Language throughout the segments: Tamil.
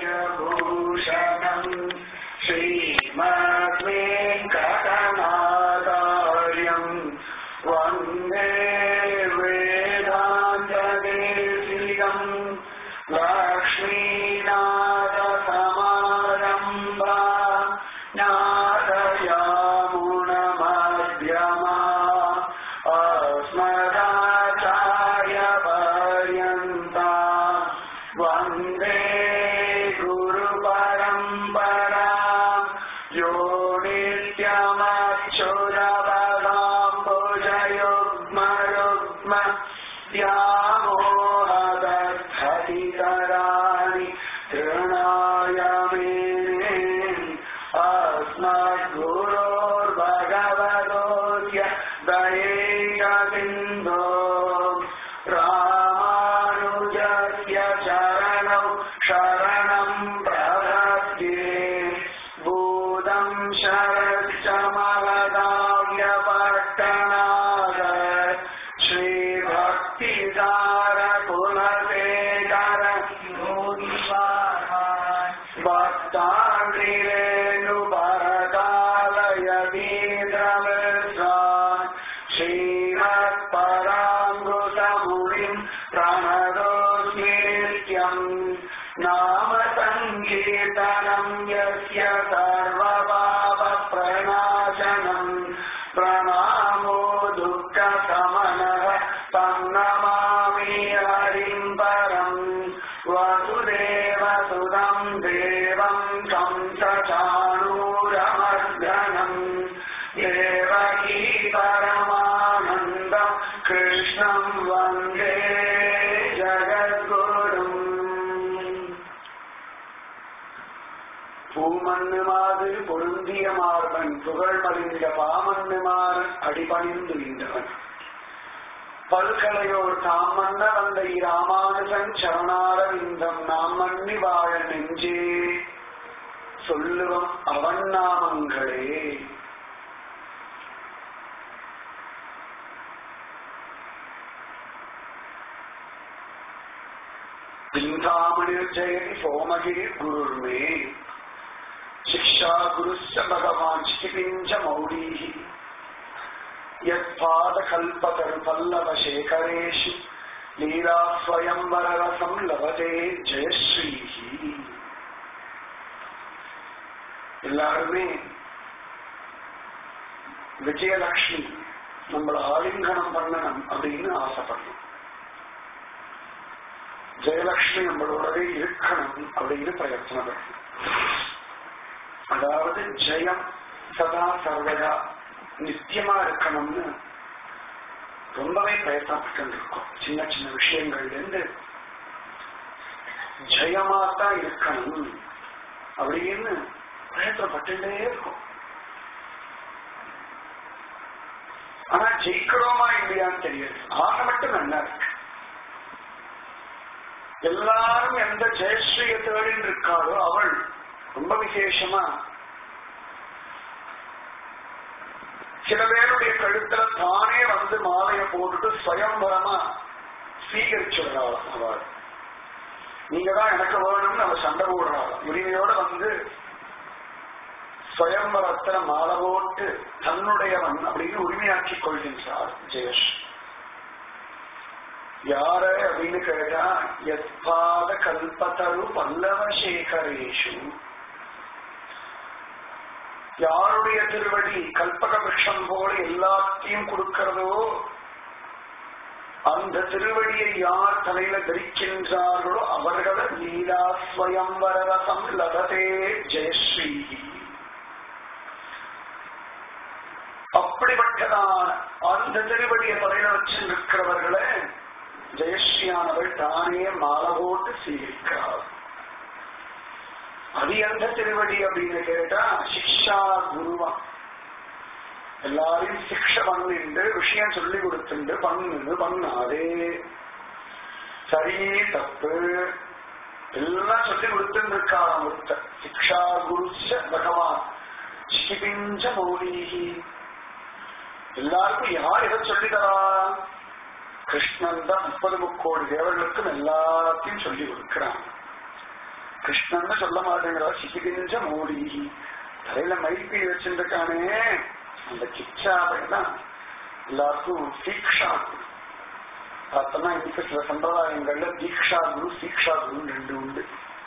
श्रीवेङ्कटनाथार्यभूषणम् श्रीमद्वेङ्कटनाथार्यम् वन्दे वेदान्तदेशिकम् लक्ष्मीनाथसमारम्भा नाथयामुणमध्यमा अस्मदाचार्यपर्यन्ता वन्दे गुरुपरम्परा यो नित्यमक्षुरपदाम्बुजयुग्मयुग्म व्यामोहदर्थतिकराणि तृणाय मेने अस्मद्गुरोर्भगवतोऽस्य दयैकबिन्दो रामानुजस्य चरणौ शरणं प्रपद्ये भूतं शरश्च मलदाव्यपट्टनाद श्रीभक्तिसारकुलशेखर भक्ताङ्गिरेणुपरकालयतीन्द्रमिश्रान् श्रीमत्पराङ्गुतमुनिम् प्रणतोऽस्मि नित्यम् नाम सङ्कीर्तनम् यस्य सर्वपापप्रणाशनम् प्रणामो दुःखसमनः तन्नमामि हरिम् परम् वसुदेवसुतम् देवम् कंसचाणूरमर्दनम् देवकी परमानन्दम् कृष्णम् वन्दे ஜகத்குரும் பூமண்ணுமாறு பொருந்திய மார்பன் புகழ் மலிந்த பாமண்ணுமாறு அடிபணிந்து நின்றவன் பல்கலையோர் தாம் மன்ன வந்த இராமானுஜன் சரணாரவிந்தம் நாம் மன்னி வாழ நெஞ்சே சொல்லுவம் அவன் நாமங்களே चिन्तामणिर्जयति सोमगिरिर्गुरुर्मे शिक्षा गुरुश्च भगवान् क्षितिञ्च मौलीः यत्पादकल्पतरुपल्लवशेखरेषु लीला स्वयंवररसं लभते जयश्रीः எல்லாருமே விஜயலட்சுமி நம்மள ஆலிங்கனம் பண்ணணும் அப்படின்னு ஆசைப்படணும் ஜெயலட்சுமி நம்மளோடவே இருக்கணும் அப்படின்னு பிரயத்தனப்படணும் அதாவது ஜெயம் சதா சர்வதா நித்தியமா இருக்கணும்னு ரொம்பவே பிரயத்தனப்பட்டு இருக்கோம் சின்ன சின்ன விஷயங்கள்ல இருந்து ஜெயமா தான் இருக்கணும் அப்படின்னு பிரயத்தனப்பட்டுட்டே இருக்கும் ஆனா ஜெயிக்கிறோமா இல்லையான்னு தெரியாது ஆசை மட்டும் நல்லா இருக்கு எல்லாரும் எந்த ஜெயஸ்ரீய தேடின்னு இருக்காளோ அவள் ரொம்ப விசேஷமா சில பேருடைய கழுத்துல தானே வந்து மாலையை போட்டுட்டு ஸ்வயம்பரமா சீகரிச்சுடுறாள் அவள் நீங்க தான் எனக்கு வேணும்னு அவ சண்டை போடுறாள் உரிமையோட வந்து ஸ்வயம்பரத்துல மாலை போட்டு தன்னுடையவன் அப்படின்னு உரிமையாக்கிக் கொள்கின்றார் ஜெயஸ்ரீ யார அப்படின்னு கேட்டா எத்பாத கல்பத்தரு பல்லவ சேகரேஷு யாருடைய திருவடி கல்பக விஷம் போல எல்லாத்தையும் கொடுக்கிறதோ அந்த திருவடியை யார் தலையில தரிக்கின்றார்களோ அவர்களை லீலா ஸ்வயம்பரரசம் லபதே ஜெயஸ்ரீ அப்படிப்பட்டதான அந்த திருவடியை தலையில வச்சு நிற்கிறவர்களை ஜெயஸ்ரீயானவள் தானே மாலை போட்டு சீர்க்கிறார் அது எந்த திருவடி அப்படின்னு கேட்டா சிக்ஷா குருவா எல்லாரையும் சிக்ஷ பண்ணிட்டு விஷயம் சொல்லி கொடுத்துட்டு பண்ணு பண்ணாதே சரி தப்பு எல்லாம் சொல்லி கொடுத்துட்டு இருக்காராம் ஒருத்தர் சிக்ஷா குருச்ச பகவான் சிகிபிஞ்ச மௌலீகி எல்லாருக்கும் யார் எதை சொல்லித்தரா கிருஷ்ணன் தான் முப்பது முக்கோடி தேவர்களுக்கும் எல்லாத்தையும் சொல்லி கொடுக்கிறான் கிருஷ்ணன்னு சொல்ல மாட்டேங்கிறா சிக்கிஞ்ச மோடி தலையில மைப்பி வச்சிருக்கானே அந்த கிச்சா தான் எல்லாருக்கும் தீக்ஷா குரு பார்த்தோம்னா இன்னைக்கு சில சம்பிரதாயங்கள்ல தீக்ஷா குரு சீக்ஷா குரு ரெண்டு உண்டு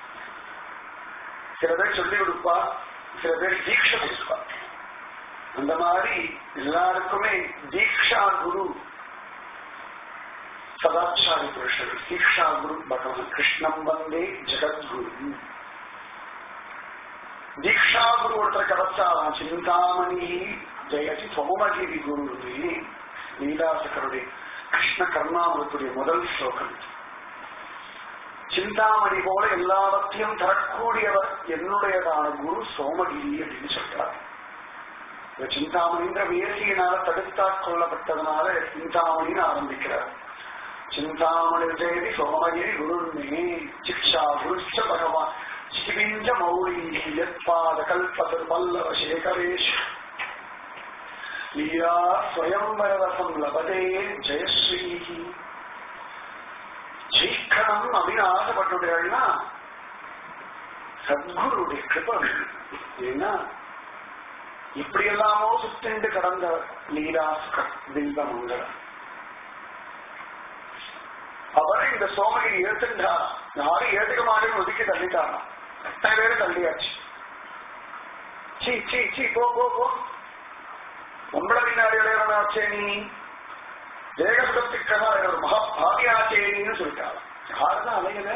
சில பேர் சொல்லி கொடுப்பா சில பேர் தீட்சை கொடுப்பா அந்த மாதிரி எல்லாருக்குமே தீக்ஷா குரு சதாச்சாரி புருஷர் தீக்ஷா குரு பகவான் கிருஷ்ணம் வந்தே ஜெகத்குரு தீக்ஷா குரு ஒருத்தர் கிடைச்சாலாம் சிந்தாமணி ஜெயசி சோமகிரி குரு லீலாசகருடைய கிருஷ்ண கர்ணாமத்துடைய முதல் ஸ்லோகம் சிந்தாமணி போல எல்லாவற்றையும் தரக்கூடியவர் என்னுடையதான குரு சோமகிரி அப்படின்னு சொல்றார் இந்த சிந்தாமணின்ற முயற்சியினால தடுத்தாற் கொள்ளப்பட்டதுனால சிந்தாமணின்னு ஆரம்பிக்கிறார் சிந்தாமணி தேதி சோமகிரி குருமே சிக்ஷா குருச்ச பகவான் சிவிஞ்ச மௌரி யத்பாத கல்பதர் பல்லவ சேகரேஷ் லீலா ஸ்வயம்பரவசம் லபதே ஜெயஸ்ரீ ஜெயிக்கணும் அப்படின்னு ஆசைப்பட்டுட்டீங்கன்னா சத்குருடைய கிருப ஏன்னா இப்படி எல்லாமோ சுத்திண்டு கடந்த லீலாஸ்க பிம்பமங்கலம் அவரை இந்த சோமகிரி ஏத்துண்டா யாரும் ஏத்துக்க மாட்டேன்னு ஒதுக்கி தள்ளிட்டாங்க எத்தனை பேரும் தள்ளியாச்சு சீ சீ சீ போ போ போ உங்கள பின்னாடி இளையவனாச்சே நீ தேகசுகத்துக்காக ஒரு மகா பாவியாச்சேன்னு சொல்லிட்டாங்க யாருதான் அலையல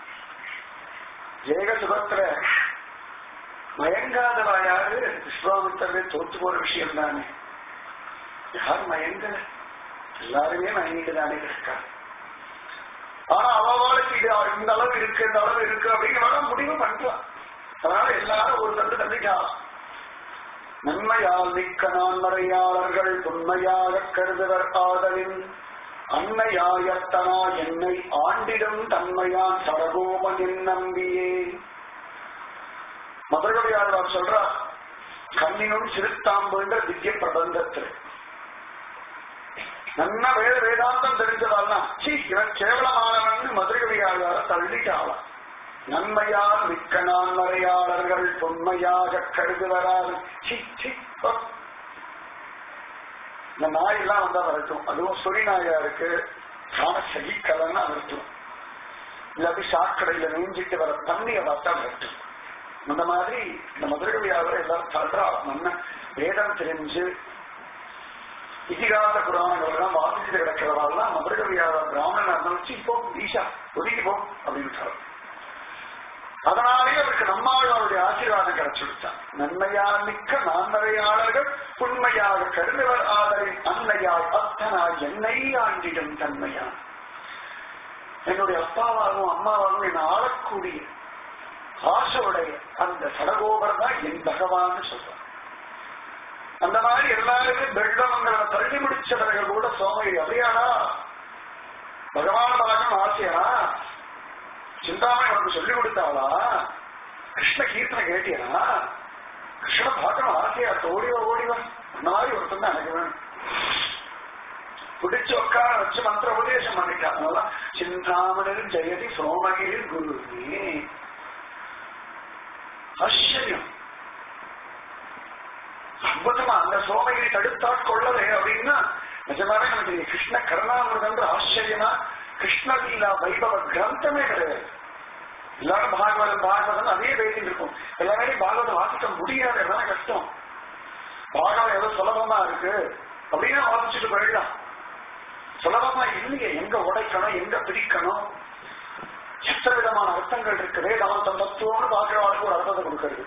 தேகசுகத்துல மயங்காதவா யாரு விஸ்வாமித்தரே தோத்து போற விஷயம் தானே யார் மயங்கல எல்லாருமே மயங்கிட்டு தானே இருக்கா ஆனா அவளுக்கு இது இந்த அளவு இருக்கு இந்த அளவு இருக்கு அப்படிங்கிற முடிவு பண்ணலாம் அதனால எல்லாரும் ஒரு தண்டு தள்ளிட்டான் நன்மையால் மிக்க நான்மறையாளர்கள் உண்மையாக கருதுவர் ஆதலின் அன்னையாயத்தனா என்னை ஆண்டிடும் தன்மையான் சரகோமனின் நம்பியே மதுரகவியாளர் சொல்றார் கண்ணினும் சிறுத்தாம்புன்ற திவ்ய பிரபந்தத்தில் நன்ன வேத வேதாந்தம் தெரிஞ்சதால்னா சீ இவன் கேவலமானவன் மதுரகவியாளர் தள்ளிட்டாளாம் நன்மையால் மிக்க நான்மறையாளர்கள் உண்மையாக கருதுவரால் சி சி போ. இந்த நாய் எல்லாம் வந்தா வரட்டும் அதுவும் சொறி நாயா இருக்கு காண சகிக்கலன்னா வரட்டும் இல்லாட்டி சாக்கடையில நெஞ்சிட்டு வர தண்ணியை பார்த்தா வரட்டும் அந்த மாதிரி இந்த மதுரகவியாளர் எல்லாரும் தள்ளுறா மன்ன வேதம் தெரிஞ்சு இதிகாச புராணங்கள் எல்லாம் வாசிச்சு கிடக்கிறவாள்லாம் மதுரகவியாளர் பிராமணன் இருந்தாலும் போ ஈஷா ஒதுக்கி போ அப்படின்னு அதனாலே அவருக்கு நம்மாழ்வாருடைய ஆசீர்வாதம் கிடைச்சிருச்சான் நன்மையால் மிக்க நான்மறையாளர்கள் உண்மையாக கருதுவர் ஆதரின் அன்னையால் அத்தனாய் என்னை ஆண்டிடும் தன்மையான் என்னுடைய அப்பாவாகவும் அம்மாவாகவும் என்னை ஆளக்கூடிய ஆசையுடைய அந்த சடகோபர் தான் என் பகவான் சொல்றான் அந்த மாதிரி எல்லாருமே பெள்ளமங்களை தள்ளி முடிச்சவர்கள் கூட சோமகிரி அப்படியானா பகவான பார்க்கணும் ஆசையா சிந்தாமணி உனக்கு சொல்லி கொடுத்தாளா கிருஷ்ண கீர்த்தனை கேட்டியா கிருஷ்ண பார்க்கணும் ஆசையா ஓடிவா ஓடிவா அந்த மாதிரி ஒருத்தன் தான் எனக்கு வேணும் பிடிச்சு உட்கார வச்சு மந்திர உபதேசம் பண்ணிட்டான் அதெல்லாம் சிந்தாமணில் ஜெயதி சோமகிரி குருவே ஆச்சரியம் அற்புதமா அந்த சோமகிரி தடுத்தாற் கொள்ளவே அப்படின்னா நிஜமாவே நமக்கு இது கிருஷ்ண கருணாமிருதன்ற ஆச்சரியமா கிருஷ்ணலீலா வைபவ கிரந்தமே கிடையாது எல்லாரும் பாகவதம் பாகவதம் அதே பேசிட்டு இருக்கும் எல்லாரையும் பாகவதம் வாசிக்க முடியாது எல்லாம் கஷ்டம் பாகவதம் ஏதோ சுலபமா இருக்கு அப்படின்னா வாசிச்சுட்டு போயிடலாம் சுலபமா இல்லையே எங்க உடைக்கணும் எங்க பிரிக்கணும் எத்தனை விதமான அர்த்தங்கள் இருக்கு வேதாந்தம் தத்துவம்னு பாக்குறவாளுக்கு ஒரு அர்த்தத்தை கொடுக்கறது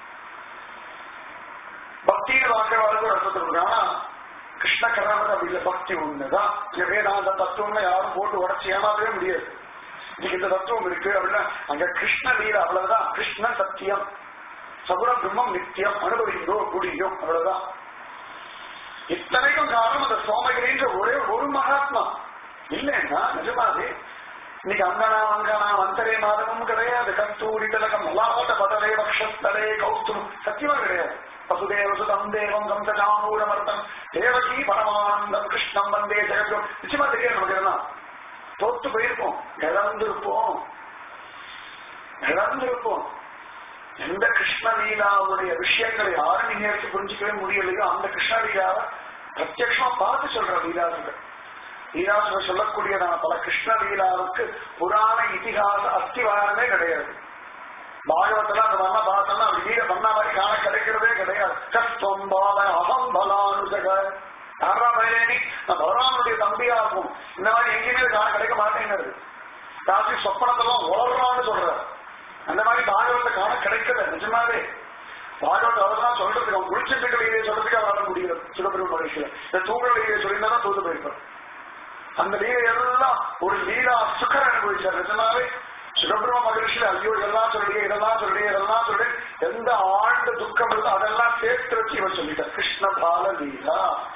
பக்தின்னு பாக்குறவாளுக்கு ஒரு அர்த்தத்தை கொடுக்குறாங்க ஆனா கிருஷ்ண கர்ணாமது அப்படி இல்லை பக்தி ஒண்ணுதான் இங்க வேதாந்த தத்துவம்னு யாரும் போட்டு உடச்சு ஏமாத்தவே முடியாது இன்னைக்கு இந்த தத்துவம் இருக்கு அப்படின்னா அங்க கிருஷ்ண லீல அவ்வளவுதான் கிருஷ்ண சத்தியம் சகுர பிரம்மம் நித்தியம் அனுபவிந்தோ குடியும் அவ்வளவுதான் இத்தனைக்கும் காரணம் அந்த சோமகிரின்ற ஒரே ஒரு மகாத்மா இல்லைன்னா நிஜமாவே இன்னைக்கு அங்கனா அங்கனா வந்தரே மாதமும் கிடையாது கஸ்தூரி திலகம் எல்லாத்த பதலே வக்ஷஸ்தலே கௌஸ்தும் சத்தியமா கிடையாது வசுதேவ சுதம் தேவம் கம்சகாமூடமர்த்தம் தேவகி பரமானந்தம் கிருஷ்ணம் வந்தே ஜெகத்கம் நிச்சயமா தெரியாது நமக்கு எல்லாம் தோத்து போயிருப்போம் இழந்திருப்போம் இழந்திருப்போம் எந்த கிருஷ்ணலீலாவுடைய விஷயங்களை யாரும் நீங்க எடுத்து புரிஞ்சுக்கவே முடியலையோ அந்த கிருஷ்ணலீலாவை பிரத்யட்சமா பார்த்து சொல்ற லீலாசுகள் லீலாசுகள் சொல்லக்கூடியதான பல கிருஷ்ணலீலாவுக்கு புராண இதிகாச அஸ்திவாரமே கிடையாது பாகவத்துல அந்த மாதிரிலாம் பார்த்தோம்னா அப்படி வீட பண்ண மாதிரி காண கிடைக்கிறதே கிடையாது கஷ்டம் பால அகம் பலானுசக யாரா பயனி நான் பலராமனுடைய தம்பியாகும் இந்த மாதிரி எங்கேயுமே காண கிடைக்க மாட்டேங்கிறது ராத்திரி சொப்பனத்தெல்லாம் உளறான்னு சொல்றாரு அந்த மாதிரி பாகவத்தை காண கிடைக்கல நிஜமாவே பாகவத் அவர்தான் சொல்றதுக்கு அவன் குளிச்சிட்டு லீலையை சொல்றதுக்கு அவரால் முடியல சுடபிரம மகிழ்ச்சியில இந்த தூங்கல் லீலையை சொல்லியிருந்தா தான் தூத்து போயிருப்பார் அந்த லீலை எல்லாம் ஒரு லீலா சுகர் அனுபவிச்சார் நிஜமாவே சுடபிரம மகிழ்ச்சியில ஐயோ இதெல்லாம் சொல்லியே இதெல்லாம் சொல்லியே இதெல்லாம் சொல்லி எந்த ஆழ்ந்த துக்கம் இருக்கோ அதெல்லாம் சேர்த்து வச்சு இவன் சொல்லிட்டார் கிருஷ்ண பால லீலா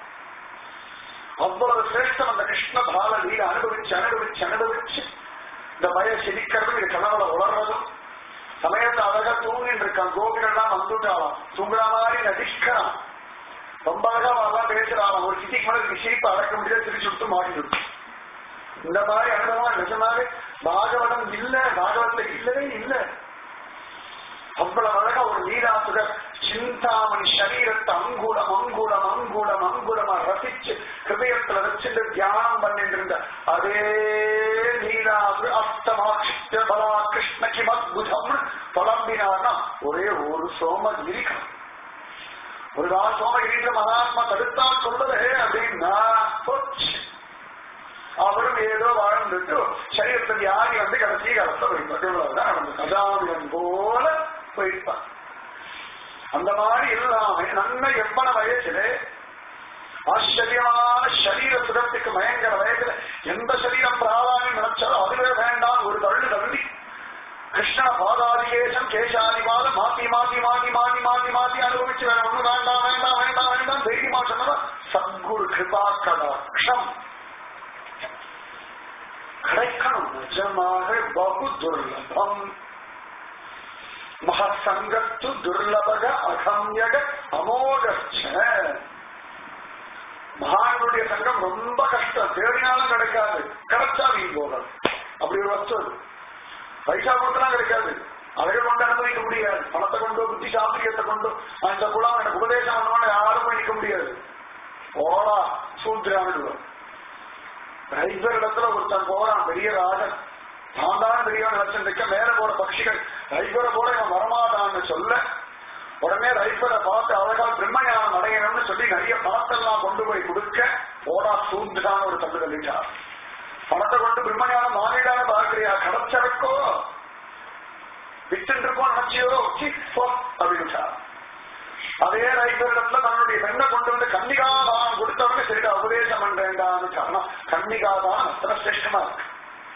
அவ்வளவு சிரேஷ்டம் அந்த கிருஷ்ண பால லீலா அனுபவிச்சு அனுபவிச்சு அனுபவிச்சு இந்த பய சிரிக்கிறதும் இது கனவுல உளர்றதும் சமயத்தை அழகா தூங்கிட்டு இருக்கான் கோபிகள்லாம் வந்துட்டாலாம் தூங்குற மாதிரி நடிக்கிறான் ரொம்ப அழகா அவெல்லாம் பேசுறான் ஒரு சிட்டிக்கு மேல இதுக்கு சிரிப்பு அடக்க முடியாது சிரிச்சு விட்டு மாட்டிடும் இந்த மாதிரி அனுபவம் நிஜமாவே பாகவதம் இல்ல பாகவத்துல இல்லவே இல்லை அவ்வளவு அழகா ஒரு நீராசுகர் சிந்தாமணி சரீரத்தை அங்குலம் அங்குலம் அங்குலம் அங்குலமா ரசிச்சு ஹிருதயத்துல வச்சுட்டு தியானம் பண்ணிட்டு இருந்த அதே நீராசு அஸ்தமாட்சித்த பலா கிருஷ்ண கிமத்புதம் புலம்பினார்னா ஒரே ஒரு சோம இருக்கணும் ஒரு நாள் சோமகிரியில மகாத்மா தடுத்தா சொல்லுதே அப்படின்னா போச்சு அவரும் ஏதோ வாழ்ந்துட்டு சரீரத்தில் யாரி வந்து கடைசி காலத்துல போயிருப்பார் இவ்வளவுதான் நடந்தது கஜாமியன் போல போயிருப்பார் அந்த மாதிரி இல்லாம நன்மை எவ்வளவு வயசுல ஆச்சரியமான சரீர சுகத்துக்கு மயங்கர வயசுல எந்த சரீரம் பிராதானியம் நினைச்சாலும் அதுவே வேண்டாம் ஒரு தள்ளு தள்ளி கிருஷ்ண பாதாதிகேசம் கேசாதிவாத மாத்தி மாத்தி மாத்தி மாத்தி மாத்தி மாத்தி அனுபவிச்சு வேற ஒண்ணு வேண்டாம் வேண்டாம் வேண்டாம் வேண்டாம் தைரியமா சொன்னதா சத்குரு கிருபா கடாட்சம் கிடைக்கணும் நிஜமாக பகு துர்லபம் மகசங்கத்து துர்லபக அகம்யக அமோகச்ச மகான்களுடைய சங்கம் ரொம்ப கஷ்டம் தேடினாலும் கிடைக்காது கிடைச்சா வீண் போகாது அப்படி ஒரு வஸ்து அது பைசா கொடுத்தலாம் கிடைக்காது அழகை கொண்டு அனுபவிக்க முடியாது பணத்தை கொண்டு புத்தி சாஸ்திரியத்தை கொண்டு நான் இந்த குலம் எனக்கு உபதேசம் பண்ணணும்னு யாரும் போய் நிற்க முடியாது ஓடா சூத்ரான்னு ரைவர் இடத்துல ஒருத்தன் போறான் பெரிய ராஜன் நான் தான் பெரியவன் நினைச்சிருக்க மேல போற பட்சிகள் ரைவரை போல இவன் வரமாட்டான்னு சொல்ல உடனே ரைவரை பார்த்து அழகா பிரம்மஞானம் அடையணும்னு சொல்லி நிறைய பணத்தெல்லாம் கொண்டு போய் கொடுக்க போடா சூத்ரான்னு ஒரு தள்ளு தள்ளிட்டார் பணத்தை கொண்டு பிரம்மஞானம் வாங்கிடாம பார்க்கிறியா கிடைச்சவக்கோ விட்டு இருக்கோம் நினைச்சியோ சி, போ அப்படின்ட்டார் அதே ரைட்டரிடத்துல தன்னுடைய பெண்ணை கொண்டு வந்து கன்னிகாதான் கொடுத்தவங்க சரிடா உபதேசம் பண்றேன்டான்னு காரணம் கன்னிகாதான் அத்தனை சிரேஷ்டமா இருக்கு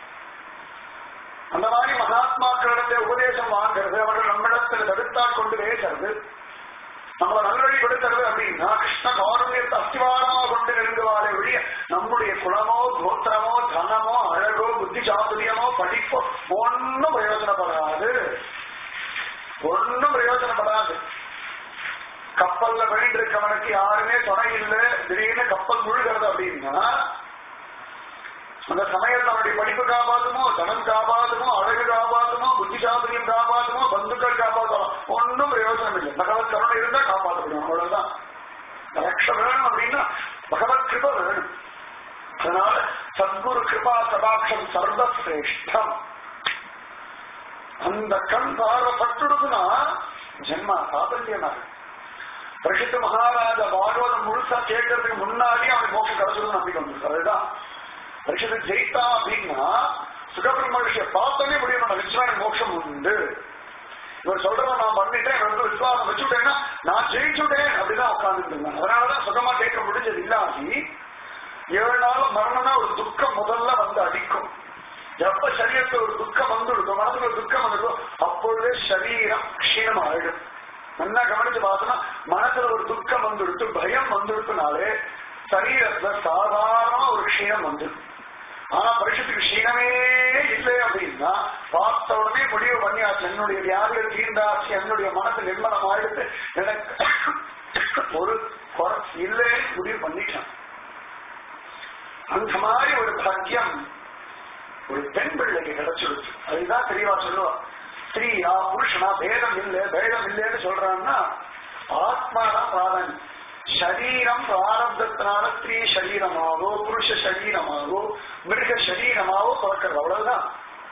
அந்த மாதிரி மகாத்மாக்களிடத்தை உபதேசம் வாங்குறது அவர்கள் நம்மிடத்தில் தடுத்தா கொண்டு பேசுறது நம்மளை நல்வழி கொடுக்கிறது அப்படின்னா கிருஷ்ண காரணியத்தை அஸ்திவாரமா கொண்டு நெருங்குவாரே ஒழிய நம்முடைய குலமோ கோத்திரமோ தனமோ அழகோ புத்தி சாதுரியமோ படிப்போ ஒன்னும் பிரயோஜனப்படாது ஒன்னும் பிரயோஜனப்படாது கப்பல்ல போயிட்டு இருக்கவனுக்கு யாருமே துணை இல்லை திடீர்னு கப்பல் முழுகிறது அப்படின்னா அந்த சமயத்தில் அவனுடைய படிப்பு காப்பாத்துமோ தனம் காப்பாத்துமோ அழகு காப்பாத்துமோ புத்திசாதுரியம் காப்பாத்துமோ பந்துக்கள் காப்பாற்றுமோ ஒன்றும் பிரயோஜனம் இல்லை பகவத் கருணை இருந்தா காப்பாற்ற முடியும் அவ்வளவுதான் ரக்ஷ வேணும் அப்படின்னா பகவத் கிருப வேணும் அதனால சத்குரு கிருபா சதாட்சம் சர்வசிரேஷ்டம் அந்த கண் பார்வைப்பட்டுடுதுன்னா ஜென்மா சாபல்யமாக பிரசித்த மகாராஜா பாகவதம் முழுசா கேட்கறதுக்கு முன்னாடி அவன் மோட்சம் கிடைச்சது நம்பிக்கை வந்துருக்கு அதுதான் பரிசுத்த ஜெயித்தா அப்படின்னா சுகபிரம்ம விஷயம் பார்த்தோன்னே முடியும் நிச்சயம் மோட்சம் உண்டு இவர் சொல்றத நான் பண்ணிட்டேன் இவர் வந்து விசுவாசம் வச்சுட்டேன்னா நான் ஜெயிச்சுட்டேன் அப்படிதான் உட்கார்ந்துட்டு இருந்தேன் அதனாலதான் சுகமா கேட்க முடிஞ்சது இல்லாமி ஏழு நாள் மரணம்னா ஒரு துக்கம் முதல்ல வந்து அடிக்கும் எப்ப சரீரத்துல ஒரு துக்கம் வந்து இருக்கும் மனசுல ஒரு துக்கம் வந்துடும் அப்பொழுதே சரீரம் க்ஷீணம் ஆயிடும் நல்லா கவனிச்சு பார்த்தோம்னா மனசுல ஒரு துக்கம் வந்துடுத்து பயம் வந்துடுத்துனாலே சரீரத்துல சாதாரண ஒரு க்ஷீணம் வந்துடும் ஆனா பரிசுத்துக்கு க்ஷீணமே இல்லை அப்படின்னா பார்த்த உடனே முடிவு பண்ணியாச்சு என்னுடைய வியாதிகள் தீர்ந்தாச்சு என்னுடைய மனசு நிர்மலம் ஆயிடுத்து எனக்கு ஒரு குறை இல்லைன்னு முடிவு பண்ணிட்டான் அந்த மாதிரி ஒரு பாக்கியம் ஒரு பெண் பிள்ளைக்கு கிடைச்சிருச்சு அதுதான் தெளிவா சொல்லுவா ஸ்திரீயா புருஷனா பேதம் இல்லை பேதம் இல்லைன்னு சொல்றான்னா ஆத்மாதான் பிராதானியம் சரீரம் பிராரப்தத்தினால ஸ்திரீ சரீரமாவோ புருஷ சரீரமாவோ மிருக சரீரமாவோ பிறக்கிறது அவ்வளவுதான்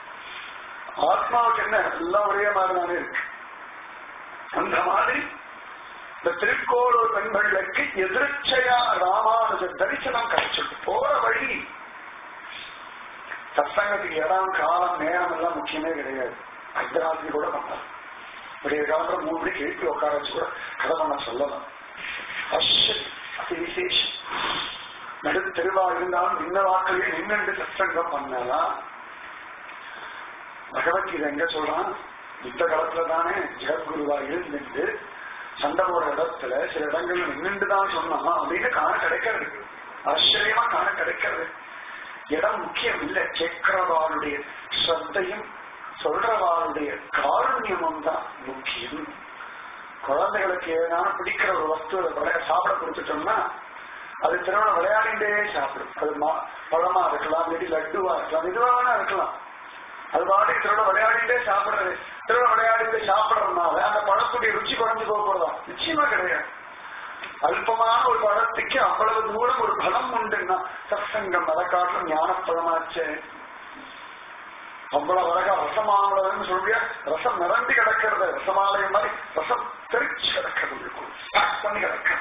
ஆத்மாவுக்கு என்ன எல்லாம் ஒரே மாதிரிதானே இருக்கு அந்த மாதிரி இந்த திருக்கோளூர் பெண்களுக்கு எதிர்ச்சையா ராமானுஜ தரிசனம் கிடைச்சிட்டு போற வழி சத்சங்கத்துக்கு இடம் காலம் நேரம் எல்லாம் முக்கியமே கிடையாது அர்த்தராத்திரி கூட பண்ணலாம் விடிய காலத்துல மூணு மணிக்கு எழுப்பி உட்கார வச்சு கூட கதை பண்ண சொல்லலாம் அஷ்ய அதி விசேஷம் நடு தெருவா இருந்தாலும் நின்ன வாக்கிலேயே நின்று சத்சங்கம் பண்ணலாம் பகவத்கீதை எங்க சொல்றான் யுத்த காலத்துல தானே ஜெகத்குருவா இருந்துட்டு சண்டை போடுற இடத்துல சில இடங்கள்ல நின்றுட்டு தான் சொன்னான் அப்படின்னு காண கிடைக்கிறது ஆச்சரியமா காண கிடைக்கிறது இடம் முக்கியம் இல்ல கேட்கிறவாளுடைய ஸ்ரத்தையும் சொல்றவாளுடைய காருண்யமும் தான் முக்கியம் குழந்தைகளுக்கு ஏதாவது பிடிக்கிற ஒரு வஸ்து விளையா சாப்பிட கொடுத்துட்டோம்னா அது திருமணம் விளையாடிண்டே சாப்பிடும் அது மா- பழமா இருக்கலாம் இல்லாட்டி லட்டுவா இருக்கலாம் இதுவா வேணா இருக்கலாம் அது பாட்டு திருட விளையாடிட்டே சாப்பிடுறது திருட விளையாடிட்டு சாப்பிடுறதுனால அந்த பழத்துடைய ருச்சி குறைஞ்சு போக போறதா நிச்சயமா கிடையாது அல்பமான ஒரு பழத்துக்கு அவ்வளவு தூரம் ஒரு பலம் உண்டுன்னா சத்சங்கம் அதை காட்டும் ஞானப்பழமாச்சே அவ்வளவு அழகா ரசமானதுன்னு சொல்லிய ரசம் நிரம்பி கிடக்கிறது ரசமாலயம் மாதிரி ரசம் தெரிச்சு கிடக்கிறது உள்ளுக்குள். pack பண்ணி கிடக்கிறது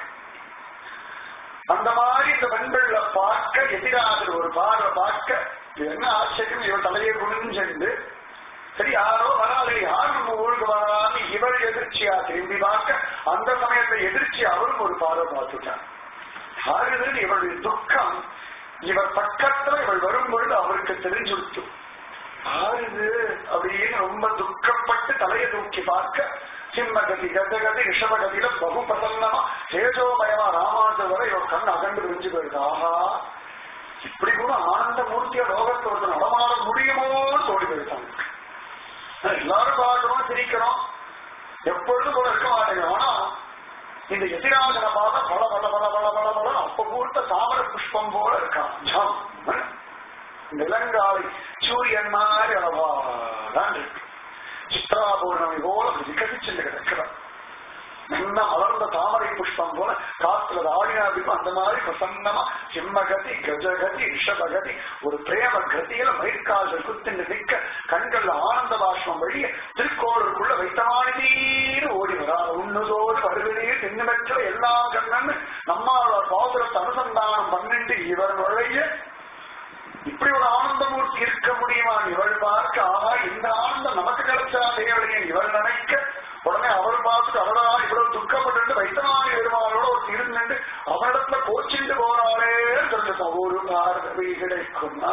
அந்த மாதிரி இந்த பெண்கள்ல பார்க்க எதிராக ஒரு பார்வை பார்க்க இது என்ன ஆச்சரியம் இவன் தலையை குனிஞ்சென்று சரி யாரோ வராது யார் நம்ம ஊருக்கு வராது இவர் எதிர்ச்சியா திரும்பி பார்க்க அந்த சமயத்தை எதிர்ச்சி அவரும் ஒரு பார்வை பார்த்துட்டார் ஆகுது இவருடைய துக்கம் இவர் பக்கத்துல இவள் வரும் பொழுது அவருக்கு தெரிஞ்சுடுத்து ஆகுது அப்படின்னு ரொம்ப துக்கப்பட்டு தலையை தூக்கி பார்க்க சிம்மகதி கஜகதி ரிஷபகதியில பகு பிரசன்னமா தேஜோமயமா ராமானுஜர் வரை இவர் கண் அகண்டு விரிஞ்சு போயிருக்கு ஆஹா இப்படி கூட ஆனந்த மூர்த்தியா லோகத்தை ஒருத்தர் நடமாட முடியுமோன்னு தோடி போயிட்டாங்க எல்லாரும் பார்க்கிறோம் சிரிக்கிறோம் எப்பொழுதும் கூட இருக்க மாட்டேங்கிறோம் ஆனா இந்த எதிராஜனை பார்த்தா பல பல பல பல பல பல அப்ப பூர்த்த தாமர புஷ்பம் போல இருக்கான் ஜம் நிலங்காலை சூரியன் மாதிரி அளவாதான் இருக்கு சித்ரா பௌர்ணமி போல அப்படி விகசிச்சு கிடக்கிறான் நல்ல மலர்ந்த தாமரை புஷ்பம் போல காத்துல ஆடினாருக்கும் அந்த மாதிரி பிரசன்னமா சிம்மகதி கஜகதி ரிஷபகதி ஒரு பிரேம கதியில மயிர்கால்கள் குத்தின்னு நிற்க கண்கள்ல ஆனந்த பாஷ்பம் வழிய திருக்கோளுக்குள்ள வைத்தமானதீர் ஓடி வரா உண்ணுதோடு வருகிறீர் திண்ணுமெற்ற எல்லாம் கண்ணன்னு நம்மளோட பாசுரத்தை அனுசந்தானம் பண்ணிட்டு இவர் நுழைய இப்படி ஒரு ஆனந்தமூர்த்தி இருக்க முடியுமா இவள் பார்க்க ஆகா இந்த ஆனந்தம் நமக்கு கிடைச்சா தேவையே இவள் நினைக்க உடனே அவர் பார்த்துட்டு அவரா இவ்வளவு துக்கப்பட்டு வைத்தமானி பெருமாளோட ஒரு இருந்துட்டு அவனிடத்துல கோச்சிட்டு போறாளே சொல்லிட்டு ஒரு பார்வை கிடைக்கும்னா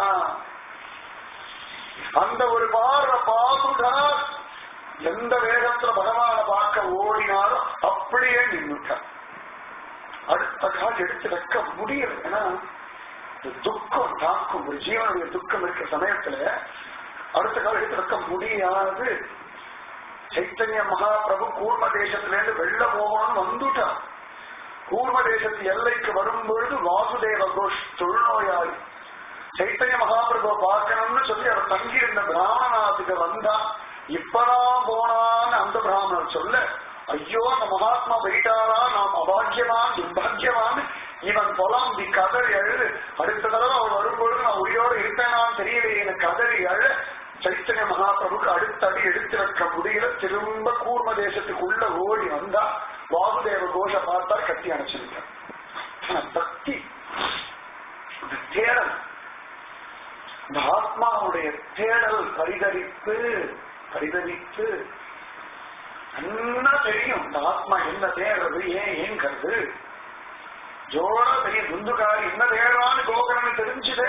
அந்த ஒரு பார்வை பார்த்துட்டா எந்த வேகத்துல பகவான பார்க்க ஓடினாலும் அப்படியே நின்றுட்டான் அடுத்த கால் எடுத்து வைக்க முடியும் ஏன்னா இந்த துக்கம் தாக்கும் ஒரு ஜீவனுடைய துக்கம் இருக்கிற சமயத்துல அடுத்த காலம் எடுத்து வைக்க முடியாது சைத்தன்ய மகாபிரபு கூர்ம தேசத்திலேருந்து வெள்ள போகணும்னு வந்துட்டான் கூர்ம தேசத்து எல்லைக்கு வரும் பொழுது வாசுதேவ கோஷ் தொழுநோயாளி சைத்தன்ய மகாபிரபுவை பார்க்கணும்னு சொல்லி அவர் தங்கியிருந்த பிராமணநாத்துக்கு வந்தா இப்பதான் போனான்னு அந்த பிராமணர் சொல்ல ஐயோ அந்த மகாத்மா போயிட்டாரா நாம் அபாக்கியவான் துர்பாக்கியவான் இவன் புலம்பி கதறி அழுது அடுத்த தடவை அவர் வரும்பொழுது நான் உயிரோடு இருப்பேனான்னு தெரியலையே எனக்கு கதறி அழ சைத்தன்ய மகாபிரபுக்கு அடுத்த அடி எடுத்து வைக்க முடியல திரும்ப கூர்ம தேசத்துக்குள்ள ஓடி வந்தா வாசுதேவ கோஷ பார்த்தா கட்டி அணைச்சிருக்கார் ஆனா பக்தி இந்த தேடல் இந்த ஆத்மாவுடைய தேடல் பரிதவிப்பு பரிதவிப்பு என்ன தெரியும் இந்த ஆத்மா என்ன தேடுறது ஏன் ஏங்கிறது ஜோரா தெரியும் துந்துகாரி என்ன தேடுறான்னு கோகரன் தெரிஞ்சுதே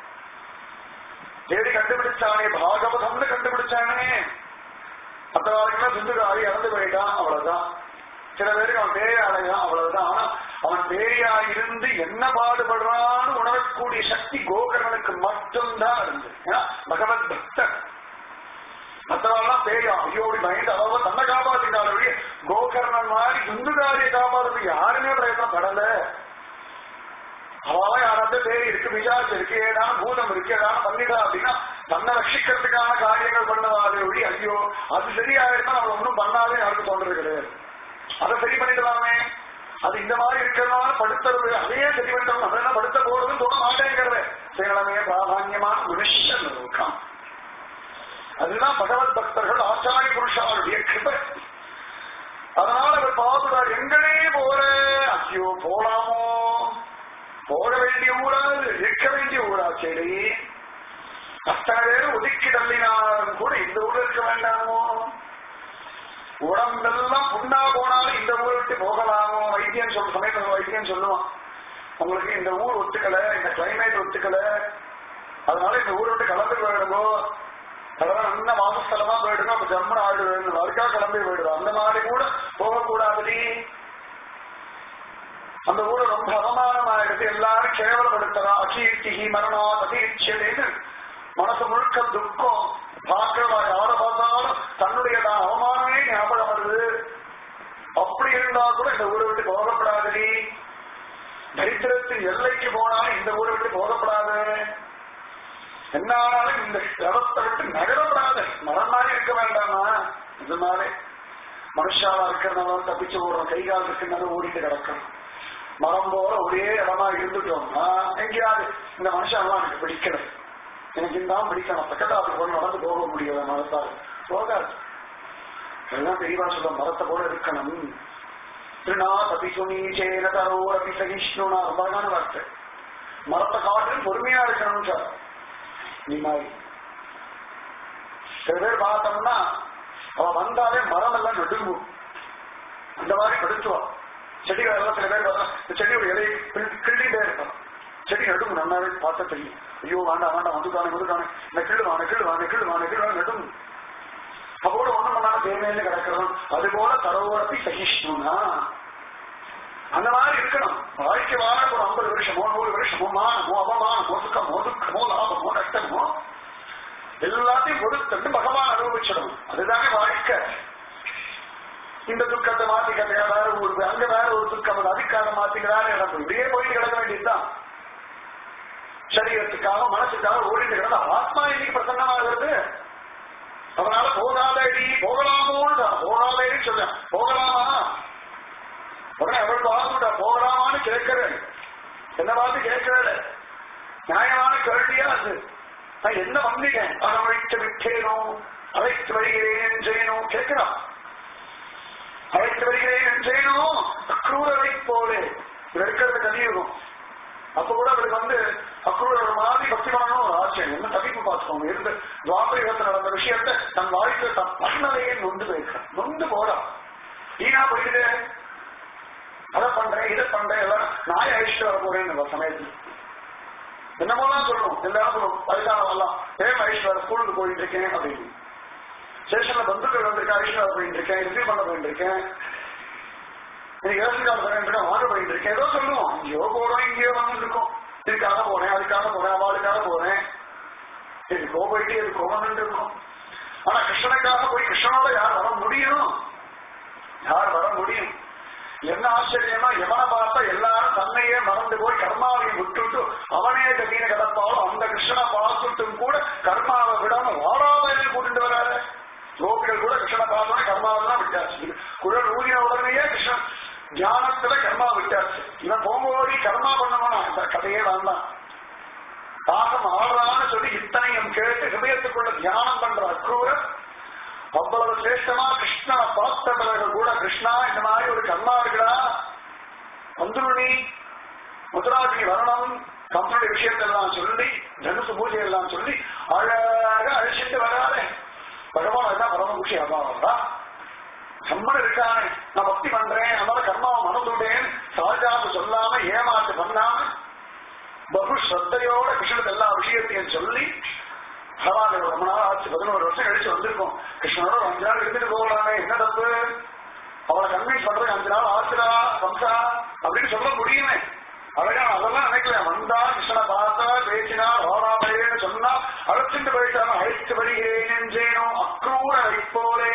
தேடி கண்டுபிடிச்சானே பாகவதம்னு கண்டுபிடிச்சானே மற்றவர்கள் துந்துகாரி இறந்து போயிட்டான் அவ்வளவுதான் சில பேருக்கு அவன் பேயா அடையான் அவ்வளவுதான் ஆனா அவன் பேயா இருந்து என்ன பாடுபடுறான்னு உணரக்கூடிய சக்தி கோகர்ணனுக்கு மட்டும்தான் இருந்து ஏன்னா பகவத் பக்தன் மற்றவெல்லாம் பேயா ஐயோடி பயந்து அதாவது தன்னை காப்பாத்தினாலே கோகர்ணன் மாதிரி துந்துகாரியை காப்பாற்றுறதுக்கு யாருமே பிரயத்தனப்படல அவன் யாராவது பேய் இருக்கு பிசாசு இருக்கு ஏதாவது பூதம் இருக்கு ஏதாவது பண்ணிடா அப்படின்னா தன்னை ரட்சிக்கிறதுக்கான காரியங்கள் பண்ணுவாரே ஒழி ஐயோ அது சரியாயிருந்தா நம்ம ஒன்றும் பண்ணாதே யாருக்கு தோன்றது கிடையாது அதை சரி பண்ணிடலாமே அது இந்த மாதிரி இருக்கிறதுனால படுத்துறது அதையே சரி பண்ணிட்டோம் அதெல்லாம் படுத்த போறதுன்னு தோண மாட்டேங்கிறது சேலமே பிராதான்யமான மனுஷ நோக்கம் அதுதான் பகவத் பக்தர்கள் ஆச்சாரிய புருஷாருடைய கிருபை அதனால அவர் பாதுகார் எங்களே போற ஐயோ போலாமோ போக வேண்டிய ஊராது இருக்க வேண்டிய ஊரா சரி அத்தனை பேர் ஒதுக்கி தள்ளினாலும் கூட இந்த ஊர்ல இருக்க வேண்டாமோ உடம்பெல்லாம் புண்ணா போனாலும் இந்த ஊரை விட்டு போகலாமோ வைத்தியம் சொல்ற சமயத்துல வைத்தியம் சொல்லுவான் உங்களுக்கு இந்த ஊர் ஒத்துக்கல இந்த கிளைமேட் ஒத்துக்கல அதனால இந்த ஊரை விட்டு கிளம்பி போயிடுங்கோ அதெல்லாம் நல்ல வாசஸ்தலமா போயிடுங்க அப்ப ஜம்மன் ஆயிடுவேன் அதுக்காக கிளம்பி போயிடுவோம் அந்த மாதிரி கூட போகக்கூடாதுடி அந்த ஊரை ரொம்ப அவமானம் ஆயிடுது எல்லாரும் கேவலப்படுத்துறா அகீர்த்தி மரணா அதிர்ச்சியதேன்னு மனசு முழுக்க துக்கம் பார்க்கிறவா யார பார்த்தாலும் தன்னுடைய தான் அவமானமே ஞாபகம் வருது அப்படி இருந்தா கூட இந்த ஊரை விட்டு போகப்படாதடி தரித்திரத்தின் எல்லைக்கு போனாலும் இந்த ஊரை விட்டு போகப்படாது என்ன ஆனாலும் இந்த இடத்தை விட்டு நகரப்படாது மரம் மாதிரி இருக்க வேண்டாமா இது மாதிரி மனுஷாவா இருக்கிறனால தப்பிச்சு ஓடுறோம் கை கால் இருக்குனால ஓடிட்டு கிடக்கணும் மரம் போல ஒரே இடமா இருந்துட்டோம்னா எங்கேயாவது இந்த மனுஷன்லாம் எனக்கு பிடிக்கல எனக்கு இந்த பிடிக்கணும் பக்கத்துல அப்படி போய் நடந்து போக முடியாது மரத்தால் போகாது அதெல்லாம் தெளிவா சொல்ல மரத்தை போல இருக்கணும் திருநா தபி சுனி சேன தரோ அபி சகிஷ்ணுனா ரொம்ப அழகான வார்த்தை மரத்தை காட்டிலும் பொறுமையா இருக்கணும் சார் நீ மாதிரி சில பேர் பார்த்தோம்னா அவ வந்தாலே மரம் எல்லாம் நடுங்கும் அந்த மாதிரி படுத்துவா செடிகள் எல்லாம் சில பேர் பார்த்தா இந்த செடியோட இலையை கிள்ளி- கிள்ளிட்டே இருப்பான் செடி நடுங்கும் நல்லாவே பார்த்தா தெரியும் ஐயோ வேண்டாம் வேண்டாம் வந்துக்கானே வந்துக்கானே இந்த கிள்ளு வாங்க கிள்ளு வாங்க கிள்ளு வாங்க கிள்ளு வாங்க நடுங்கும் அப்போட ஒண்ணும் பண்ணாம தேவையில்லை கிடக்கிறோம் அது போல தரோரப்பி சகிஷ்ணுனா அந்த மாதிரி இருக்கணும் வாழ்க்கை வாழ ஒரு ஐம்பது வருஷமோ நூறு வருஷமோ மானமோ அவமானமோ சுக்கமோ துக்கமோ லாபமோ நஷ்டமோ எல்லாத்தையும் கொடுத்துட்டு பகவான் அனுபவிச்சிடணும் அதுதானே வாழ்க்கை இந்த துக்கத்தை மாத்திக்க வேற ஒரு அங்க வேற ஒரு துக்கம் அது அதுக்காக மாத்திக்கிறாரு எனக்கு இப்படியே போயிட்டு கிடக்க வேண்டியதுதான் சரீரத்துக்காக மனசுக்காக ஓடிட்டு கிடந்தா ஆத்மா இன்னைக்கு பிரசன்னமாகிறது அதனால போகாதடி போகலாமோன்னு தான். போகாதேடி சொல்ல போகலாமா உடனே அவள் வாழ்ந்துட்டா போகலாமான்னு கேட்கிறேன் என்ன பார்த்து கேட்கிறேன் நியாயமான கேள்வியா அது நான் என்ன வந்தீங்க அரவழைத்து விட்டேனோ அழைத்து வருகிறேன் என்றேனோ கேட்கிறான் அழைத்து வருகிறேன் என்றேனோ அக்ரூரரை போலே இவர் இருக்கிறது கலியுகம் அப்ப கூட அவருக்கு வந்து அக்ரூரோட மாதிரி பக்தி பண்ணணும் ஒரு ஆசை என்ன தவிப்பு பார்த்துக்கோங்க இருந்து துவாபரிகத்தில் நடந்த விஷயத்தை தன் வாழ்க்கை தன் பண்ணலையே நொந்து போயிருக்கான் நொந்து போறான் வீணா போயிட்டு அதை பண்றேன் இதை பண்றேன் எல்லாம் நாய் அழிச்சுட்டு வர போறேன் இந்த சமயத்தில் என்னமோலாம் சொல்லணும் எல்லாரும் சொல்லும் வயதானவெல்லாம் ஏன் அழிச்சுட்டு வர ஸ்கூலுக்கு போயிட்டு இருக்கேன் அப்படின்னு ஸ்டேஷன்ல பந்துக்கள் வந்திருக்கேன் அழிச்சுட்டு வர போயிட்டு இருக்கேன் ரிசீவ் பண்ண போயிட்டு இருக்கேன் இன்னைக்கு யோசிக்காத போறேன் வாங்க போயிட்டு இருக்கேன் ஏதோ சொல்லுவோம் இங்கேயோ போறோம் இங்கேயோ வந்து இருக்கோம் இதுக்காக போறேன் அதுக்காக போறேன் அவளுக்காக போறேன் இதுக்கோ போயிட்டு இதுக்கோ வந்து இருக்கும் ஆனா கிருஷ்ணனுக்காக போய் கிருஷ்ணனோட யார் வர முடியும் யார் வர முடியும் என்ன ஆச்சரியமா எவனை பார்த்தா எல்லாரும் தன்னையே மறந்து போய் கர்மாவை விட்டுட்டு அவனே கட்டின கிடப்பாலும் அந்த கிருஷ்ணனை பார்த்துட்டும் கூட கர்மாவை விடாம வாடாமையிலே கூட்டிட்டு வராரு கோபிகள் கூட கிருஷ்ணனை பார்த்தோன்னே கர்மாவெல்லாம் விட்டாச்சு குழல் ஊதின உடனேயே கிருஷ்ணன் தியானத்துல கர்மா விட்டாச்சு இவன் போகும்போது கர்மா பண்ணணும்னா இந்த கதையே வேண்டாம் தாகம் ஆடுறான்னு சொல்லி இத்தனையும் கேட்டு ஹிருதயத்துக்குள்ள தியானம் பண்ற அக்ரூரர் அவ்வளவு சிரேஷ்டமா கிருஷ்ணா பார்த்த பிறகு கூட கிருஷ்ணா இந்த மாதிரி ஒரு கர்மா இருக்குடா வந்துருணி முதலாளி வரணும் கம்பனுடைய விஷயத்தெல்லாம் சொல்லி தனுசு பூஜை எல்லாம் சொல்லி அழகாக அழிச்சிட்டு வராதே பகவான் என்ன பரம குஷி அபாவா சம்மன் இருக்கானே நான் பக்தி பண்றேன் அதனால கர்மாவை மறந்துட்டேன் சாஜாப்பு சொல்லாம ஏமாத்து பண்ணாம பகு ஸ்ரத்தையோட கிருஷ்ணனுக்கு எல்லா விஷயத்தையும் சொல்லி பகவான் ரொம்ப நாள் ஆச்சு பதினோரு வருஷம் கழிச்சு வந்திருக்கோம் கிருஷ்ணனோட ஒரு அஞ்சு நாள் இருந்துட்டு போகலாமே என்ன தப்பு அவளை கன்வின்ஸ் பண்றது அஞ்சு நாள் ஆச்சுடா வம்சா அப்படின்னு சொல்ல முடியுமே அழகா அதெல்லாம் நினைக்கல வந்தா கிருஷ்ணனை பார்த்தா பேசினா ஓடாமையேன்னு சொன்னா அழைச்சிட்டு போயிட்டாலும் அழைத்து வருகிறேன் என்றேனோ அக்ரூர வைப்போலே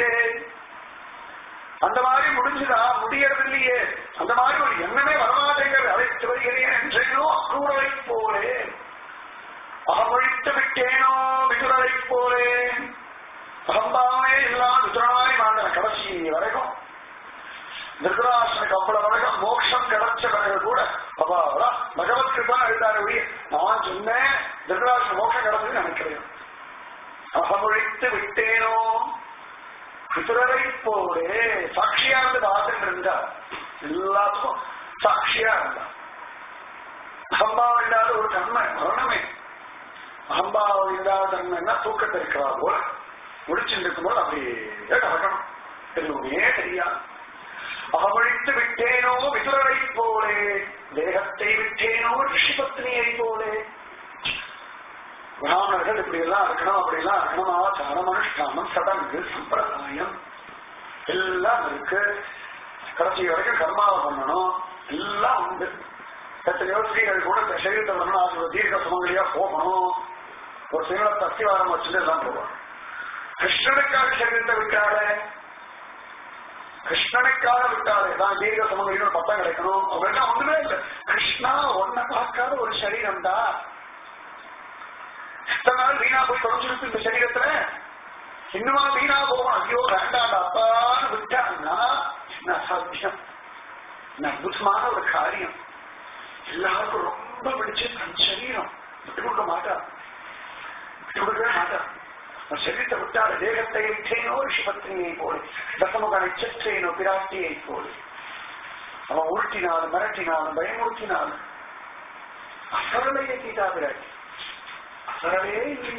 அந்த மாதிரி முடிஞ்சுதா முடியறது இல்லையே அந்த மாதிரி ஒரு எண்ணமே வரமாட்டேங்கிறது அழைத்து வருகிறேன் என்றேனோ அக்ரூர வைப்போலே அகமொழித்து விட்டேனோ விதுரரை போலே அகம்பாவமே இல்லாம விதுரனாய் மாண்டன கடைசி வரைக்கும் திருதராசனுக்கு அவ்வளவு வரைக்கும் மோட்சம் கிடைச்ச பிறகு கூட அப்பா பகவத் கிருபா எழுதாரு ஒழிய நான் சொன்னேன் திருதராசன் மோட்சம் கிடைச்சதுன்னு நினைக்கிறேன் அகமொழித்து விட்டேனோ பிதரை போலே சாட்சியா இருந்து பார்த்துட்டு இருந்தா எல்லாத்துக்கும் சாட்சியா இருந்தா அகம்பாவம் இல்லாத ஒரு தன்மை மரணமே அகம்பாவம் இல்லாத தன்மைன்னா தூக்கத்தை இருக்கிறா போல முடிச்சுட்டு இருக்கும்போது அப்படியே நடக்கணும் எதுவுமே தெரியாது அகமழித்து விட்டேனோ விதுரரை போலே தேகத்தை விட்டேனோ ரிஷிபத்னியை போலே பிராமணர்கள் இப்படி எல்லாம் இருக்கணும் அப்படி எல்லாம் இருக்கணும் ஆச்சாரம் அனுஷ்டானம் சடங்கு சம்பிரதாயம் எல்லாம் இருக்கு கடைசி வரைக்கும் கர்மாவை பண்ணணும் எல்லாம் உண்டு எத்தனையோ ஸ்திரீகள் கூட இந்த சரீரத்தை வரணும் அது ஒரு தீர்க்க சுமங்கலியா போகணும் ஒரு சிங்களத்தை அஸ்திவாரம் வச்சுட்டு எல்லாம் போவாங்க கிருஷ்ணனுக்காக சரீரத்தை விட்டாலே கிருஷ்ணனுக்காக விட்டாலே தான் தீர்க்க சுமங்கலின்னு பட்டம் கிடைக்கணும் அப்படின்னா ஒண்ணுமே இல்லை கிருஷ்ணா ஒன்ன பார்க்காத ஒரு சரீரம் தான் இத்தனை நாள் வீணா போய் தொலைஞ்சிருக்கு இந்த சரீரத்துல இன்னுமா வீணா போவோம் ஐயோ வேண்டாம் அப்பான்னு விட்டாங்கன்னா என்ன சாத்தியம் என்ன அற்புதமான ஒரு காரியம் எல்லாருக்கும் ரொம்ப பிடிச்ச தன் சரீரம் விட்டு கொடுக்க மாட்டா விட்டு கொடுக்கவே மாட்டா சரீரத்தை விட்டால் தேகத்தை விட்டேனோ ரிஷபத்தினியை போல தசமுக நட்சத்திரேனோ பிராட்டியை போல அவன் உருட்டினாலும் மிரட்டினாலும் பயமுறுத்தினாலும் அசரலையே கீதா பிராட்டி அசரலே இல்லை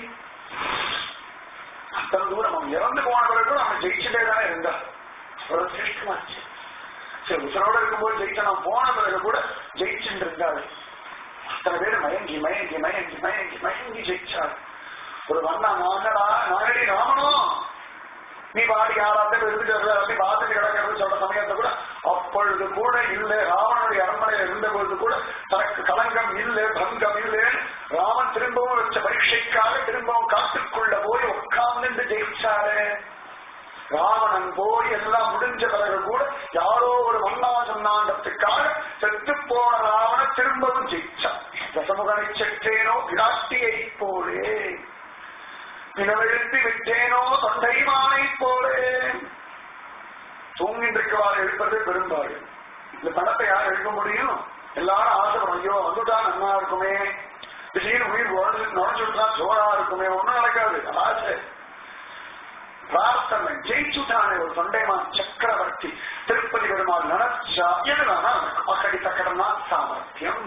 அத்தனை தூரம் அவன் இறந்து போன பிறகு அவன் ஜெயிச்சுட்டே தானே இருந்தான் அவ்வளவு சிரேஷ்டமாச்சு சரி உசரோட இருக்கும்போது ஜெயிச்ச நான் போன பிறகு கூட ஜெயிச்சுட்டு இருந்தாரு அத்தனை பேர் மயங்கி மயங்கி மயங்கி மயங்கி மயங்கி ஜெயிச்சாரு ஒரு வண்ணா நானடா நானடி ராமனும் நீ பாடி யாராவது இருந்துட்டு அப்படி பார்த்துட்டு கிடக்கிறது சொல்ற சமயத்தை கூட அப்பொழுது கூட இல்லை ராவனுடைய அரண்மனையில் இருந்த பொழுது கூட தனக்கு களங்கம் இல்லை பங்கம் இல்லை ராமன் திரும்பவும் வச்ச பரீட்சைக்காக திரும்பவும் காட்டுக்குள்ள போய் உட்கார்ந்து ஜெயிச்சாரு ராவணன் போய் எல்லாம் முடிஞ்ச பிறகு கூட யாரோ ஒரு மன்னா சொன்னாண்டத்துக்காக செத்து போன ராவண திரும்பவும் ஜெயிச்சான் தசமுகனை செற்றேனோ விராட்டியை போலே பினவெழுத்து விட்டேனோ தொண்டைமானை போலே தூங்கிட்டு இருக்கவாறு எழுப்பது பெரும்பாடு இந்த பணத்தை யார் எழுத முடியும் எல்லாரும் ஆசைப்படும் ஐயோ வந்துட்டா நல்லா இருக்குமே திடீர்னு உயிர் நுழைஞ்சுட்டா ஜோரா இருக்குமே ஒண்ணும் நடக்காது ஆசை பிரார்த்தனை ஜெயிச்சுட்டானே ஒரு தொண்டைமான் சக்கரவர்த்தி திருப்பதி பெருமாள் நினைச்சா எதுனா அக்கடி தக்கடமா சாமர்த்தியம்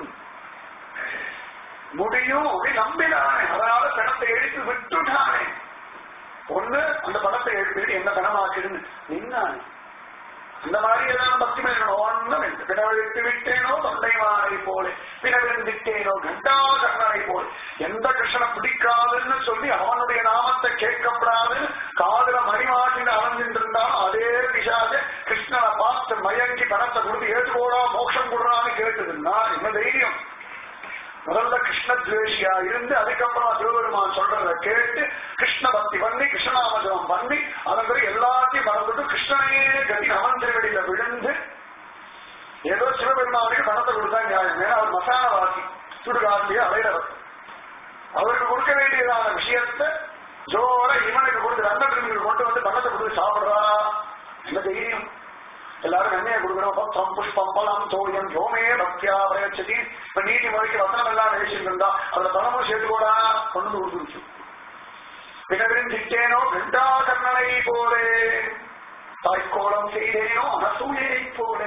முடியும் அப்படி நம்பினானே அதனால பணத்தை எடுத்து விட்டுட்டானே ஒண்ணு அந்த பணத்தை எடுத்துட்டு என்ன பணமாக்குதுன்னு நின்னானே அந்த மாதிரி ஏதாவது பக்தி மேலும் ஒண்ணும் இல்லை பிறவெடுத்து விட்டேனோ தொண்டைமானை போல பிறவெடுத்தேனோ கண்டா கண்ணனை போல எந்த கிருஷ்ணனை பிடிக்காதுன்னு சொல்லி அவனுடைய நாமத்தை கேட்கப்படாதுன்னு காதுல மணிமாட்டின்னு அலைஞ்சிட்டு இருந்தாலும் அதே பிசாச கிருஷ்ணனை பார்த்து மயங்கி பணத்தை கொடுத்து ஏற்றுக்கோடா மோட்சம் கொடுறான்னு கேட்டதுன்னா என்ன தைரியம் முதல்ல கிருஷ்ண துவேஷியா இருந்து அதுக்கப்புறம் சிவபெருமான் சொல்றத கேட்டு கிருஷ்ண பக்தி பண்ணி கிருஷ்ணநாமஜனம் பண்ணி அதன் பிறகு எல்லாத்தையும் மறந்துட்டு கிருஷ்ணனையே கட்டி அவன் திருவடியில விழுந்து ஏதோ சிவபெருமானுக்கு பணத்தை கொடுத்தா நியாயம் ஏன்னா அவர் மசானவாசி சுடுகாட்டிலேயே அலையிறவர் அவருக்கு கொடுக்க வேண்டியதான விஷயத்த ஜோர இவனுக்கு கொடுத்து ரந்த திரும்பிக்கு கொண்டு வந்து பணத்தை கொடுத்து சாப்பிடுறா என்ன தைரியம் எல்லாரும் எண்ணெயை கொடுக்குறோம் பத்திரம் புஷ்பம் பலம் தோயம் யோமே பக்தியா பிரயச்சதி இப்ப நீதி முறைக்கு வசனம் எல்லாம் நினைச்சிட்டு இருந்தா அதுல பணமும் சேர்த்து கூட கொண்டு வந்து கொடுத்துருச்சு பிறவின் திட்டேனோ வெண்டா கண்ணனை போலே தாய்க்கோலம் செய்தேனோ அனசூயை போலே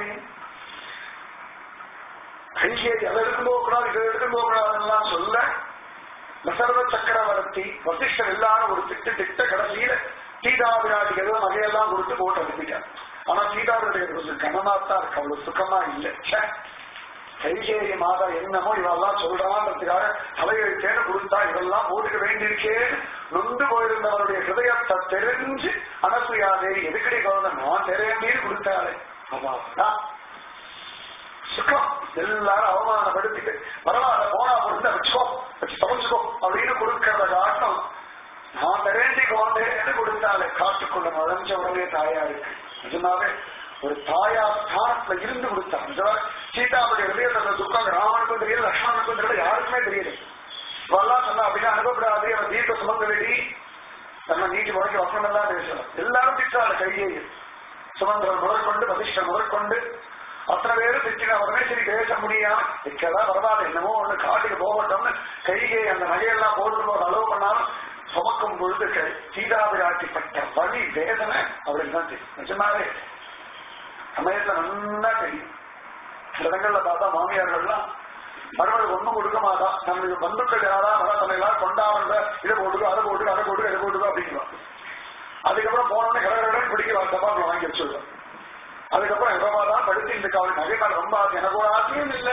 கைகேரி அதை எடுத்து போகக்கூடாது இதை எடுத்து போகக்கூடாதுலாம் சொல்ல தசரத சக்கரவர்த்தி வசிஷ்டர் எல்லாரும் ஒரு திட்டு திட்ட கடைசியில சீதாபிராட்டிக்கு எல்லாம் நகையெல்லாம் கொடுத்து போட்டு அனுப்பிட்டார் ஆனா சீதாவுடைய கொஞ்சம் கனமாத்தான் இருக்கு அவ்வளவு சுகமா இல்லை கைகேரி மாதா என்னமோ இவெல்லாம் சொல்றான்றதுக்காக தலையெழுத்தேன்னு கொடுத்தா இதெல்லாம் போட்டுக்க வேண்டியிருக்கே நொந்து போயிருந்தவருடைய ஹிருதயத்தை தெரிஞ்சு அனசுயா தேவி எதுக்கடி கவர்ந்த நான் தெரியாமீர் கொடுத்தாரு அதான் சுகம் எல்லாரும் அவமானப்படுத்திட்டு பரவாயில்ல போனா பொருந்த வச்சுக்கோ வச்சு சமைச்சுக்கோ அப்படின்னு கொடுக்கறத காட்டும் நான் தரேண்டி கொண்டேன்னு கொடுத்தாலே காட்டுக்குள்ள நுழைஞ்ச உடனே தாயா இருக்கு நிஜமாவே ஒரு தாயா ஸ்தானத்துல இருந்து கொடுத்தா சீதாவுடைய ஹிருதயத்துல துக்கம் ராமனுக்கும் தெரியல லக்ஷ்மணனுக்கும் தெரியல யாருக்குமே தெரியல இவெல்லாம் சொன்னா அப்படின்னா அனுப்பப்படாது அவன் தீர்க்க சுமங்கலடி நம்ம நீட்டி முறைக்கு வசனம் எல்லாம் பேசணும் எல்லாரும் திட்டாரு கையை சுமந்திரன் முதற்கொண்டு வசிஷ்டர் முதற்கொண்டு அத்தனை பேரும் திட்டின உடனே சரி பேச முடியாம திக்கதான் பரவாயில்ல என்னமோ ஒண்ணு காட்டுக்கு போகட்டும்னு கைகை அந்த நகையெல்லாம் போட்டு போக அளவு பண்ணாலும் சுமக்கும் பொழுது க- சீதாபிராட்டிப்பட்ட வலி வேதனை அவளுக்கு தான் தெரியும் நிஜமாவே சமயத்துல நல்லா தெரியும் சில இடங்கள்ல பார்த்தா மாமியார்கள்லாம் மறுபடியும் ஒண்ணும் கொடுக்க மாட்டா நம்மளுக்கு பந்துக்கள் யாரா வர நம்ம எல்லாரும் கொண்டாடுற இதை போட்டுக்கோ அதை போட்டுக்கோ அதை போட்டுக்கோ இதை போட்டுக்கோ அப்படிங்கிறோம் அதுக்கப்புறம் போனோடனே கடற்கடன் பிடிக்க டப்பாக்கள் வாங்கி வச்சுருவோம் அதுக்கப்புறம் எப்பமா தான் படுத்து இந்த அவள் நகை மேல ரொம்ப ஆசை எனக்கு ஒரு ஆசையும் இல்ல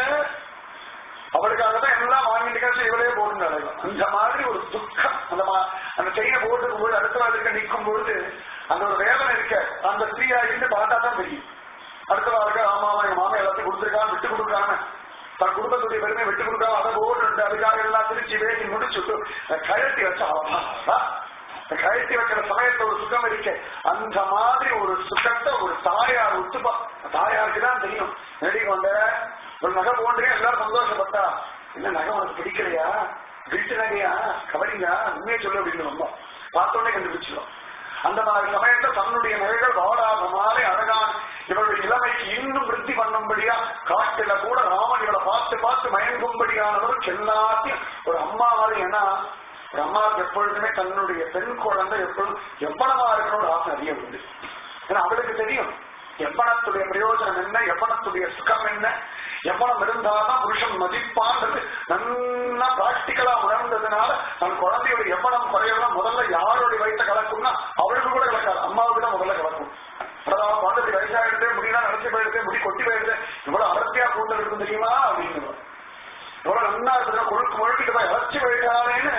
அவளுக்காக தான் எல்லாம் வாங்கிட்டு காசு இவளே போட்டு நடக்கும் அந்த மாதிரி ஒரு துக்கம் அந்த மா- அந்த செயினை போட்டுக்கும் போது அடுத்த வாரத்துக்கு நிற்கும் பொழுது அந்த ஒரு வேதனை இருக்க அந்த ஸ்திரீயா இருந்து பார்த்தா தான் தெரியும் அடுத்த வாரம் ஆமா ஆமா எங்க மாமா எல்லாத்தையும் கொடுத்துருக்கான் விட்டு கொடுக்காம தன் குடும்பத்துடைய பெருமை விட்டு கொடுக்காம அதை போட்டு அதுக்காக எல்லாம் திருச்சி பேசி முடிச்சுட்டு அதை கழட்டி வச்சா அவ்வளவுதான். அந்த கழட்டி வைக்கிற சமயத்துல ஒரு சுகம் இருக்கு அந்த மாதிரி ஒரு சுகத்தை ஒரு தாயார் ஒத்துப்பா தாயாருக்கு தான் தெரியும் நடிகை வந்த ஒரு நகை போன்றே எல்லாரும் சந்தோஷப்பட்டா என்ன நகை உனக்கு பிடிக்கலையா வீட்டு நகையா கவனிங்க உண்மையை சொல்லு அப்படின்னு வந்தோம் பார்த்தோன்னே கண்டுபிடிச்சிடும் அந்த மாதிரி சமயத்துல தன்னுடைய நகைகள் வாடாத மாதிரி அழகான இவளுடைய இளமைக்கு இன்னும் விருத்தி பண்ணும்படியா காட்டுல கூட ராமன் இவளை பார்த்து பார்த்து மயங்கும்படியானவருக்கு எல்லாத்தையும் ஒரு அம்மா மாதிரி ஏன்னா ஒரு அம்மாவுக்கு எப்பொழுதுமே தன்னுடைய பெண் குழந்தை எப்பொழுதும் எவ்வளவா இருக்கணும்னு ஆசை அதிகம் உண்டு ஏன்னா அவளுக்கு தெரியும் எவ்வளத்துடைய பிரயோஜனம் என்ன எவ்வளத்துடைய சுகம் என்ன எவ்வளவு இருந்தாதான் புருஷன் மதிப்பான்றது நல்லா பிராக்டிக்கலா உணர்ந்ததுனால தன் குழந்தையோட எவ்வளவு குறையலாம் முதல்ல யாருடைய வயிற்ற கலக்கும்னா அவளுக்கு கூட கலக்காது அம்மாவுக்கு தான் முதல்ல கலக்கும் அதான் குழந்தை வயசாகிடுது முடியெல்லாம் நடத்தி போயிடுது முடி கொட்டி போயிடுது இவ்வளவு அடர்த்தியா கூந்தல் இருக்கும் தெரியுமா அப்படின்னு எவ்வளவு நல்லா இருக்குதுன்னா கொழுக்கு முழுக்கிட்டு போய் அழைச்சி போயிட்டாலேன்னு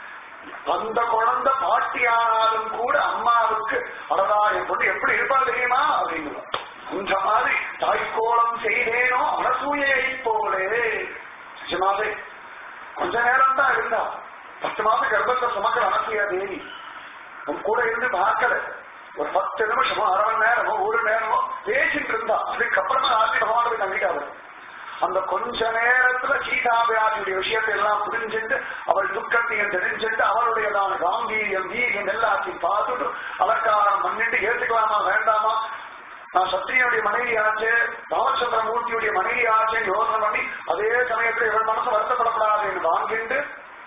அந்த குழந்தை பாட்டியானாலும் கூட அம்மாவுக்கு அடடா என் பொண்ணு எப்படி இருப்பா தெரியுமா அப்படின்னு அந்த மாதிரி தாய்க்கோலம் செய்தேனோ அனசூயை போலே நிஜமாவே கொஞ்ச நேரம் தான் இருந்தா பத்து மாசம் கர்ப்பத்தை சுமக்கிற அனசூயா தேவி உன் கூட இருந்து பார்க்கல ஒரு பத்து நிமிஷமோ அரை மணி நேரமோ ஒரு நேரமோ பேசிட்டு இருந்தா அதுக்கப்புறமா ஆசி பகவானுக்கு தங்கிட்டாரு அந்த கொஞ்ச நேரத்துல சீதாபிராஜுடைய விஷயத்தை எல்லாம் புரிஞ்சுட்டு அவள் துக்கத்தையும் தெரிஞ்சுட்டு அவளுடையதான காம்பீரியம் வீரியம் எல்லாத்தையும் பார்த்துட்டு அலங்காரம் பண்ணிட்டு ஏத்துக்கலாமா வேண்டாமா நான் சத்திரியனுடைய மனைவி ஆச்சு ராமச்சந்திர மூர்த்தியுடைய மனைவி ஆச்சுன்னு யோசனை பண்ணி அதே சமயத்துல இவள் மனசு வருத்தப்படப்படாதுன்னு வாங்கிட்டு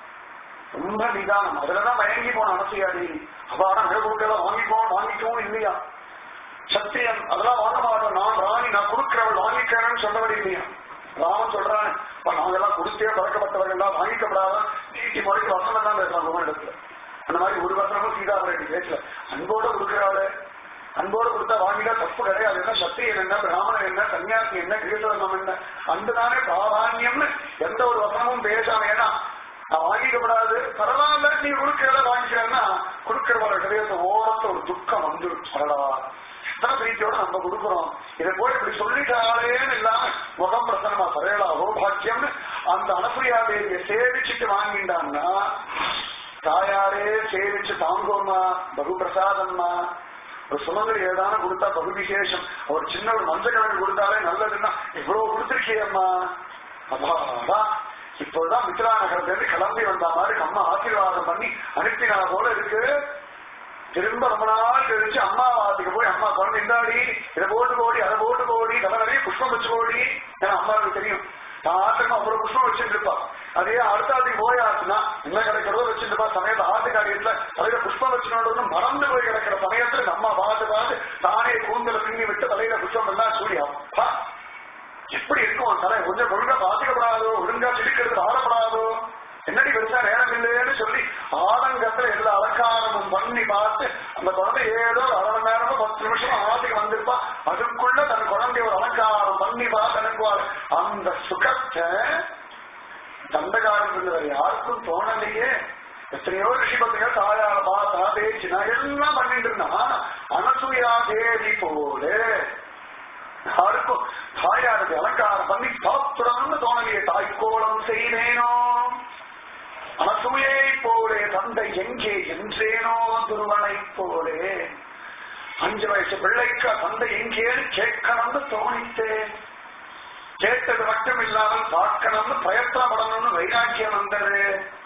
ரொம்ப நிதானம் அதுலதான் மயங்கி போன அனசையாடி அவாடா நகை கொடுக்கலாம் வாங்கிப்போம் வாங்கிக்கவும் இல்லையா சத்தியன் அதெல்லாம் வாங்க மாட்டோம் நான் ராணி நான் கொடுக்கிறவள் வாங்கிக்கிறேன்னு சொன்னவள் இல்லையா ராமன் சொல்றான் "அப்பா, நாங்கெல்லாம் கொடுத்தே பழக்கப்பட்டவர்கள் தான் வாங்கிக்கப்படாத நீட்டி முறைக்கு வசனம் தான் பேசுறாங்க உங்களிடத்துல அந்த மாதிரி ஒரு வசனமும் சீதாபுரட்டி பேசல அன்போட கொடுக்கிறாள் அன்போட கொடுத்தா வாங்கிட்டா தப்பு கிடையாது என்ன சத்திரியன் என்ன பிராமணன் என்ன சன்னியாசி என்ன கிரீசவர்ணம் என்ன அன்புதானே பிராதானியம்னு எந்த ஒரு வசனமும் பேசாம ஏன்னா நான் வாங்கிக்கப்படாது பரவாயில்ல நீ கொடுக்கிறத வாங்கிக்கிறேன்னா கொடுக்கிறவங்க கிடையாது ஓரத்துல ஒரு துக்கம் வந்து பரவா இத்தனை பிரீத்தியோட நம்ம கொடுக்கிறோம் இதை போய் இப்படி சொல்லிட்டாலேன்னு இல்லாம முகம் பிரசனமா சரேலா சௌபாக்கியம்னு அந்த அனசுயா தேவியை சேவிச்சுட்டு வாங்கிட்டான்னா தாயாரே சேவிச்சு தாங்கோம்மா பகு பிரசாதம்மா ஒரு சுமங்கலி ஏதான கொடுத்தா பகு விசேஷம் ஒரு சின்ன ஒரு மஞ்சள் கிழங்கு கொடுத்தாலே நல்லதுன்னா இவ்வளவு கொடுத்துருக்கியம்மா அப்பாடா இப்போதான் மித்ரா நகரத்துல இருந்து கிளம்பி வந்த மாதிரி அம்மா ஆசீர்வாதம் பண்ணி அனுப்பினா போல இருக்கு திரும்ப ரொம்ப நாள் கழிச்சு அம்மாவாத்துக்கு போய் அம்மா குழந்தை இந்தாடி இதை போட்டு போடி அதை போட்டு போடி தலை நிறைய புஷ்பம் வச்சு போடி ஏன்னா அம்மாவுக்கு தெரியும் நான் ஆத்திரமா அவ்வளவு புஷ்பம் வச்சுட்டு இருப்பா அதே அடுத்த ஆத்துக்கு போய் ஆச்சுன்னா என்ன கிடைக்கிறதோ வச்சுட்டு இருப்பா சமயத்துல ஆட்டு காரியத்துல தலையில புஷ்பம் வச்சுனோட மறந்து போய் கிடக்கிற சமயத்துல இந்த அம்மா பார்த்து பார்த்து தானே கூந்தல பின்னி விட்டு தலையில புஷ்பம் எல்லாம் சூடி அப்பா எப்படி இருக்கும் தலை கொஞ்சம் ஒழுங்கா பாதிக்கப்படாதோ ஒழுங்கா சிரிக்கிறது ஆடப்படாதோ என்னடி பெருசா நேரம் இல்லையேன்னு சொல்லி ஆலங்கத்துல எல்லா அலங்காரமும் பண்ணி பார்த்து அந்த குழந்தை ஏதோ ஒரு அரை மணி நேரமோ பத்து நிமிஷம் ஆட்டுக்கு வந்திருப்பா அதுக்குள்ள தன் குழந்தை ஒரு அலங்காரம் பண்ணி பார்த்து அனுப்புவார் அந்த சுகத்தை தண்டகாரம் இருந்தவர் யாருக்கும் தோணலையே எத்தனையோ ரிஷிபத்துங்க தாயார பார்த்தா பேச்சு நான் எல்லாம் பண்ணிட்டு இருந்தா அனசூயா தேவி போல யாருக்கும் தாயாருக்கு அலங்காரம் பண்ணி சாப்பிடணும்னு தோணலையே தாய்க்கோலம் செய்தேனோ அனசூயை போலே தந்தை எங்கே என்றேனோ துருவனை போலே அஞ்சு வயசு பிள்ளைக்கு தந்தை எங்கேன்னு கேட்கணும்னு தோணித்தேன் கேட்டது மட்டும் இல்லாமல் பார்க்கணும்னு பிரயத்தனப்படணும்னு வைராக்கியம் வந்தது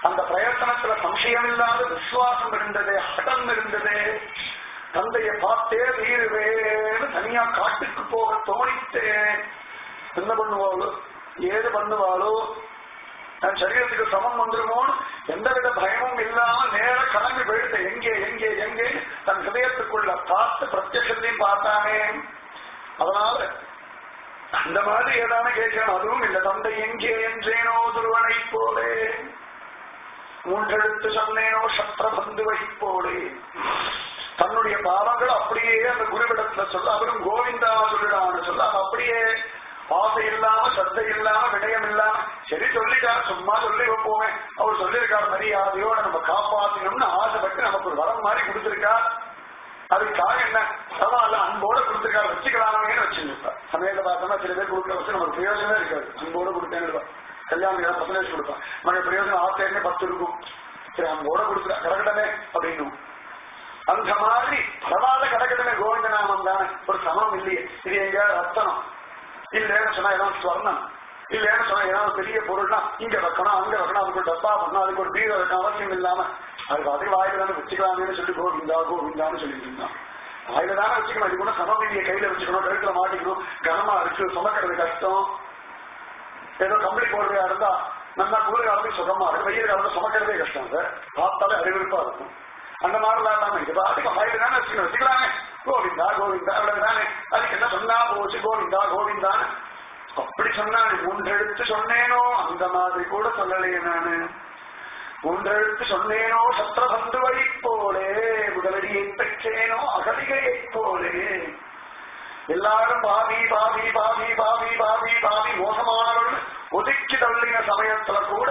அந்த பிரயத்தனத்துல சம்சயம் இல்லாத விசுவாசம் இருந்தது ஹடம் இருந்தது தந்தையை பார்த்தே தீருவேன்னு தனியா காட்டுக்கு போக தோணித்தேன் என்ன பண்ணுவாளோ ஏது பண்ணுவாளோ தன் சரீரத்துக்கு சமம் வந்துருமோன்னு எந்தவித பயமும் இல்லாம நேர கிளம்பி போயிட்டு எங்கே எங்கே எங்கே தன் ஹிருதயத்துக்குள்ள பார்த்து பிரத்யட்சத்தையும் பார்த்தானே அதனால அந்த மாதிரி ஏதான கேட்கணும் அதுவும் இல்ல தந்தை எங்கே என்றேனோ துருவனை போலே மூன்றெழுத்து சொன்னேனோ சத்ரபந்துவை போலே தன்னுடைய பாவங்கள் அப்படியே அந்த குருவிடத்துல சொல்ல அவரும் கோவிந்தா சொல்லிடான்னு சொல்ல அவன் அப்படியே ஆசை இல்லாம சத்தை இல்லாம விடயம் இல்லாம சரி சொல்லிட்டாரு சும்மா சொல்லி வைப்போமே அவர் சொல்லியிருக்காரு மரியாதையோட நம்ம காப்பாற்றணும்னு ஆசைப்பட்டு நமக்கு ஒரு வரம் மாதிரி கொடுத்திருக்கார் அதுக்காக என்ன பரவாயில்ல அன்போட கொடுத்திருக்காரு வச்சுக்கலாமேன்னு வச்சுருப்பா சமயத்தை பார்த்தோம்னா சில பேர் கொடுக்குற வச்சு நமக்கு பிரயோஜனமே இருக்காது அன்போட கொடுத்தேன்னு கல்யாணம் ஏதாவது பர்சன்டேஜ் கொடுப்பான் நமக்கு பிரயோஜனம் ஆசைன்னு பத்து இருக்கும் சரி அன்போட கொடுக்குறா கிடக்கட்டமே அப்படின்னும் அந்த மாதிரி பரவாயில்ல கிடக்கட்டமே கோவிந்த நாமம் தானே ஒரு சமம் இல்லையே இது எங்கேயாவது ரத்தனம் இல்லைன்னு சொன்னா ஏதாவது ஸ்வர்ணம் இல்லைன்னு சொன்னா ஏதாவது பெரிய பொருள்னா இங்க வைக்கணும் அங்க வைக்கணும் அதுக்கு ஒரு டப்பா பண்ணணும் அதுக்கு ஒரு பீரோ வைக்கணும் அவசியம் இல்லாம அதுக்கு அதே வாயில தானே வச்சுக்கலாமேன்னு சொல்லி கோவிந்தா கோவிந்தான்னு சொல்லிட்டு இருந்தான் வாயில தானே வச்சுக்கணும் இது கூட சமவெளியை கையில வச்சுக்கணும் கழுத்துல மாட்டிக்கணும் கனமா இருக்கு சுமக்கிறது கஷ்டம் ஏதோ கம்பளி போடுறதா இருந்தா நல்லா குளிர் காலத்துக்கு சுகமா இருக்கு வெயில் காலத்துல சுமக்கிறதே கஷ்டம் சார் பார்த்தாலே அறிவிப்பா இருக்கும் அந்த மாதிரிலாம் இல்லாம இது பாட்டுக்கு வாயில தானே வச்சுக்கணும் வச்சுக்கலாமே கோவிந்தா கோவிந்தா அவ்வளவுதானே அதுக்கு என்ன சொன்னா போச்சு கோவிந்தா கோவிந்தான்னு அப்படி சொன்னான் மூன்றெழுத்து சொன்னேனோ அந்த மாதிரி கூட சொல்லலையே நானு மூன்றெழுத்து சொன்னேனோ சத்திரபந்துவை போலே உடலடியை பெற்றேனோ அகலிகையை போலே எல்லாரும் பாவி பாவி பாவி பாவி பாவி பாவி மோசமானவர்கள் ஒதுக்கி தள்ளின சமயத்துல கூட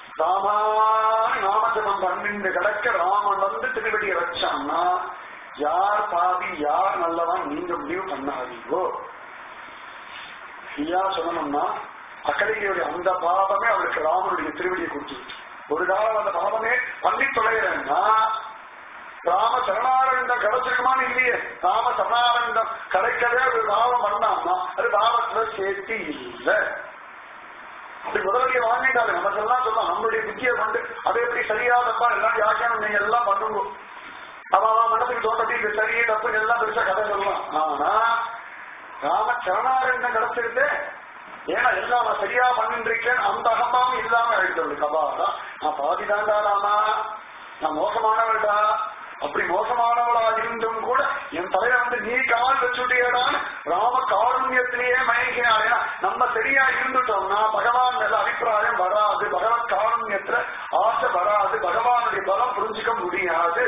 ராமான் நாமஜபம் பண்ணிண்டு கிடக்க ராமன் வந்து திருவடியை வச்சான்னா யார் பாவி யார் நல்லவன் நீங்க முடிவு பண்ணாதீங்கோ ஐயா சொல்லணும்னா அக்கடிகையுடைய அந்த பாவமே அவளுக்கு ராமனுடைய திருவடியை கொடுத்துருச்சு ஒரு காலம் அந்த பாவமே பண்ணி தொலைகிறேன்னா ராம சரணாரண்டம் கிடைச்சிருக்குமான்னு இல்லையே ராம சரணாரண்டம் கிடைக்கவே ஒரு பாவம் பண்ணாம்னா அது பாவத்துல சேர்த்து இல்லை அப்படி முதலடியை வாங்கிட்டாரு நமக்கெல்லாம் சொல்லலாம் நம்மளுடைய புத்தியை கொண்டு அதை எப்படி சரியா தப்பா எல்லாம் வியாக்கியானம் நீங்க எல்லாம் பண்ணுங்க அவன் மனசுக்கு தோட்டத்தை இது சரி தப்பு எல்லாம் பெருசா கதை சொல்லலாம் ஆனா ராம சரணாரண்யம் கிடைச்சிருந்தே ஏன்னா எல்லாம் நான் சரியா பண்ணிட்டு இருக்கேன் அந்த அகம்பாவும் இல்லாம எழுதுறது கபாடா நான் பாதி தாண்டா ராமா நான் மோசமானவள்டா அப்படி மோசமானவளா இருந்தும் கூட என் தலையில வந்து நீ கால் வச்சுட்டியடான்னு ராம காருண்யத்திலேயே மயங்கினாள் ஏன்னா நம்ம சரியா இருந்துட்டோம்னா பகவான் மேல அபிப்பிராயம் வராது பகவத் காருண்யத்துல ஆசை வராது பகவானுடைய பலம் புரிஞ்சுக்க முடியாது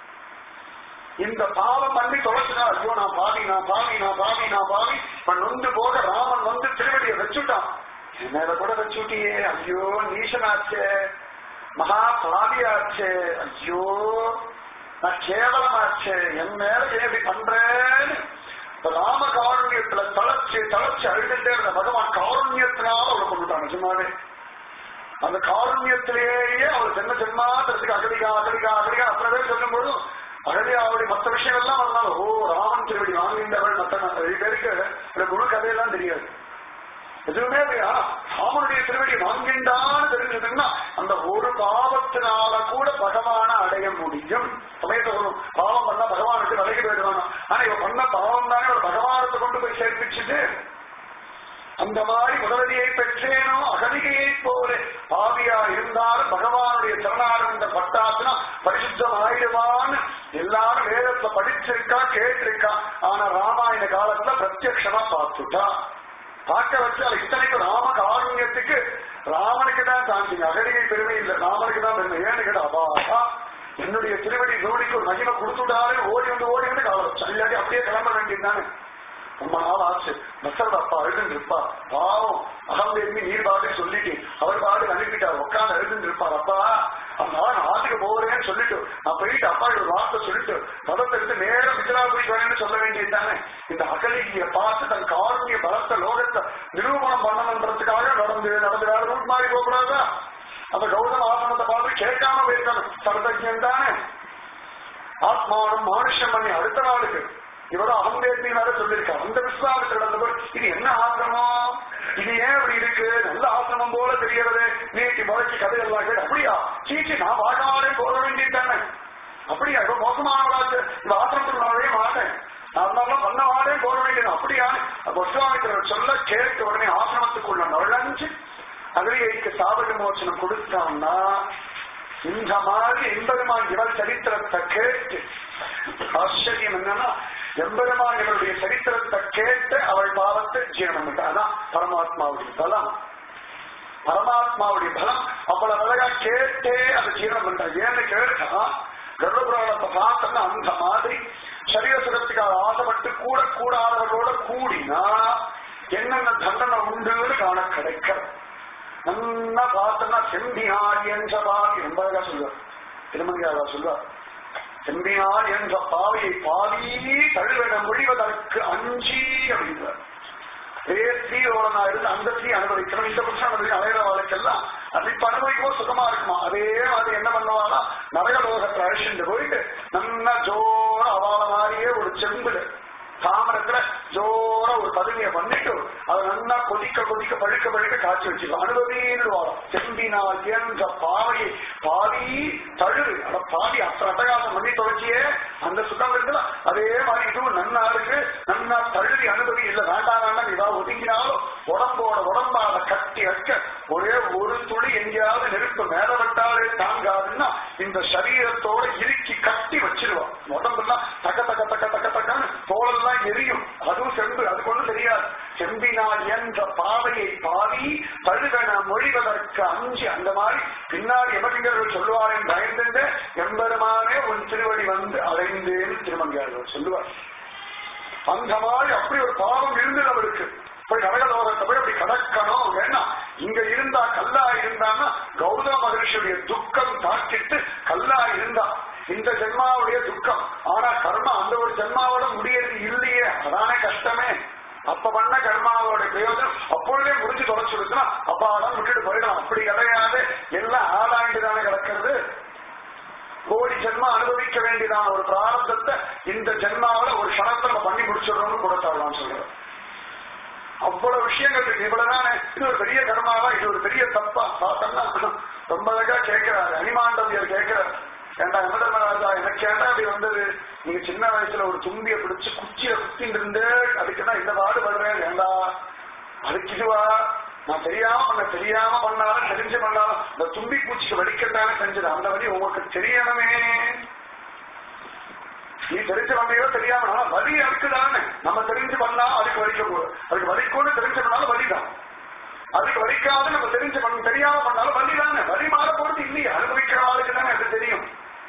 இந்த பாவம் பண்ணி தொலைச்சுனா ஐயோ நான் பாவி நான் பாவி நான் பாவி நான் பாவி இப்ப நொந்து போக ராமன் வந்து திருவடியை வச்சுட்டான் என் மேல கூட வச்சுட்டியே ஐயோ நீசனாச்சே மகா பாவியாச்சே ஐயோ நான் கேவலமாச்சே என் மேல ஏவி பண்றேன்னு ராம காருண்யத்துல தளச்சு தளச்சு அழுதுட்டே இருந்த பகவான் காருண்யத்தினால அவளை கொண்டுட்டான் நிஜமாவே அந்த காருண்யத்திலேயே அவள் ஜென்ம ஜென்மாத்திரத்துக்கு அகலிகா அகலிகா அகலிகா அத்தனை பேர் சொல்லும் போதும் அகலியா அவருடைய மற்ற விஷயம் எல்லாம் வந்தாலும் ஓ ராமன் திருவடி வாங்கின்றவள் மற்ற நிறைய பேருக்கு இந்த முழு கதையெல்லாம் தெரியாது எதுவுமே இல்லையா ராமனுடைய திருவடி வாங்கின்றான்னு தெரிஞ்சதுன்னா அந்த ஒரு பாவத்தினால கூட பகவான அடைய முடியும் சமயத்தை சொல்லும் பாவம் பண்ணா பகவானுக்கு விலகி போயிடுவானா ஆனா இவ பண்ண பாவம் தானே ஒரு பகவானத்தை கொண்டு போய் சேர்ப்பிச்சுட்டு அந்த மாதிரி முதலடியை பெற்றேனோ அகலிகையை போல பாவியா இருந்தாலும் பகவானுடைய சரணானந்த பட்டாசுனா பரிசுத்தம் ஆயிடுவான்னு எல்லாரும் வேதத்தை படிச்சிருக்கா கேட்டிருக்கா ஆனா ராமாயண காலத்துல பிரத்யக்ஷமா பார்த்துட்டா பார்க்க வச்சு அது இத்தனைக்கு ராம காருண்யத்துக்கு ராமனுக்கு தான் தாண்டிங்க அகலிகை பெருமை இல்லை ராமனுக்கு தான் பெருமை ஏன்னு கேட்டா அபாடா என்னுடைய திருவடி ஜோடிக்கு ஒரு மகிமை கொடுத்துட்டாரு ஓடி வந்து ஓடி வந்து கால வச்சா இல்லாட்டி அப்படியே கிளம்ப வேண்டியதுதானே ரொம்ப நாள் ஆச்சு மசல் அப்பா அழுதுன்னு இருப்பா பாவம் அகம்பேபி நீர் பாடு சொல்லிட்டு அவர் பாடு அனுப்பிட்டார் உட்காந்து அழுதுன்னு இருப்பார் அப்பா அதனால நான் ஆத்துக்கு போறேன்னு சொல்லிட்டு நான் போயிட்டு அப்பா ஒரு வார்த்தை சொல்லிட்டு பதத்தை எடுத்து நேரம் மிதிராபுரி வரேன்னு சொல்ல வேண்டியது தானே இந்த அகலிகிய பார்த்து தன் காரணிய பலத்த லோகத்தை நிரூபணம் பண்ணணுன்றதுக்காக நடந்து நடந்து வேற ரூட் மாறி போகக்கூடாதா அந்த கௌதம ஆசனத்தை பார்த்து கேட்காம போயிருக்கணும் சர்வஜன் தானே ஆத்மானம் மானுஷம் பண்ணி அடுத்த நாளுக்கு இவரும் அகம்பேத்மி வேற சொல்லியிருக்காரு அந்த விஸ்வாசத்தில் நடந்தவர் இது என்ன ஆசிரமம் இது ஏன் இப்படி இருக்கு நல்ல ஆசிரமம் போல தெரியறது நீட்டி முளைச்சு கதையெல்லாம் கேட்டு அப்படியா சீ நான் வாழாடே போக வேண்டியதானே அப்படியா இப்ப மோசமானவளாச்சு இந்த ஆசிரமத்துக்கு நான் வரவே மாட்டேன் அதனால பண்ண வாடே போக வேண்டியது அப்படியா அப்ப விஸ்வாமித்திரர் சொல்ல கேட்டு உடனே ஆசிரமத்துக்குள்ள நுழைஞ்சு அகலிகைக்கு சாபக மோச்சனம் கொடுத்தான்னா இந்த மாதிரி எம்பெருமான் இவள் சரித்திரத்தை கேட்டு ஆச்சரியம் என்னன்னா எம்பெருமான் இவருடைய சரித்திரத்தை கேட்டு அவள் பாவத்தை ஜீரணம் பண்ணிட்டா. அதான் பரமாத்மாவுடைய பலம் பரமாத்மாவுடைய பலம் அவ்வளவு அழகா கேட்டே அதை ஜீரணம் பண்றா ஏன்னு கேட்டா கர்ப்பபுராணத்தை பார்த்தோம்னா அந்த மாதிரி சரீர சுகத்துக்காக ஆசைப்பட்டு கூட கூடாதவர்களோட கூடினா என்னென்ன தண்டனை உண்டுன்னு காண கிடைக்கிறது நல்லா பார்த்தோம்னா செம்பியார் என்ற பாவி ரொம்ப அழகா சொல்லுவார் திருமணியாரா சொல்லுவார் செம்பியார் என்ற பாவியை பாவி தழுவிட முடிவதற்கு அஞ்சி அப்படின்றார் அதே ஸ்ரீயோட நான் இருந்து அந்த ஸ்ரீ அனுபவிக்கணும் இந்த புருஷன் அனுபவிக்க அலையிற வாழ்க்கெல்லாம் அது இப்ப அனுபவிக்கும் சுகமா இருக்குமா அதே மாதிரி என்ன பண்ணுவானா நரக லோகத்துல அழிச்சுட்டு போயிட்டு நல்லா ஜோர அவாத மாதிரியே ஒரு செம்புல தாமரத்துல ஜோர ஒரு பதுமையை பண்ணிட்டு அதை நல்லா கொதிக்க கொதிக்க பழுக்க பழுக்க காய்ச்சி வச்சுக்கோ அனுபவின்னு செம்பினால் என்ற பாவையை பாவி தழுவு அட பாவி அத்தனை அட்டகாசம் பண்ணி தொலைச்சியே அந்த சுகம் இருக்குல்ல அதே மாதிரி இதுவும் நன்னா இருக்கு நன்னா தழுவி அனுபவி இல்ல வேண்டாம் வேண்டாம் ஏதாவது ஒதுங்கினாலும் உடம்போட உடம்பா அதை கட்டி வைக்க ஒரே ஒரு துளி எங்கேயாவது நெருப்பு மேல விட்டாலே தாங்காதுன்னா இந்த சரீரத்தோட இறுக்கி கட்டி வச்சிருவான் உடம்புலாம் தக்க தக்க தக்க தக்க தக்கன்னு தோலெல்லாம் எரியும் அதுவும் செம்பு அதுக்கு ஒண்ணும் தெரியாது செம்பினால் என்ற பாவையை பாவி தழுவன மொழிவதற்கு அஞ்சு அந்த மாதிரி பின்னாடி எமதிங்கர்கள் சொல்லுவாரேன் பயந்துண்டு எம்பெருமானே உன் திருவடி வந்து அடைந்தேன்னு திருமங்கையாளர் சொல்லுவார் அந்த மாதிரி அப்படி ஒரு பாவம் இருந்தது அவருக்கு போய் கடகலோகத்தை போய் அப்படி கடக்கணும் வேணா இங்க இருந்தா கல்லா இருந்தான்னா கௌதம மகரிஷியுடைய துக்கம் தாக்கிட்டு கல்லா இருந்தா இந்த ஜென்மாவுடைய துக்கம் ஆனா கர்மா அந்த ஒரு ஜென்மாவோட முடியறது இல்லையே அதானே கஷ்டமே அப்ப பண்ண கர்மாவோட பிரயோஜனம் அப்பொழுதே முடிஞ்சு தொலைச்சுடுச்சுன்னா அப்பாடம் விட்டுட்டு போயிடலாம் அப்படி கிடையாது எல்லாம் ஆளாண்டு தானே கிடக்கிறது கோடி ஜென்மா அனுபவிக்க வேண்டியதான ஒரு பிராரப்தத்தை இந்த ஜென்மாவில ஒரு க்ஷணத்தை நம்ம பண்ணி முடிச்சிடணும்னு கூட தரலாம் சொல்றேன் அவ்வளவு விஷயங்கள் இருக்கு இவ்வளவுதானே இது ஒரு பெரிய கர்மாவா இது ஒரு பெரிய தப்பா பார்த்தோம்னா ரொம்ப அழகா கேட்கிறாரு அனிமாண்டவியர் கேட்கிறார் ஏண்டா யமதர்மராஜா எனக்கு ஏண்டா அப்படி வந்தது நீங்க சின்ன வயசுல ஒரு தும்பிய பிடிச்சு குச்சியில குத்திட்டு இருந்து அதுக்குதான் இந்த பாடுபடுறேன் ஏண்டா அதுக்கு இதுவா நான் தெரியாம பண்ண தெரியாம பண்ணாலும் தெரிஞ்சு பண்ணாலும் இந்த தும்பி பூச்சிக்கு வலிக்கத்தானே செஞ்சது அந்த வழி உங்களுக்கு தெரியணுமே நீ தெரிஞ்சு வந்தையோ தெரியாம ஆனா வலி இருக்குதானே நம்ம தெரிஞ்சு பண்ணா அதுக்கு வலிக்க போகுது அதுக்கு வலிக்கும்னு தெரிஞ்சு பண்ணாலும் வலிதான் அதுக்கு வலிக்காது நம்ம தெரிஞ்சு பண்ண தெரியாம பண்ணாலும் வலி தானே வலி மாற போறது இல்லையே அனுபவிக்கிற ஆளுக்கு தானே அது தெரியும்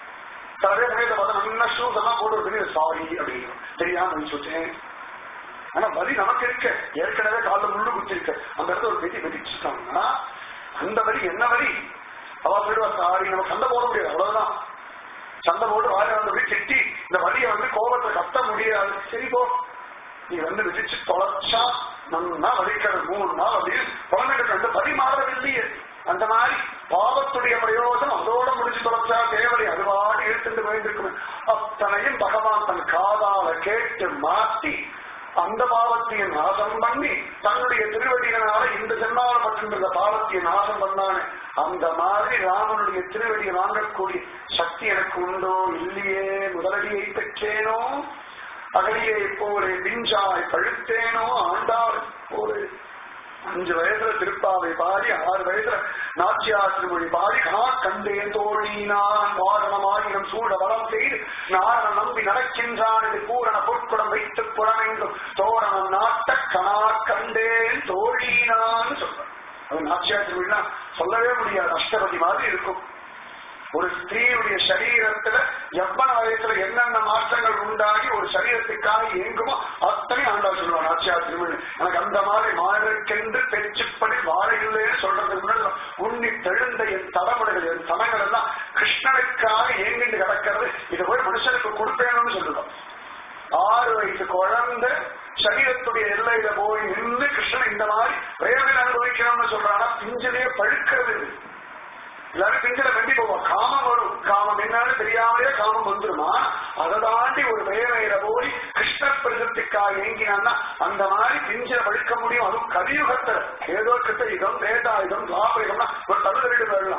சில பேர் சமயத்தை பார்த்தா நல்ல ஷூஸ் எல்லாம் போட்டு தெரியும் சாரி அப்படின்னு தெரியாம நினைச்சுட்டேன் ஆனா வலி நமக்கு இருக்கு ஏற்கனவே காலில் முள்ளு குத்தி இருக்கு அந்த இடத்துல ஒரு வெடி வெடிச்சுட்டாங்கன்னா அந்த வலி என்ன வலி அவ சொல்லுவா சாரி நம்ம சண்டை போட முடியாது அவ்வளவுதான் சண்டை போட்டு வாயில வந்து போய் திட்டி இந்த வலியை வந்து கோபத்தை கத்த முடியாது சரி போ நீ வந்து விதிச்சு தொலைச்சா நன்னா வலிக்கிறது மூணு நாள் அப்படின்னு குழந்தைகள் வந்து வலி மாறவில்லையே அந்த மாதிரி பாவத்துடைய பிரயோஜனம் அதோட முடிஞ்சு தொலைச்சா தேவதை அதுவாடி இழுத்துட்டு போயிருக்கும் அத்தனையும் பகவான் தன் காதால கேட்டு மாத்தி அந்த பாவத்தையும் நாசம் பண்ணி தன்னுடைய திருவடிகளால இந்த ஜென்மாவில் பட்டிருந்த பாவத்தையை நாசம் பண்ணானே அந்த மாதிரி ராமனுடைய திருவடியை வாங்கக்கூடிய சக்தி எனக்கு உண்டோ இல்லையே முதலடியை பெற்றேனோ அகலியை போலே பிஞ்சாய் பழுத்தேனோ ஆண்டாள் போலே அஞ்சு வயசுல திருப்பாவை பாடி ஆறு வயசுல நாச்சியார் திருமொழி பாடி கனா கண்டேன் தோழி நான் வாரணமாயிரம் சூழ வளம் செய்து நாரண நம்பி நடக்கின்றான் இது பூரண பொற்குடம் வைத்து புறமெங்கும் தோரணம் நாட்ட கனா கண்டேன் தோழி நான் சொல்றேன் அது நாச்சியார் திருமொழினா சொல்லவே முடியாது அஷ்டபதி மாதிரி இருக்கும் ஒரு ஸ்திரீயுடைய சரீரத்துல எவ்வளவு வயசுல என்னென்ன மாற்றங்கள் உண்டாகி ஒரு சரீரத்துக்காக இயங்குமோ அத்தனை ஆண்டாள் சொல்லுவாங்க ஆச்சியார் திருமணி எனக்கு அந்த மாதிரி மாறக்கென்று பெற்றுப்படி வாழ இல்லைன்னு சொல்றதுக்கு முன்னாடி உண்ணி தெழுந்த என் தலைமுறைகள் என் தனங்கள் எல்லாம் கிருஷ்ணனுக்காக இயங்கிட்டு கிடக்கிறது இதை போய் மனுஷனுக்கு கொடுப்பேன்னு சொல்லுவோம் ஆறு வயசு குழந்தை சரீரத்துடைய எல்லையில போய் நின்று கிருஷ்ணன் இந்த மாதிரி வேதனை அனுபவிக்கணும்னு சொல்றானா பிஞ்சிலேயே பழுக்கிறது எல்லாரும் பிஞ்சில வெண்டி போவோம் காமம் வரும் காமம் என்னன்னு தெரியாமலே காமம் வந்துருமா அதை தாண்டி ஒரு வேலையில போய் கிருஷ்ண பிரசத்துக்காக ஏங்கினான்னா அந்த மாதிரி பிஞ்சில பழுக்க முடியும் அதுவும் கலியுகத்துல ஏதோ கிருத்த யுகம் வேதாயுகம் துவாபயுகம்னா ஒரு தழுதலிட்டு வரலாம்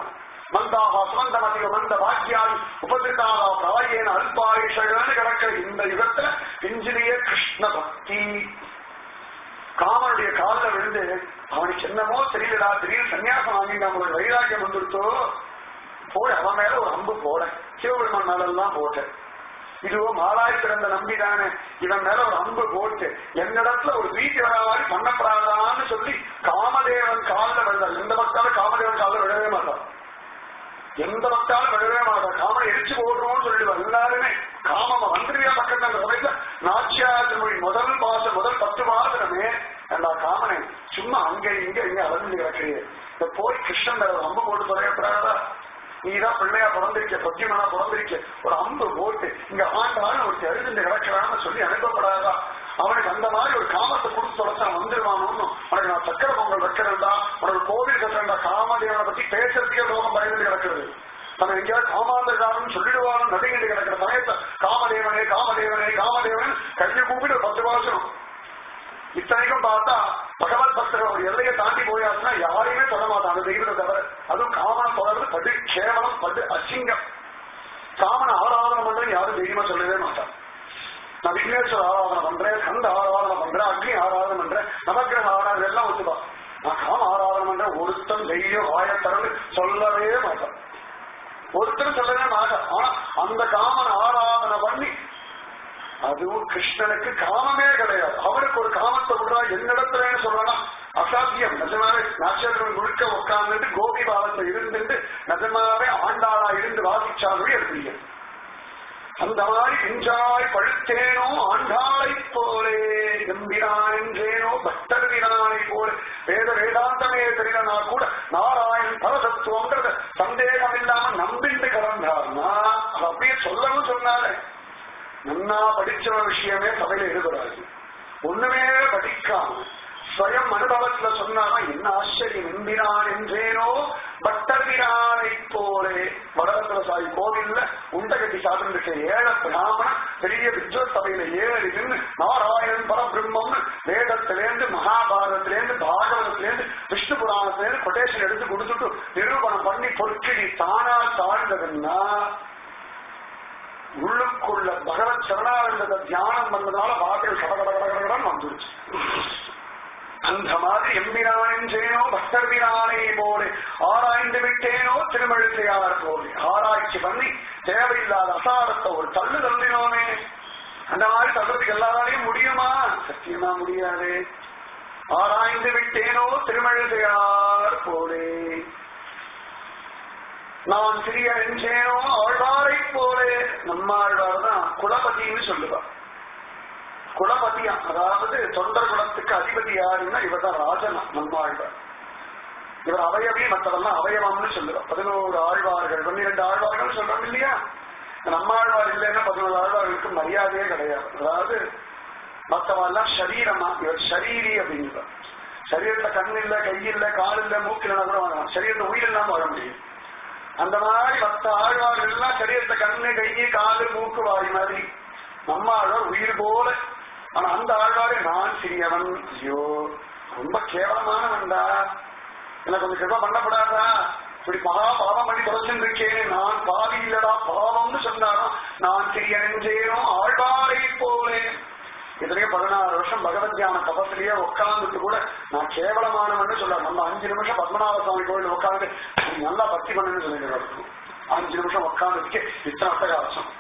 மந்தாக சுமந்தமதிக மந்த வாக்கியால் உபதிருத்தாக பிராயேன அல்பாயுஷன்னு கிடக்கிற இந்த யுகத்துல பிஞ்சிலேயே கிருஷ்ண பக்தி காமனுடைய காலில் விழுந்து அவனுக்கு என்னமோ தெரியலடா திடீர்னு சன்னியாசம் வாங்கிட்டு அவங்களுக்கு வைராக்கியம் வந்துருத்தோ போய் அவன் மேல ஒரு அம்பு போட சிவபெருமான் மேலெல்லாம் போட்டேன் இதுவோ மாலாய் பிறந்த நம்பிதானே இவன் மேல ஒரு அம்பு போட்டு என்னிடத்துல ஒரு வீட்டு வராவாடி பண்ணப்படாதான்னு சொல்லி காமதேவன் காலில் விழுந்தார் எந்த பக்தாலும் காமதேவன் காலில் விழவே மாட்டான் எந்த பக்தாலும் விழவே மாட்டான் காமனை எரிச்சு போடுறோம்னு சொல்லிடுவான் எல்லாருமே காமம் வந்துருவியா பக்கத்துல அந்த சமயத்துல நாச்சியார் மொழி முதல் பாசம் முதல் பத்து பாசனமே அந்த காமனை சும்மா அங்க இங்க இங்க அலைஞ்சு கிடக்கிறீங்க இந்த போய் கிருஷ்ணன் மேல ஒரு அம்பு போட்டு தொலையப்படாதா நீதான் பிள்ளையா பிறந்திருக்க பிரத்தியமனா பிறந்திருக்க ஒரு அம்பு போட்டு இங்க ஆண்டாலும் ஒரு எழுந்து கிடக்கிறான்னு சொல்லி அனுப்பப்படாதா அவனுக்கு அந்த மாதிரி ஒரு காமத்தை கொடுத்து தொலைச்சா வந்துருவானு உனக்கு நான் சக்கர பொங்கல் வைக்கிறேன்டா உனக்கு கோவில் கட்டுறேன்டா காமதேவனை பத்தி பேசுறதுக்கே லோகம் பயந்து கிடக்கிறது நம்ம எங்கேயாவது காமாந்தகாரன் சொல்லிடுவான்னு நடுங்கிட்டு கிடக்கிற சமயத்தை காமதேவனே காமதேவனே காமதேவன் கையை கூப்பிட்டு ஒரு பத்து வாசம் இத்தனைக்கும் பார்த்தா பகவத் பக்தர் ஒரு எல்லையை தாண்டி போயாச்சுன்னா யாரையுமே சொல்ல மாட்டான் அந்த தெய்வத்தை தவிர அதுவும் காமனை தொடர்ந்து படு கேவலம் படு அசிங்கம் காமனை ஆராதனை பண்றேன் யாரும் தெய்வமா சொல்லவே மாட்டான் நான் விக்னேஸ்வர ஆராதனை பண்றேன் கந்த ஆராதனை பண்றேன் அக்னி ஆராதனை பண்றேன் நவக்கிரக ஆராதனை எல்லாம் ஒத்துப்பா நான் காம ஆராதனை பண்றேன் ஒருத்தன் தெய்வம் வாய திறந்து சொல்லவே மாட்டான் ஒருத்தரும் சொல்லவே மாட்டான் ஆனா அந்த காமன் ஆராதனை பண்ணி அதுவும் கிருஷ்ணனுக்கு காமமே கிடையாது அவனுக்கு ஒரு காமத்தை விடுறா என்னிடத்துலன்னு சொல்லலாம் அசாத்தியம் நிஜமாவே நாச்சர்கள் முழுக்க உட்கார்ந்துட்டு கோபி பாலத்துல இருந்துட்டு நிஜமாவே ஆண்டாளா இருந்து வாசிச்சாலும் எடுப்பீங்க அந்த மாதிரி பிஞ்சாய் பழுத்தேனோ ஆண்டாளை போலே எம்பிரான் என்றேனோ பக்தர் வீரானை போல வேத வேதாந்தமே தெரியலனா கூட நாராயண் பரசத்துவங்கிறத சந்தேகம் இல்லாம நம்பிண்டு கலந்தார்னா அது அப்படியே சொல்லவும் சொன்னாலே நன்னா படிச்ச விஷயமே சபையில எழுதுறாரு ஒண்ணுமே படிக்காம ஸ்வயம் அனுபவத்துல சொன்னாதான் என்ன ஆச்சரியம் எம்பிரான் என்றேனோ பட்டர்பிரானை போலே வடவந்திர சாய் கோவில்ல உண்டை கட்டி சாப்பிட்டு ஏழ பிராமணன் பெரிய வித்வத் சபையில ஏறி நின்று நாராயணன் பரபிரம்மம்னு வேதத்திலேருந்து மகாபாரதத்திலேருந்து பாகவதத்திலேருந்து விஷ்ணு புராணத்திலேருந்து கொட்டேஷன் எடுத்து கொடுத்துட்டு நிரூபணம் பண்ணி பொற்கிடி தானா தாழ்ந்ததுன்னா உள்ளுக்குள்ள பகவத் சரணானந்தத்தை தியானம் பண்ணதுனால வார்த்தைகள் கடகடகடகடன் வந்துருச்சு அந்த மாதிரி எம்பிரானேனோ பக்தர் வீரானே போல ஆராய்ந்து விட்டேனோ திருமழிசையார் போல ஆராய்ச்சி பண்ணி தேவையில்லாத அசாரத்தை ஒரு தள்ளு தள்ளினோமே அந்த மாதிரி தள்ளுறதுக்கு எல்லாராலையும் முடியுமா சத்தியமா முடியாது ஆராய்ந்து விட்டேனோ திருமழிசையார் போலே நான் சிறிய நெஞ்சேனோ ஆழ்வாரை போலே நம்மாழ்வார் தான் குலபதினு சொல்லுவா குலபதியா அதாவது தொண்டர் குலத்துக்கு அதிபதி யாருன்னா இவர் தான் ராஜனா நம்மாழ்வார் இவர் அவயவி மற்றவெல்லாம் அவயவம்னு சொல்லுவா பதினோரு ஆழ்வார்கள் பன்னிரண்டு ஆழ்வார்கள் சொல்றோம் இல்லையா நம்மாழ்வார் இல்லைன்னா பதினோரு ஆழ்வார்களுக்கு மரியாதையே கிடையாது அதாவது மற்றவெல்லாம் சரீரமா இவர் ஷரீரி அப்படிங்கிறார் சரீரத்துல கண் இல்ல கை இல்ல கால் இல்ல மூக்கு இல்லைன்னா கூட வாழலாம் சரீரத்துல உயிர் இல்லாம வாழ முடியும் அந்த மாதிரி மற்ற ஆழ்வார்கள் எல்லாம் சரீரத்தை கண்ணு கை காலு மூக்கு வாய் மாதிரி நம்ம ஆழ்வார் உயிர் போல ஆனா அந்த ஆழ்வாரே நான் சிறியவன் ஐயோ ரொம்ப கேவலமானவன்டா எனக்கு கொஞ்சம் கிருப பண்ணப்படாதா இப்படி மகா பாவம் பண்ணி தொலைச்சுட்டு இருக்கேன் நான் பாவி இல்லடா பாவம்னு சொன்னாலும் நான் சிறிய நெஞ்சேனும் ஆழ்வாரை போலே இதுலயே பதினாறு வருஷம் பகவத் தியான தபத்திலேயே உட்கார்ந்துட்டு கூட நான் கேவலமானவன்னு சொல்ல நம்ம அஞ்சு நிமிஷம் பத்மநாப சுவாமி கோயில் உட்காந்து நல்லா பக்தி பண்ணுன்னு சொல்லிட்டு நடக்கும் அஞ்சு நிமிஷம் உட்கார்ந்ததுக்கு இத்தனை அட்டகாசம்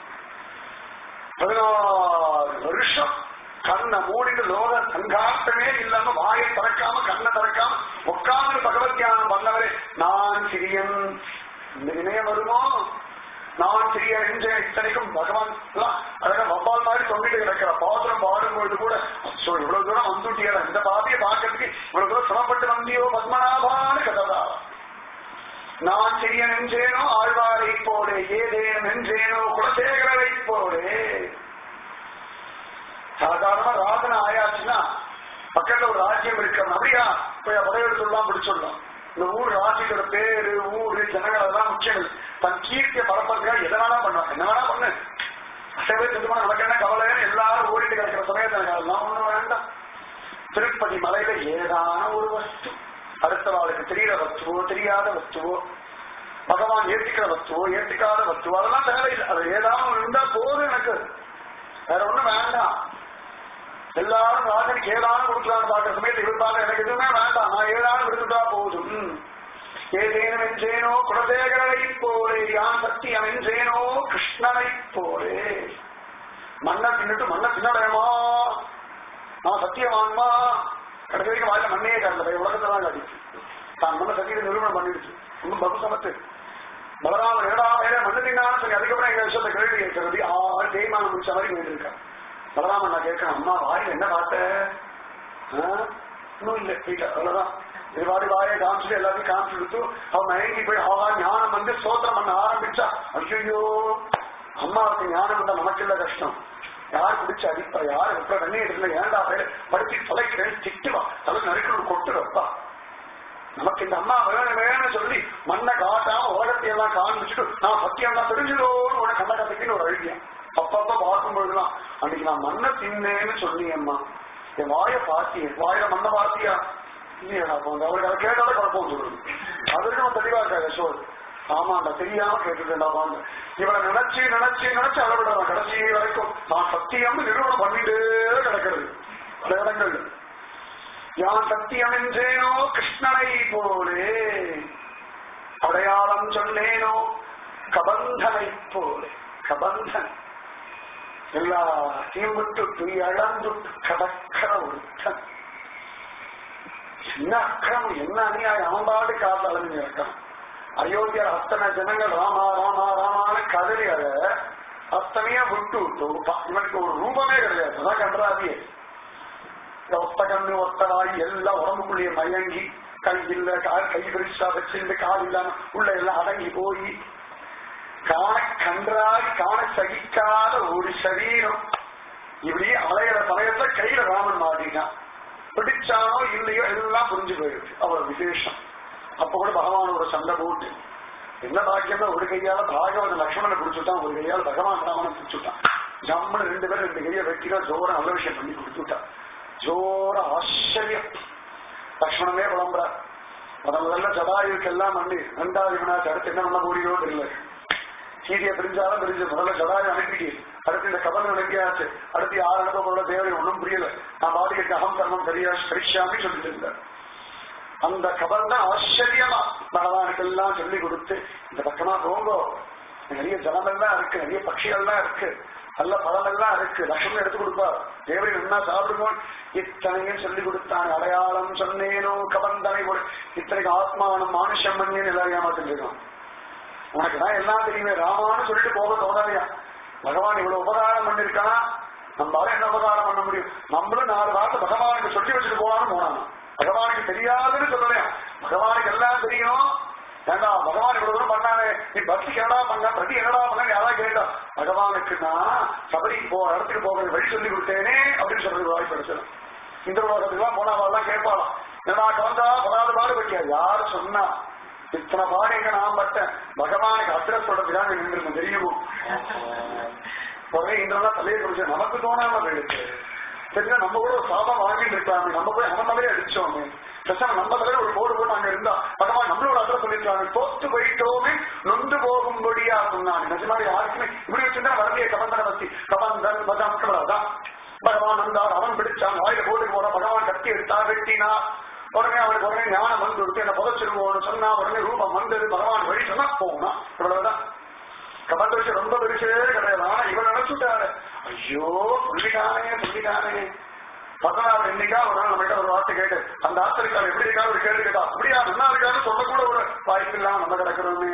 பதினாறு வருஷம் கண்ணை மூடிட்டு லோக சங்காத்தமே இல்லாம வாயை திறக்காம கண்ணை திறக்காம உட்கார்ந்து பகவத் தியானம் பண்ணவரே நான் சிறியன் இந்த இணையம் வருமோ நான் சிறிய நெஞ்ச இத்தனைக்கும் பகவான் அழகா வவ்வால் மாதிரி தொங்கிட்டு கிடக்கிற பாத்திரம் பாடும்பொழுது கூட அச்சோ இவ்வளவு தூரம் வந்துட்டியல இந்த பாதியை பார்க்கறதுக்கு இவ்வளவு தூரம் சிரமப்பட்டு வந்தியோ பத்மநாபான்னு கததா நான் சிறிய நெஞ்சேனோ ஆழ்வாரை போலே ஏதேனும் நெஞ்சேனோ குலசேகரரை போலே சாதாரணமா ராதனை ஆயாச்சுன்னா பக்கத்துல ஒரு ராஜ்யம் இருக்கு அப்படியா போய் படையெடுத்துலாம் பிடிச்சிடலாம் இந்த ஊர் ராஜியோட பேரு ஊரு ஜனங்கள் அதெல்லாம் முக்கியம் இல்லை. தன் கீர்த்திய பரப்பதுக்காக எதை வேணா பண்ணுவாங்க என்ன வேணா பண்ணு அசைவே தெரிஞ்சுமா நமக்கு என்ன கவலைன்னு எல்லாரும் ஓடிட்டு கிடக்கிற சமயத்தில் அதெல்லாம் ஒண்ணும் வேண்டாம் திருப்பதி மலையில ஏதான ஒரு வஸ்து அடுத்த வாழ்க்கை தெரியாத வஸ்துவோ தெரியாத வஸ்துவோ பகவான் ஏத்துக்கிற வஸ்துவோ ஏத்துக்காத வஸ்துவோ அதெல்லாம் தேவையில்லை அது ஏதாவது ஒண்ணு இருந்தா போதும் எனக்கு வேற ஒண்ணும் வேண்டாம் எல்லாரும் ராஜனுக்கு ஏதாவது கொடுக்கலாம்னு பார்க்கிற சமயத்தில் இவர் பார்க்க எனக்கு எதுவுமே வேண்டாம் நான் ஏதாவது கொடுத்துட்டா போதும் ஏதேனும் என்றேனோ குலதேகரை போலே யான் சத்தியம் என்றேனோ கிருஷ்ணனை போலே மண்ணை தின்னுட்டு மண்ணை தின்னடையமா நான் சத்தியவான்மா கடைசி வரைக்கும் வாயில மண்ணையே கறந்தது உலகத்தை தான் கடிச்சு தான் மண்ணை சத்தியத்தை நிரூபணம் பண்ணிடுச்சு இன்னும் பகு சமத்து பலராமன் ஏடா வேற மண்ணு தின்னான்னு சொல்லி அதுக்கப்புறம் எங்க விஷயத்தை கேள்வி கேட்கறது ஆறு தேய்மானம் முடிச்ச மாதிரி கேட்டிருக்கேன் பலராமன் நான் கேட்கிறேன் அம்மா வாயில் என்ன பார்த்த ஆ? இன்னும் இல்லை வீட்டுல அவ்வளவுதான் திருவாடி வாயை காமிச்சிட்டு எல்லாத்தையும் காமிச்சு கொடுத்து அவன் மயங்கி போய் ஆவா ஞானம் வந்து சோத்திரம் பண்ண ஆரம்பிச்சா ஐயோ அம்மாவுக்கு ஞானம் வந்தா நமக்கு இல்ல கஷ்டம் யார் குடிச்சு அடிப்பா யார் எப்ப வெண்ணெய் எடுக்கல ஏன்டா அவரு படிச்சு தொலைக்கிறேன் திட்டுவா தலை நறுக்கணும் கொட்டு வைப்பா நமக்கு இந்த அம்மா வேணும் வேணும்னு சொல்லி மண்ணை காட்டாம உலகத்தை எல்லாம் காண்பிச்சுட்டு நான் சத்தியம் தான் தெரிஞ்சிடோன்னு உனக்கு கண்ண கதைக்குன்னு ஒரு அழுகிய அப்பப்ப பார்க்கும் பொழுதுலாம் அன்னைக்கு நான் மண்ணை தின்னேன்னு சொன்னியம்மா என் வாயை பார்த்தியே வாயில மண்ணை பார்த்தியா இல்லையா போங்க அவருக்கு அதை கேட்டாலே குழப்பம் சொல்லுது அதற்கு நம்ம தெளிவா இருக்கா யசோத் ஆமாண்டா தெரியாம கேட்டுட்டேன்டா வாங்க இவனை நினைச்சு நினைச்சு நினைச்சு அளவிடலாம் கடைசி வரைக்கும் நான் சத்தியம் நிறுவனம் பண்ணிட்டே கிடக்கிறது பல இடங்கள் யான் சத்தியம் என்றேனோ கிருஷ்ணனை போலே அடையாளம் சொன்னேனோ கபந்தனை போலே கபந்தன் எல்லாத்தையும் விட்டு துய் அளந்து கடக்கிற ஒருத்தன் என்ன அக்கிரமம் என்ன அநியாயம் அவன் பாடு காத்து அலைஞ்சு இருக்கான் அயோத்தியர் அத்தனை ஜனங்கள் ராமா ராமா ராமான்னு கதறி அழ அத்தனையா விட்டு விட்டு பா- இவனுக்கு ஒரு ரூபமே கிடையாது அதான் கன்றாதியே இந்த ஒத்த கண்ணு ஒத்த வாய் எல்லாம் உடம்புக்குள்ளேயே மயங்கி கை இல்ல கால் கை பிரிச்சா வச்சிருந்து கால் இல்லாம உள்ள எல்லாம் அடங்கி போய் காண கன்றாய் காண சகிக்காத ஒரு சரீரம் இப்படி அலையிற சமயத்துல கையில ராமன் மாட்டினான் பிடிச்சானோ இல்லையோ எல்லாம் புரிஞ்சு போயிடுச்சு அவ்வளவு விசேஷம் அப்ப கூட பகவானோட சண்டை போட்டு என்ன பாக்கியம்னா ஒரு கையால பாகவத லக்ஷ்மணனை பிடிச்சுட்டான் ஒரு கையால பகவான் ராமனை பிடிச்சுட்டான் ஜம்முன்னு ரெண்டு பேரும் ரெண்டு கையை வெட்டினா ஜோர நல்ல விஷயம் பண்ணி கொடுத்துட்டான் ஜோர ஆச்சரியம் லக்ஷ்மணனே புலம்புற முத முதல்ல ஜடாயுக்கு எல்லாம் பண்ணி ரெண்டாவது இவனாச்சு அடுத்து என்ன பண்ண போறீங்களோ தெரியல சீதையை பிரிஞ்சாலும் பிரிஞ்சு முதல்ல ஜடாயு அனுப்பிட்டு அடுத்து இந்த கபல் விளங்கியாச்சு அடுத்து யார் அனுப்ப போல தேவை ஒன்றும் புரியல நான் பாதிக்க அகம் கர்மம் சரியா கரிஷாமி சொல்லிட்டு இருந்தேன் அந்த கபல் தான் ஆச்சரியமா பகவானுக்கு எல்லாம் சொல்லி கொடுத்து இந்த பக்கமா போங்கோ நிறைய ஜலமெல்லாம் இருக்கு நிறைய பட்சிகள்லாம் இருக்கு நல்ல பழமெல்லாம் இருக்கு லட்சுமி எடுத்து கொடுப்பார் தேவை என்ன சாப்பிடுவோம் இத்தனையும் சொல்லி கொடுத்தான் அடையாளம் சொன்னேனோ கபந்தனை கொடு இத்தனைக்கு ஆத்மானம் மானுஷம் மண்ணின்னு எல்லாரும் ஏமாத்திருக்கோம் உனக்கு தான் எல்லாம் தெரியுமே ராமான்னு சொல்லிட்டு போக தோணலையா பகவான் இவ்வளவு உபகாரம் பண்ணிருக்கானா நம்மளால என்ன உபகாரம் பண்ண முடியும் நம்மளும் நாலு வார்த்தை பகவானுக்கு சொல்லி வச்சுட்டு போலான்னு போனாங்க பகவானுக்கு தெரியாதுன்னு சொல்லலையா பகவானுக்கு எல்லாம் தெரியும் ஏண்டா பகவான் இவ்வளவு தூரம் பண்ணானே நீ பக்திக்கு என்னடா பண்ண பிரதி என்னடா பண்ண யாராவது கேட்டா பகவானுக்கு நான் சபரிக்கு போ இடத்துக்கு போக வழி சொல்லி கொடுத்தேனே அப்படின்னு சொல்றது வாய்ப்பு கிடைச்சது இந்த உலகத்துக்குலாம் போனாவெல்லாம் கேட்பாளாம் என்னடா கலந்தா படாத பாடுபட்டியா யாரு சொன்னா இத்தனை பாடு எங்க நான் பட்டேன் பகவானுக்கு அட்ரஸ் சொல்றதுக்காக நின்று தெரியுமோ உடனே இன்றெல்லாம் தலையை குறிச்சு நமக்கு தோணாம போயிடுச்சு சரிங்களா நம்ம கூட ஒரு சாபம் வாங்கிட்டு இருக்காங்க நம்ம போய் அவன் தலையை அடிச்சோமே பேசாம நம்ம தலையில ஒரு போடு போட்டு அங்க இருந்தா பகவான் நம்மளோட அட்ரஸ் சொல்லிருக்காங்க தோத்து போயிட்டோமே நொந்து போகும்படியா சொன்னாங்க நிஜமாரி யாருக்குமே இப்படி வச்சிருந்தா வரலையே கபந்தன பத்தி கபந்தன் மதம் கமலாதான் பகவான் வந்தார் அவன் பிடிச்சான் வாயில போட்டு போன பகவான் கத்தி எடுத்தா வெட்டினா உடனே அவனுக்கு உடனே ஞானம் வந்து கொடுத்து என்ன புதைச்சிருவோம்னு சொன்னா உடனே ரூபம் வந்தது பகவான் வழி சொன்னா போனா இவ்வளவுதான் கபந்த விஷயம் ரொம்ப பெருசே கிடையாது ஆனா இவன் நினைச்சுட்டாரு ஐயோ சொல்லிட்டானே சொல்லிட்டானே பத்மநாபன் என்னைக்கா ஒரு நாள் நம்மகிட்ட ஒரு வார்த்தை கேட்டு அந்த ஆத்திரிக்கால் எப்படி இருக்கா ஒரு கேள்வி கேட்டா அப்படியா நல்லா இருக்கான்னு சொல்லக்கூட ஒரு வாய்ப்பு இல்லாம நம்ம கிடக்கிறோமே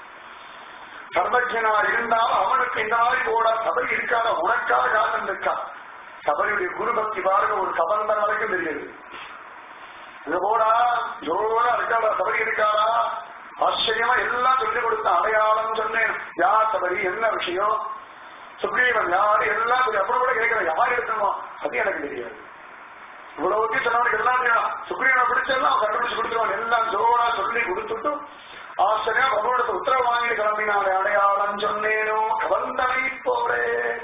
சர்வஜனா இருந்தாலும் அவனுக்கு இந்த மாதிரி போட சபரி இருக்காத உனக்காக காரணம் இருக்கா சபரியுடைய குரு பக்தி பாருங்க ஒரு கபந்தன் வரைக்கும் தெரியுது இங்க போடா ஜோரா இருக்காடா சபரி இருக்காரா ஆச்சரியமா எல்லாம் சொல்லி கொடுத்த அடையாளம் சொன்னேன் யார் சபரி என்ன விஷயம் சுக்ரீவன் யாரு எல்லாம் சொல்லி அப்புறம் கூட கேட்கிறேன் யார் எடுக்கணுமா அது எனக்கு தெரியாது இவ்வளவு பத்தி சொன்னவனுக்கு எல்லாம் தெரியும் சுக்ரீவனை பிடிச்செல்லாம் அவன் கண்டுபிடிச்சு கொடுத்துருவான் எல்லாம் ஜோரா சொல்லி கொடுத்துட்டு ஆச்சரியம் அவனோட உத்தரவு வாங்கிட்டு கிளம்பினாலே அடையாளம் சொன்னேனோ கவந்தனை போரே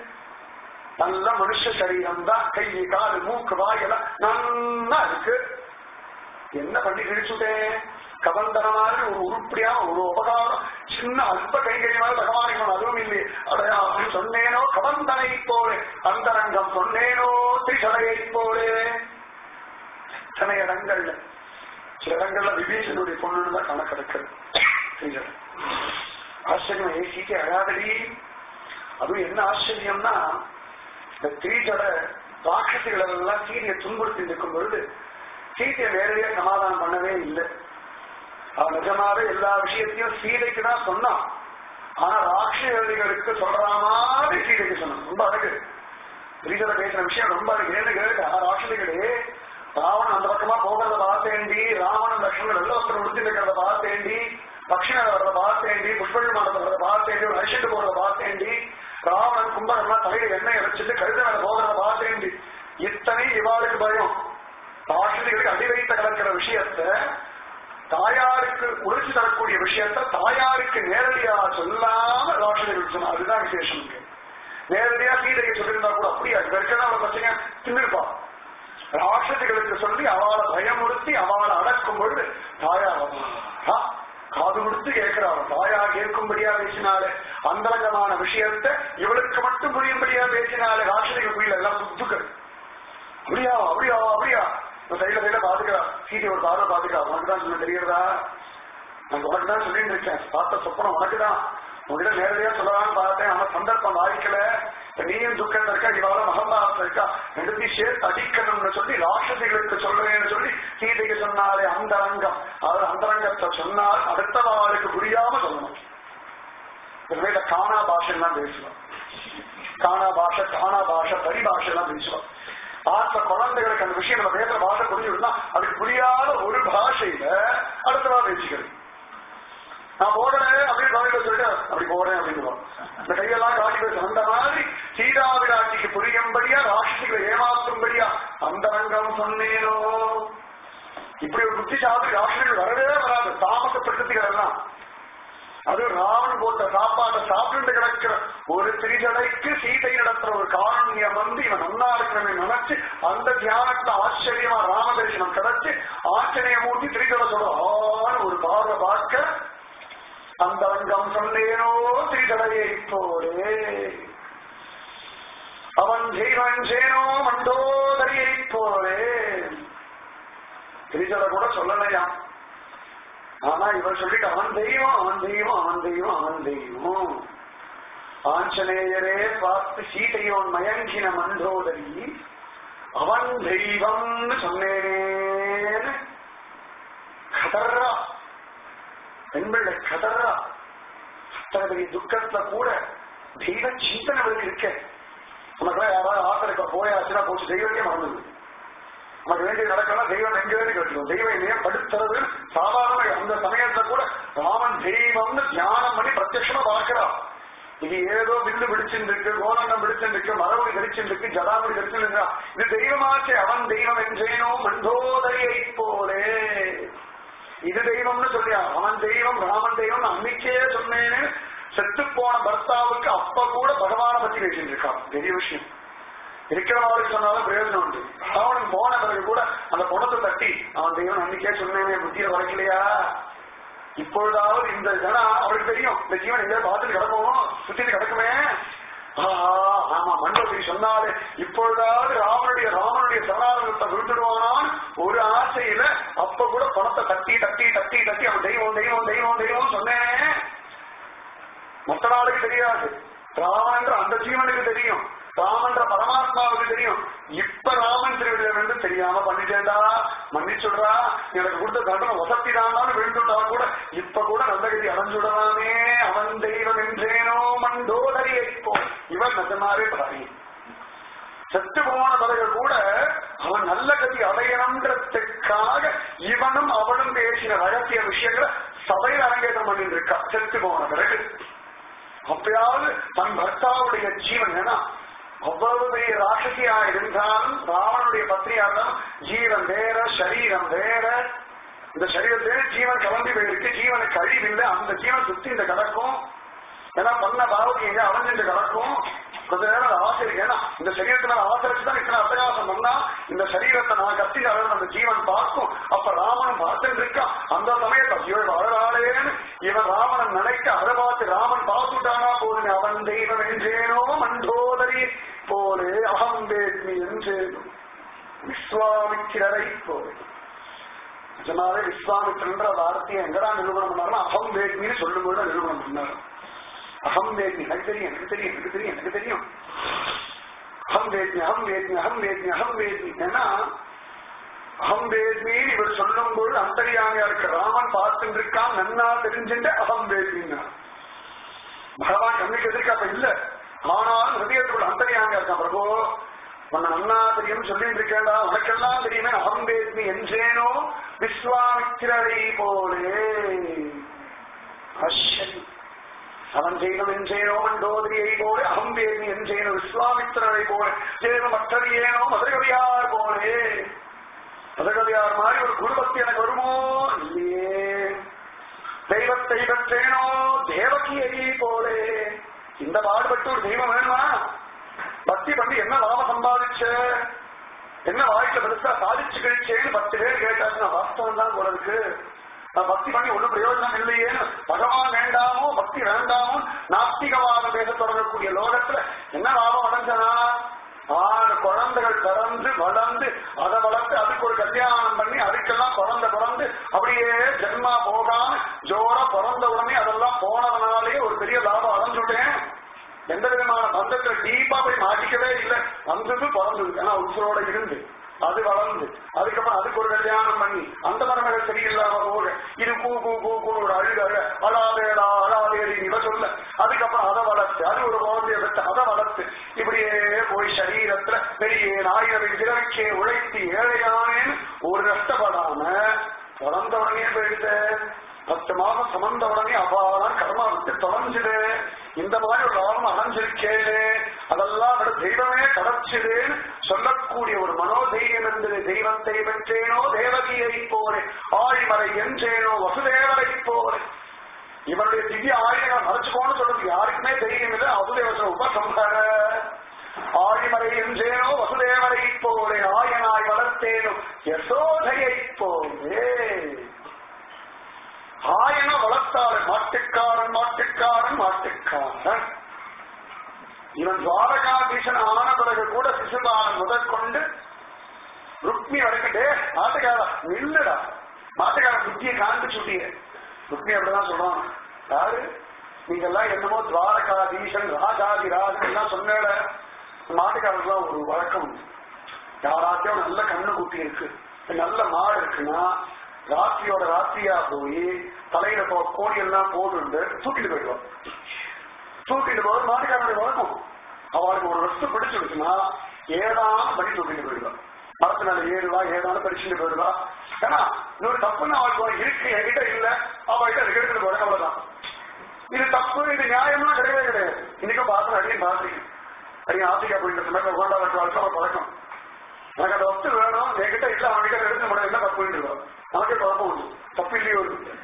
நல்ல மனுஷ சரீரம் தான் கை கால் மூக்கு வாய் எல்லாம் நன்னா இருக்கு என்ன பண்ணி கிழிச்சுட்டேன் கபந்தன மாதிரி ஒரு உருப்படியா ஒரு உபகாரம் சின்ன அல்ப கைங்கரியமாக பகவானிக்கணும் அதுவும் இல்லையே அடையா அப்படின்னு சொன்னேனோ கபந்தனை போலே அந்தரங்கம் சொன்னேனோ திரிசடையை போலே எத்தனை இடங்கள்ல சில இடங்கள்ல விபீஷனுடைய பொண்ணு தான் கணக்கெடுக்கிறது திரிசடை ஆச்சரியம் ஏ சீட்டை அழாதடி அதுவும் என்ன ஆச்சரியம்னா இந்த திரிஜட ராட்சசிகள் எல்லாம் சீதையை துன்புறுத்தி நிற்கும் பொழுது சீதையை நேரடியா சமாதானம் பண்ணவே இல்லை அவன் நிஜமாவே எல்லா விஷயத்தையும் சீதைக்கு தான் சொன்னான் ஆனா ராட்சசிகளுக்கு சொல்ற மாதிரி சீதைக்கு சொன்னான் ரொம்ப அழகு திரிஜட பேசுற விஷயம் ரொம்ப அழகு ஏன்னு கேட்டா ராட்சசிகளே ராவணன் அந்த பக்கமா போகிறத பார்த்தேண்டி ராவணன் லட்சுமணன் வெள்ள வஸ்திரம் உடுத்தி இருக்கிறத பார்த்தேண்டி பக்ஷிணர் வர்றத பார்த்தேண்டி புஷ்பல் மாடத்தை வர்றத பார்த்தேண்டி ஒரு அரிசிட்டு போறத பார்த்தேண்டி ராவணன் கும்பகர்லாம் தலையில எண்ணெய் வச்சுட்டு கழுத மேல போகிறத பார்த்தேண்டி இத்தனை இவாளுக்கு பயம் ராட்சசிகளுக்கு அடி வைத்த கலக்கிற விஷயத்த தாயாருக்கு உழைச்சு தரக்கூடிய விஷயத்த தாயாருக்கு நேரடியா சொல்லாம ராட்சசிகள் சொன்னா அதுதான் விசேஷம் இங்க. நேரடியா சீதைக்கு சொல்லியிருந்தா கூட அப்படியா இது வரைக்கும் அவளை பிரச்சனையா தின்னிருப்பா ராட்சசிகளுக்கு சொல்லி அவளை பயமுறுத்தி அவளை அடக்கும் பொழுது தாயார் ஆ, காது கொடுத்து கேட்கிறாள் தாயா கேட்கும்படியா பேசினாலே அந்தரங்கமான விஷயத்தை இவளுக்கு மட்டும் புரியும்படியா பேசினாலே ராட்சசிகள் புரியல எல்லாம் சுத்துக்கள் அப்படியா அப்படியா அப்படியா இந்த சைடுல சைடுல பாத்துக்கிறா சீதை ஒரு பார்வை பாத்துக்கிறா உனக்கு தான் சொல்ல தெரியுறதா நான் உனக்கு தான் சொல்லிட்டு இருக்கேன் பார்த்த சொப்பனம் உனக்கு தான் உங்ககிட்ட நேரடியா சொல்லலாம்னு பார்த்தேன் ஆனா சந்தர்ப்பம் வாய்க்கல இப்ப நீயும் துக்கத்துல இருக்கா இவாள மகம்பாவத்துல இருக்கா ரெண்டுத்தையும் சேர்த்து அடிக்கணும்னு சொல்லி ராட்சசிகளுக்கு சொல்றேன்னு சொல்லி சீதைக்கு சொன்னாலே அந்த ரங்கம் அதாவது அந்தரங்கத்தை சொன்னால் அடுத்த ஆளுக்கு புரியாம சொல்லணும் இதுவே இந்த காணா பாஷெல்லாம் பேசுவோம் காணா பாஷை காணா பாஷை பரிபாஷை எல்லாம் பேசுவோம் பார்த்த குழந்தைகளுக்கு அந்த விஷயம் நம்ம பேசுற பாஷை புரிஞ்சுன்னா அதுக்கு புரியாத ஒரு பாஷையில அடுத்தவா பேசிக்கிறது நான் போடுறேன் அப்படின்னு குழந்தைகளை சொல்லிட்டு அப்படி போறேன் அப்படின்னு இந்த கையெல்லாம் காட்டி பேச அந்த மாதிரி சீதாவிராட்சிக்கு புரியும்படியா ராட்சசிகளை ஏமாற்றும்படியா அந்த ரங்கம் சொன்னேனோ இப்படி ஒரு புத்திசாலி ராட்சசிகள் வரவே வராது தாமச பிரகதிகள் எல்லாம் அது ராவன் போட்ட சாப்பாட்டை சாப்பிட்டு கிடக்கிற ஒரு திரிஜடைக்கு சீதை நடத்துற ஒரு காரண்யம் வந்து இவன் நன்னா இருக்கிறவன் நினைச்சு அந்த தியானத்தை ஆச்சரியமா ராமதரிசனம் கிடைச்சு ஆச்சரியம் மூட்டி திரிஜடை சொல்றான் ஒரு பார்வை பார்க்க அந்த ரங்கம் சொன்னேனோ திரிஜடையை போலே அவன் ஜெய்வன் சேனோ மண்டோதரியை போலே திரிஜடை கூட சொல்லலையா ஆனா இவன் சொல்லிட்டு அவன் தெய்வம் அவன் தெய்வம் அவன் தெய்வம் அவன் தெய்வம் ஆஞ்சநேயரே பார்த்து சீதையோன் மயங்கின மண்டோதரி அவன் தெய்வம்னு சொன்னேன்னு கதர்றா பெண்பிள்ளை கதர்றா அத்தனை பெரிய துக்கத்துல கூட தெய்வ சிந்தனை அவளுக்கு இருக்க உனக்கு யாராவது ஆத்திரக்க போயாச்சுன்னா போச்சு தெய்வத்தையே மறந்துது நமக்கு வேண்டிய நடக்கலாம் தெய்வம் எங்க வேண்டி கேட்டுக்கணும் தெய்வம் என்னைய படுத்துறது சாதாரண அந்த சமயத்துல கூட ராமன் தெய்வம்னு தியானம் பண்ணி பிரத்யட்சமா பார்க்கிறான் இது ஏதோ வில்லு பிடிச்சிருக்கு கோலண்டம் பிடிச்சிருக்கு மரபு கடிச்சிருக்கு ஜடாமணி கடிச்சிருக்கா இது தெய்வமாச்சே அவன் தெய்வம் என்றேனோ மண்டோதரியை போலே இது தெய்வம்னு சொல்லியா அவன் தெய்வம் ராமன் தெய்வம் அன்னைக்கே சொன்னேன்னு செத்து போன பர்த்தாவுக்கு அப்ப கூட பகவான பத்தி பேசிட்டு இருக்கான் பெரிய விஷயம் இருக்கிறவங்களுக்கு சொன்னாலும் பிரயோஜனம் உண்டு ராவணன் போன பிறகு கூட அந்த குணத்தை தட்டி அவன் தெய்வம் அன்னைக்கே சொன்னேனே புத்திய வரைக்கலையா இப்பொழுதாவது இந்த ஜனா அவருக்கு தெரியும் இந்த ஜீவன் எங்கேயாவது பார்த்துட்டு கிடக்கும் சுத்திட்டு கிடக்குமே ஆஹா, ஆமா மண்டபத்துக்கு சொன்னாலே இப்பொழுதாவது ராமனுடைய ராமனுடைய சரணாரத்தை விருந்துடுவானான் ஒரு ஆசையில அப்ப கூட பணத்தை தட்டி தட்டி தட்டி தட்டி அவன் தெய்வம் தெய்வம் தெய்வம் தெய்வம் சொன்னேன் மற்ற நாளுக்கு தெரியாது ராமன்ற அந்த ஜீவனுக்கு தெரியும் ராமன்ற பரமாத்மாவுக்கு தெரியும் இப்ப ராமன் திருவிழா வந்து தெரியாம பண்ணிட்டேன்டா மன்னிச்சுடுறா எனக்கு கொடுத்த தண்டனை வசத்தி தாண்டான்னு விழுந்துட்டா கூட இப்ப கூட நல்ல கதி அடைஞ்சுடலாமே அவன் தெய்வம் என்றேனோ மண்டோதரியை போ இவன் நிஜமாவே பாரி செத்து போன பிறகு கூட அவன் நல்ல கதி அடையணுன்றதுக்காக இவனும் அவனும் பேசின ரகசிய விஷயங்களை சபையில் அரங்கேற்றம் பண்ணிட்டு இருக்கா செத்து போன பிறகு அப்பயாவது தன் பர்த்தாவுடைய ஜீவன் ஏன்னா அவ்வளவு பெரிய ராட்சசியா இருந்தாலும் ராவனுடைய பத்னியா இருந்தாலும் ஜீவன் வேற சரீரம் வேற இந்த சரீரத்திலே ஜீவன் கிளம்பி போயிருக்கு ஜீவனுக்கு அழிவில்லை அந்த ஜீவன் சுத்தி இந்த கிடக்கும் ஏன்னா பண்ண பாவம் எங்க அவஞ்சிட்டு கிடக்கும் கொஞ்ச நேரம் அது ஆசை இருக்கு ஏன்னா இந்த சரீரத்து மேல ஆசை வச்சுதான் இத்தனை அட்டகாசம் பண்ணா இந்த சரீரத்தை நான் கத்தி அழகு அந்த ஜீவன் பார்க்கும் அப்ப ராமனும் பார்த்துட்டு இருக்கான் அந்த சமயத்தை இவன் அழகாளேன்னு இவன் ராமன் நினைக்க அதை பார்த்து ராமன் பார்த்துட்டானா போதும் அவன் தெய்வம் என்றேனோ மண்டோதரி போலே அகம் வேத்மி என்றேனும் விஸ்வாமிக்கிறரை போலே நிஜமாவே விஸ்வாமித்திரன்ற வார்த்தையை எங்கடா நிரூபணம் பண்ணாருன்னா அகம் வேத்மின்னு சொல்லும்போது நிரூபணம் பண்ணாரு அகம் வேத்மி எனக்கு தெரியும் எனக்கு தெரியும் எனக்கு தெரியும் எனக்கு தெரியும் அகம் வேத்மி அகம் வேத்மி அகம் வேத்மி அகம் வேத்மி ஏன்னா அகம் வேத்மின்னு இவர் சொல்லும்போது அந்தரியாமையா இருக்க ராமன் பார்த்துட்டு இருக்கான் நன்னா தெரிஞ்சுட்டு அகம் வேத்மின்னா பகவான் கண்ணுக்கு எதிர்க்க அப்ப இல்ல ஆனாலும் ஹிருதயத்துக்குள்ள அந்தரியாமையா இருக்கான் பிரபு உன்னை நன்னா தெரியும் சொல்லிட்டு இருக்கேடா உனக்கெல்லாம் தெரியுமே அகம் வேத்மி என்றேனோ விஸ்வாமித்திரரை போலே அஷன் அவன் செய்யணும் என்றேனோ மண்டோதரியை போல அகம் வேதி என்றேனோ விஸ்வாமித்திரரை போல தேவ மற்றறியேனோ மதுரகவியார் போலே மதுரகவியார் மாதிரி ஒரு குருபக்தி எனக்கு வருமோ இல்லையே தெய்வத்தை பெற்றேனோ தேவகியை போலே இந்த பாடுபட்டு ஒரு தெய்வம் வேணுமா பக்தி பண்ணி என்ன லாபம் சம்பாதிச்ச என்ன வாழ்க்கையில பெருசா சாதிச்சு கழிச்சேன்னு பத்து பேர் கேட்டாச்சுன்னா வாஸ்தவம் தான் போல இருக்கு நான் பக்தி பண்ணி ஒன்றும் பிரயோஜனம் இல்லையே பகவான் வேண்டாமோ பக்தி வேண்டாமோ நாஸ்திகவாதம் பேச தொடங்கக்கூடிய லோகத்துல என்ன லாபம் அடைஞ்சனா ஆறு குழந்தைகள் பிறந்து வளர்ந்து அதை வளர்த்து அதுக்கு ஒரு கல்யாணம் பண்ணி அதுக்கெல்லாம் குழந்தை பிறந்து அப்படியே ஜென்மா போகாம ஜோரா பிறந்த உடனே அதெல்லாம் போனதுனாலே ஒரு பெரிய லாபம் அடைஞ்சுட்டேன் எந்த விதமான பந்தத்துல டீப்பா போய் மாட்டிக்கவே இல்லை வந்தது பிறந்தது ஆனா உசுரோட இருந்து அது வளர்ந்து அதுக்கப்புறம் அதுக்கு ஒரு கல்யாணம் பண்ணி அந்த மரங்கள் சரியில்லாம போக இது பூ பூ பூ பூ ஒரு அழுக அழ அழாதேடா அழாதேடி இவ சொல்ல அதுக்கப்புறம் அதை வளர்த்து அது ஒரு குழந்தைய பெற்று அதை வளர்த்து இப்படியே போய் சரீரத்துல பெரிய ஆயிரம் இரவுக்கே உழைத்து ஏழையானேன்னு ஒரு கஷ்டப்படாம பிறந்த உடனே போயிடுத்த பத்து மாதம் சுமந்த உடனே அபாரம் கர்மா விட்டு தொலைஞ்சுடு இந்த மாதிரி ஒரு லாபம் அடைஞ்சிருக்கேனே அதெல்லாம் விட தெய்வமே கிடைச்சிடுன்னு சொல்லக்கூடிய ஒரு மனோதைரியம் இருந்தது தெய்வத்தை வென்றேனோ தேவகியை போலே ஆழிமலை என்றேனோ வசுதேவரை போலே இவனுடைய திவ்ய ஆயுதங்களை மறைச்சுக்கோன்னு சொல்றது யாருக்குமே தைரியம் இல்லை வசுதேவச உபசம்ஹர ஆழிமலை என்றேனோ வசுதேவரை போலே ஆயனாய் வளர்த்தேனோ யசோதையை போலே ஆயன வளர்த்தாரு மாட்டுக்காரன் மாட்டுக்காரன் மாட்டுக்காரன் இவன் துவாரகாதீசன் ஆன பிறகு கூட சிசுபாலன் முதற்கொண்டு ருக்மி வரைக்கும் டே மாட்டுக்காரா நில்லுடா மாட்டுக்காரன் புத்தியை காண்பிச்சுட்டிய ருக்மி அப்படிதான் சொல்றான் யாரு நீங்க எல்லாம் என்னமோ துவாரகாதீசன் ராஜாதி ராஜன் எல்லாம் சொன்னேட மாட்டுக்காரர்லாம் ஒரு வழக்கம் உண்டு. யாராச்சும் நல்ல கண்ணு குட்டி இருக்கு நல்ல மாடு இருக்குன்னா ராத்திரியோட ராத்திரியா போய் தலையில போ- கோடி எல்லாம் போட்டு தூக்கிட்டு போயிடுவான் தூக்கிட்டு போய் மாட்டுக்காரனுடைய வழக்கம் அவளுக்கு ஒரு வஸ்து பிடிச்சிருச்சுன்னா ஏதான பண்ணி தூக்கிட்டு போயிடுவான் மரத்து மேல ஏறுவா ஏதான படிச்சுட்டு போயிடுவா ஏன்னா இன்னொரு தப்புன்னு அவளுக்கு ஒரு இருக்கு என்கிட்ட இல்ல அவள்கிட்ட அது எடுத்துட்டு போறேன் அவ்வளவுதான் இது தப்பு இது நியாயம்லாம் கிடையவே கிடையாது இன்னைக்கும் பார்த்து அடியும் பார்த்துருக்கேன் அடியும் ஆசிரியா போயிட்டு சமயத்தில் கோண்டா வாழ்க்கை ஒரு பழக்கம் எனக்கு அந்த வஸ்து வேணும் என்கிட்ட இல்ல அவன்கிட்ட எடுத்து முடியும் என்ன தப்பு இருக்கோம் நமக்கே குழப்பம் உண்டு தப்பு இல்லையோ இருக்கு.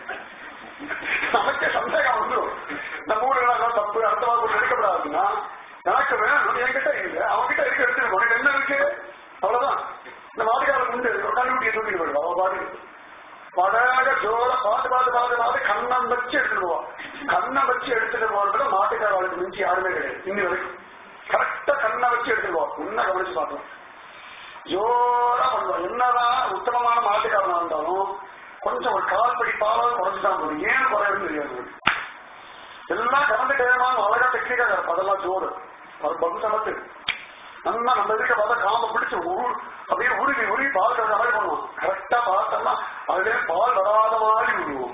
நமக்கே சந்தேகம் வந்துடும் நம்ம ஊர்களெல்லாம் தப்பு அடுத்த வாரம் எடுக்கப்படாதுன்னா எனக்கு வேணும் என்கிட்ட இல்ல அவன்கிட்ட இருக்க எடுத்துட்டு உனக்கு என்ன இருக்கு அவ்வளவுதான் இந்த மாட்டுக்காரன் முண்டு கண்டுபிடிக்க தூக்கிட்டு போயிடுவா அவ பாடு படக ஜோர பார்த்து பார்த்து பார்த்து பார்த்து கண்ணம் வச்சு எடுத்துட்டு போவான் கண்ணை வச்சு எடுத்துட்டு போறதுல மாட்டுக்காரர்களுக்கு மிஞ்சி யாருமே கிடையாது இன்னி வரைக்கும் கரெக்டா கண்ணை வச்சு எடுத்துட்டு போவான் என்ன கவனிச்சு பார்த்தோம் ஜோரா பண்ணுவான் என்னதான் உத்தமமான மாட்டுக்காரனா இருந்தாலும் கொஞ்சம் ஒரு கால் படி பாலாவது குறைஞ்சுதான் போதும் ஏன் குறையுதுன்னு தெரியாது அவனுக்கு. எல்லாம் கலந்து கேமான அழகா டெக்னிக்கா இருக்கும் அதெல்லாம் ஜோறு அது பகு சமத்து நல்லா நம்ம இருக்க பார்த்தா காம பிடிச்சு உரு அப்படியே உருவி உருவி பால் கறந்த மாதிரி பண்ணுவோம் கரெக்டா பார்த்தோம்னா அதுல பால் வராத மாதிரி விடுவோம்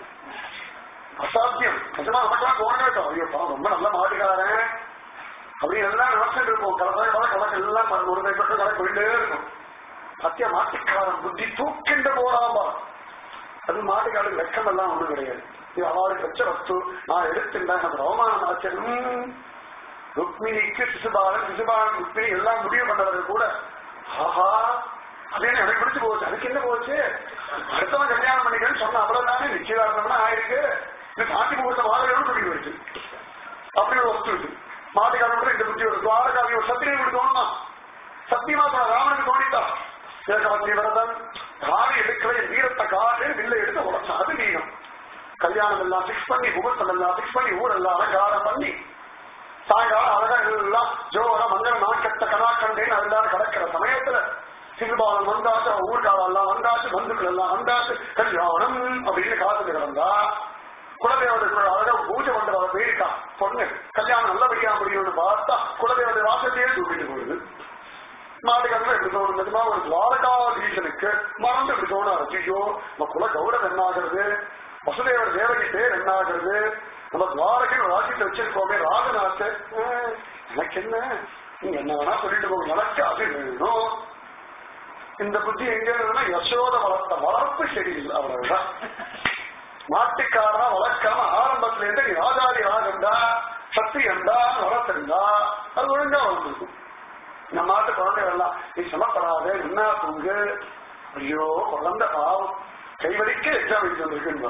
அசாத்தியம் நிஜமா நமக்கெல்லாம் தோண கேட்டோம் ஐயோ பாவம் ரொம்ப நல்ல மாட்டுக்காரன் அப்படி எல்லாம் நினைச்சிட்டு இருப்போம் கலசாய பல கணக்கு எல்லாம் ம- ஒரு கைப்பற்ற கணக்கு போயிட்டே இருக்கும் சத்திய மாட்டுக்காரன் புத்தி தூக்கிண்டு போறாமா அது மாட்டுக்காரனுக்கு வெக்கம் எல்லாம் ஒண்ணும் கிடையாது இது அவளுக்கு வச்ச வஸ்து நான் எடுத்துட்டேன் எனக்கு அவமானம் ஆச்சரியம் ருக்மிணிக்கு சிசுபாலன் சிசுபாலன் ருக்மிணி எல்லாம் முடிவு பண்ணவர்கள் கூட ஆஹா அப்படின்னு எனக்கு பிடிச்சு போச்சு அதுக்கு என்ன போச்சு அடுத்தவன் கல்யாணம் பண்ணிக்கிறேன்னு சொன்ன அவ்வளவுதானே நிச்சயதார்த்தம்னா ஆயிருக்கு இந்த சாந்தி முகூர்த்த வாழையோடு சொல்லி போயிடுச்சு அப்படி ஒரு வஸ்து இருக்கு மாட்டுக்காரன் இந்த புத்தி ஒரு துவாரகாவி ஒரு சத்திரியை இப்படி தோணுமா சத்தியமா சொன்ன ராவனுக்கு தோணித்தா ஏகவத்தி விரதன் காவி எடுக்கவே வீரத்தை காடு வில்லை எடுத்து உடச்சான் அது வீரம் கல்யாணம் எல்லாம் பிக்ஸ் பண்ணி முகூர்த்தம் எல்லாம் பிக்ஸ் பண்ணி ஊரெல்லாம் அலங்காரம் பண்ணி சாயங்காலம் அழகா எல்லாம் ஜோர மங்கள நாட்கட்ட கனாக்கண்டேன்னு அதெல்லாம் கிடக்கிற சமயத்துல சிறுபாலம் வந்தாச்சு அவன் ஊர்காலம் எல்லாம் வந்தாச்சு பந்துக்கள் எல்லாம் வந்தாச்சு கல்யாணம் அப்படின்னு காத்துட்டு கிடந்தா குலதேவதை அழகா பூஜை பண்றவ போயிருக்கா பொண்ணு கல்யாணம் நல்லபடியா முடியும்னு பார்த்தா குலதேவதை வாசத்தையே தூக்கிட்டு போயிடுது மாட்டுக்காரங்க எப்படி தோணும் நிஜமா ஒரு துவாரகாதீசனுக்கு மறந்து எப்படி தோணும் ஐயோ நம்ம குல கௌரவம் என்ன ஆகிறது வசுதேவர் தேவகி பேர் என்ன ஆகிறது நம்ம துவாரகின் ராஜ்யத்தை வச்சிருக்கோமே ராஜநாத்து ஆஹ், எனக்கு என்ன நீங்க என்ன வேணா சொல்லிட்டு போங்க எனக்கு அது வேணும் இந்த புத்தி எங்க இருந்ததுன்னா யசோத வளர்த்த வளர்ப்பு சரியில்லை அவ்வளவுதான் மாட்டுக்காரனா வளர்க்காம ஆரம்பத்துல இருந்து நீ ராஜாதி ஆகண்டா சத்திரியண்டா வளர்த்திருந்தா அது ஒழுங்கா வளர்ந்துருக்கும் நம்ம நாட்டு குழந்தைகள் எல்லாம் நீ சமப்படாத என்ன தூங்கு ஐயோ குழந்தை பாவம் கைவலிக்க எக்ஸாம் எழுதி வந்திருக்குன்னு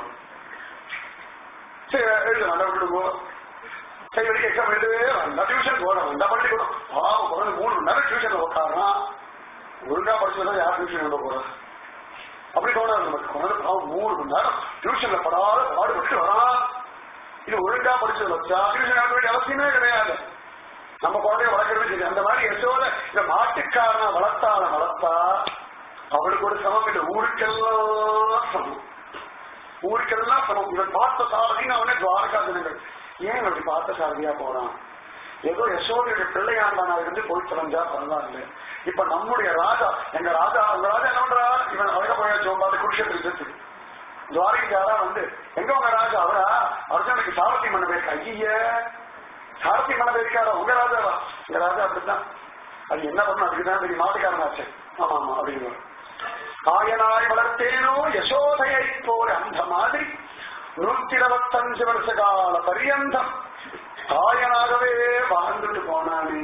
சரி எழுத வேண்டாம் விட்டுடுங்கோ கைவலிக்க எக்ஸாம் எழுதவே வேண்டாம் டியூஷன் போட வேண்டாம் பள்ளிக்கூடம் பாவம் குழந்தை மூணு மணி நேரம் டியூஷன்ல உட்காரான் ஒழுங்கா படிச்சதான் யார் டியூஷன் விட போறா அப்படி தோணாது நமக்கு குழந்தை பாவம் மூணு மணி நேரம் டியூஷன்ல படாத பாடுபட்டு வரான் இது ஒழுங்கா படிச்சு வச்சா டியூஷன் ஆக வேண்டிய அவசியமே கிடையாது நம்ம குழந்தைய வளர்க்கறது சரி அந்த மாதிரி யசோத இந்த மாட்டுக்காரனை வளர்த்தான வளர்த்தா அவளுக்கு ஒரு சமம் இல்லை ஊருக்கெல்லாம் சமம் ஊருக்கெல்லாம் சமம் இவன் பார்த்த சாரதின்னு அவனே துவாரகா ஜனங்கள் ஏன் இப்படி பார்த்த சாரதியா போறான் ஏதோ யசோதையுடைய பிள்ளையாண்டானா இருந்து போய் தொலைஞ்சா பரவாயில்ல இப்ப நம்முடைய ராஜா எங்க ராஜா அந்த ராஜா என்ன பண்றா இவன் அழகா போயாச்சு ஒன்பது குருஷத்துக்கு சேர்த்து துவாரிகாரா வந்து எங்க உங்க ராஜா அவரா அர்ஜுனுக்கு சாரதி பண்ண போயிருக்கா ஐய சாரதி பண்ண போயிருக்காரா உங்க ராஜாவா எங்க ராஜா அப்படித்தான் அது என்ன பண்ணும் அதுக்கு தான் தெரியும் மாட்டுக்காரனாச்சு ஆமா ஆமா அப்படின்னு ஆயனாய் வளர்த்தேனோ யசோதையை போல அந்த மாதிரி நூத்தி இருபத்தஞ்சு வருஷ கால பரியந்தம் ஆயனாகவே வாழ்ந்துட்டு போனானே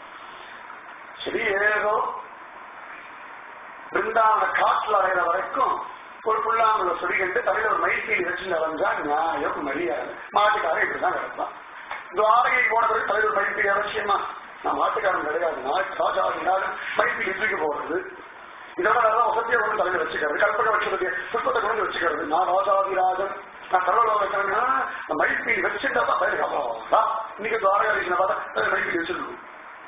சரி ஏதோ பிருந்தாவன காட்டுல அறையிற வரைக்கும் ஒரு புல்லாங்குழ சொல்லிக்கிட்டு தலையில ஒரு மைத்திரி வச்சு நடந்தா நியாயம் மரியாதை மாட்டுக்காரன் இப்படிதான் கிடப்பான் துவாரகை போன பிறகு தலைவர் மைத்திரி அவசியமா நான் மாட்டுக்காரன் கிடையாது நான் ராஜாவினாலும் மைத்திரி எதிர்க்கு போறது இதோட நல்லா வசதியை கொண்டு தலையில வச்சுக்கிறது கற்பனை வச்சுக்கிறது புஷ்பத்தை கொண்டு வச்சுக்கிறது நான் ராஜாதிராஜன் நான் கடவுள வைக்கிறேன்னா மைத்திரி வச்சுட்டா தான் தலையில காப்பாடா இன்னைக்கு துவாரகாதீசனை பார்த்தா தலையில மைத்திரி வச்சிருக்கும்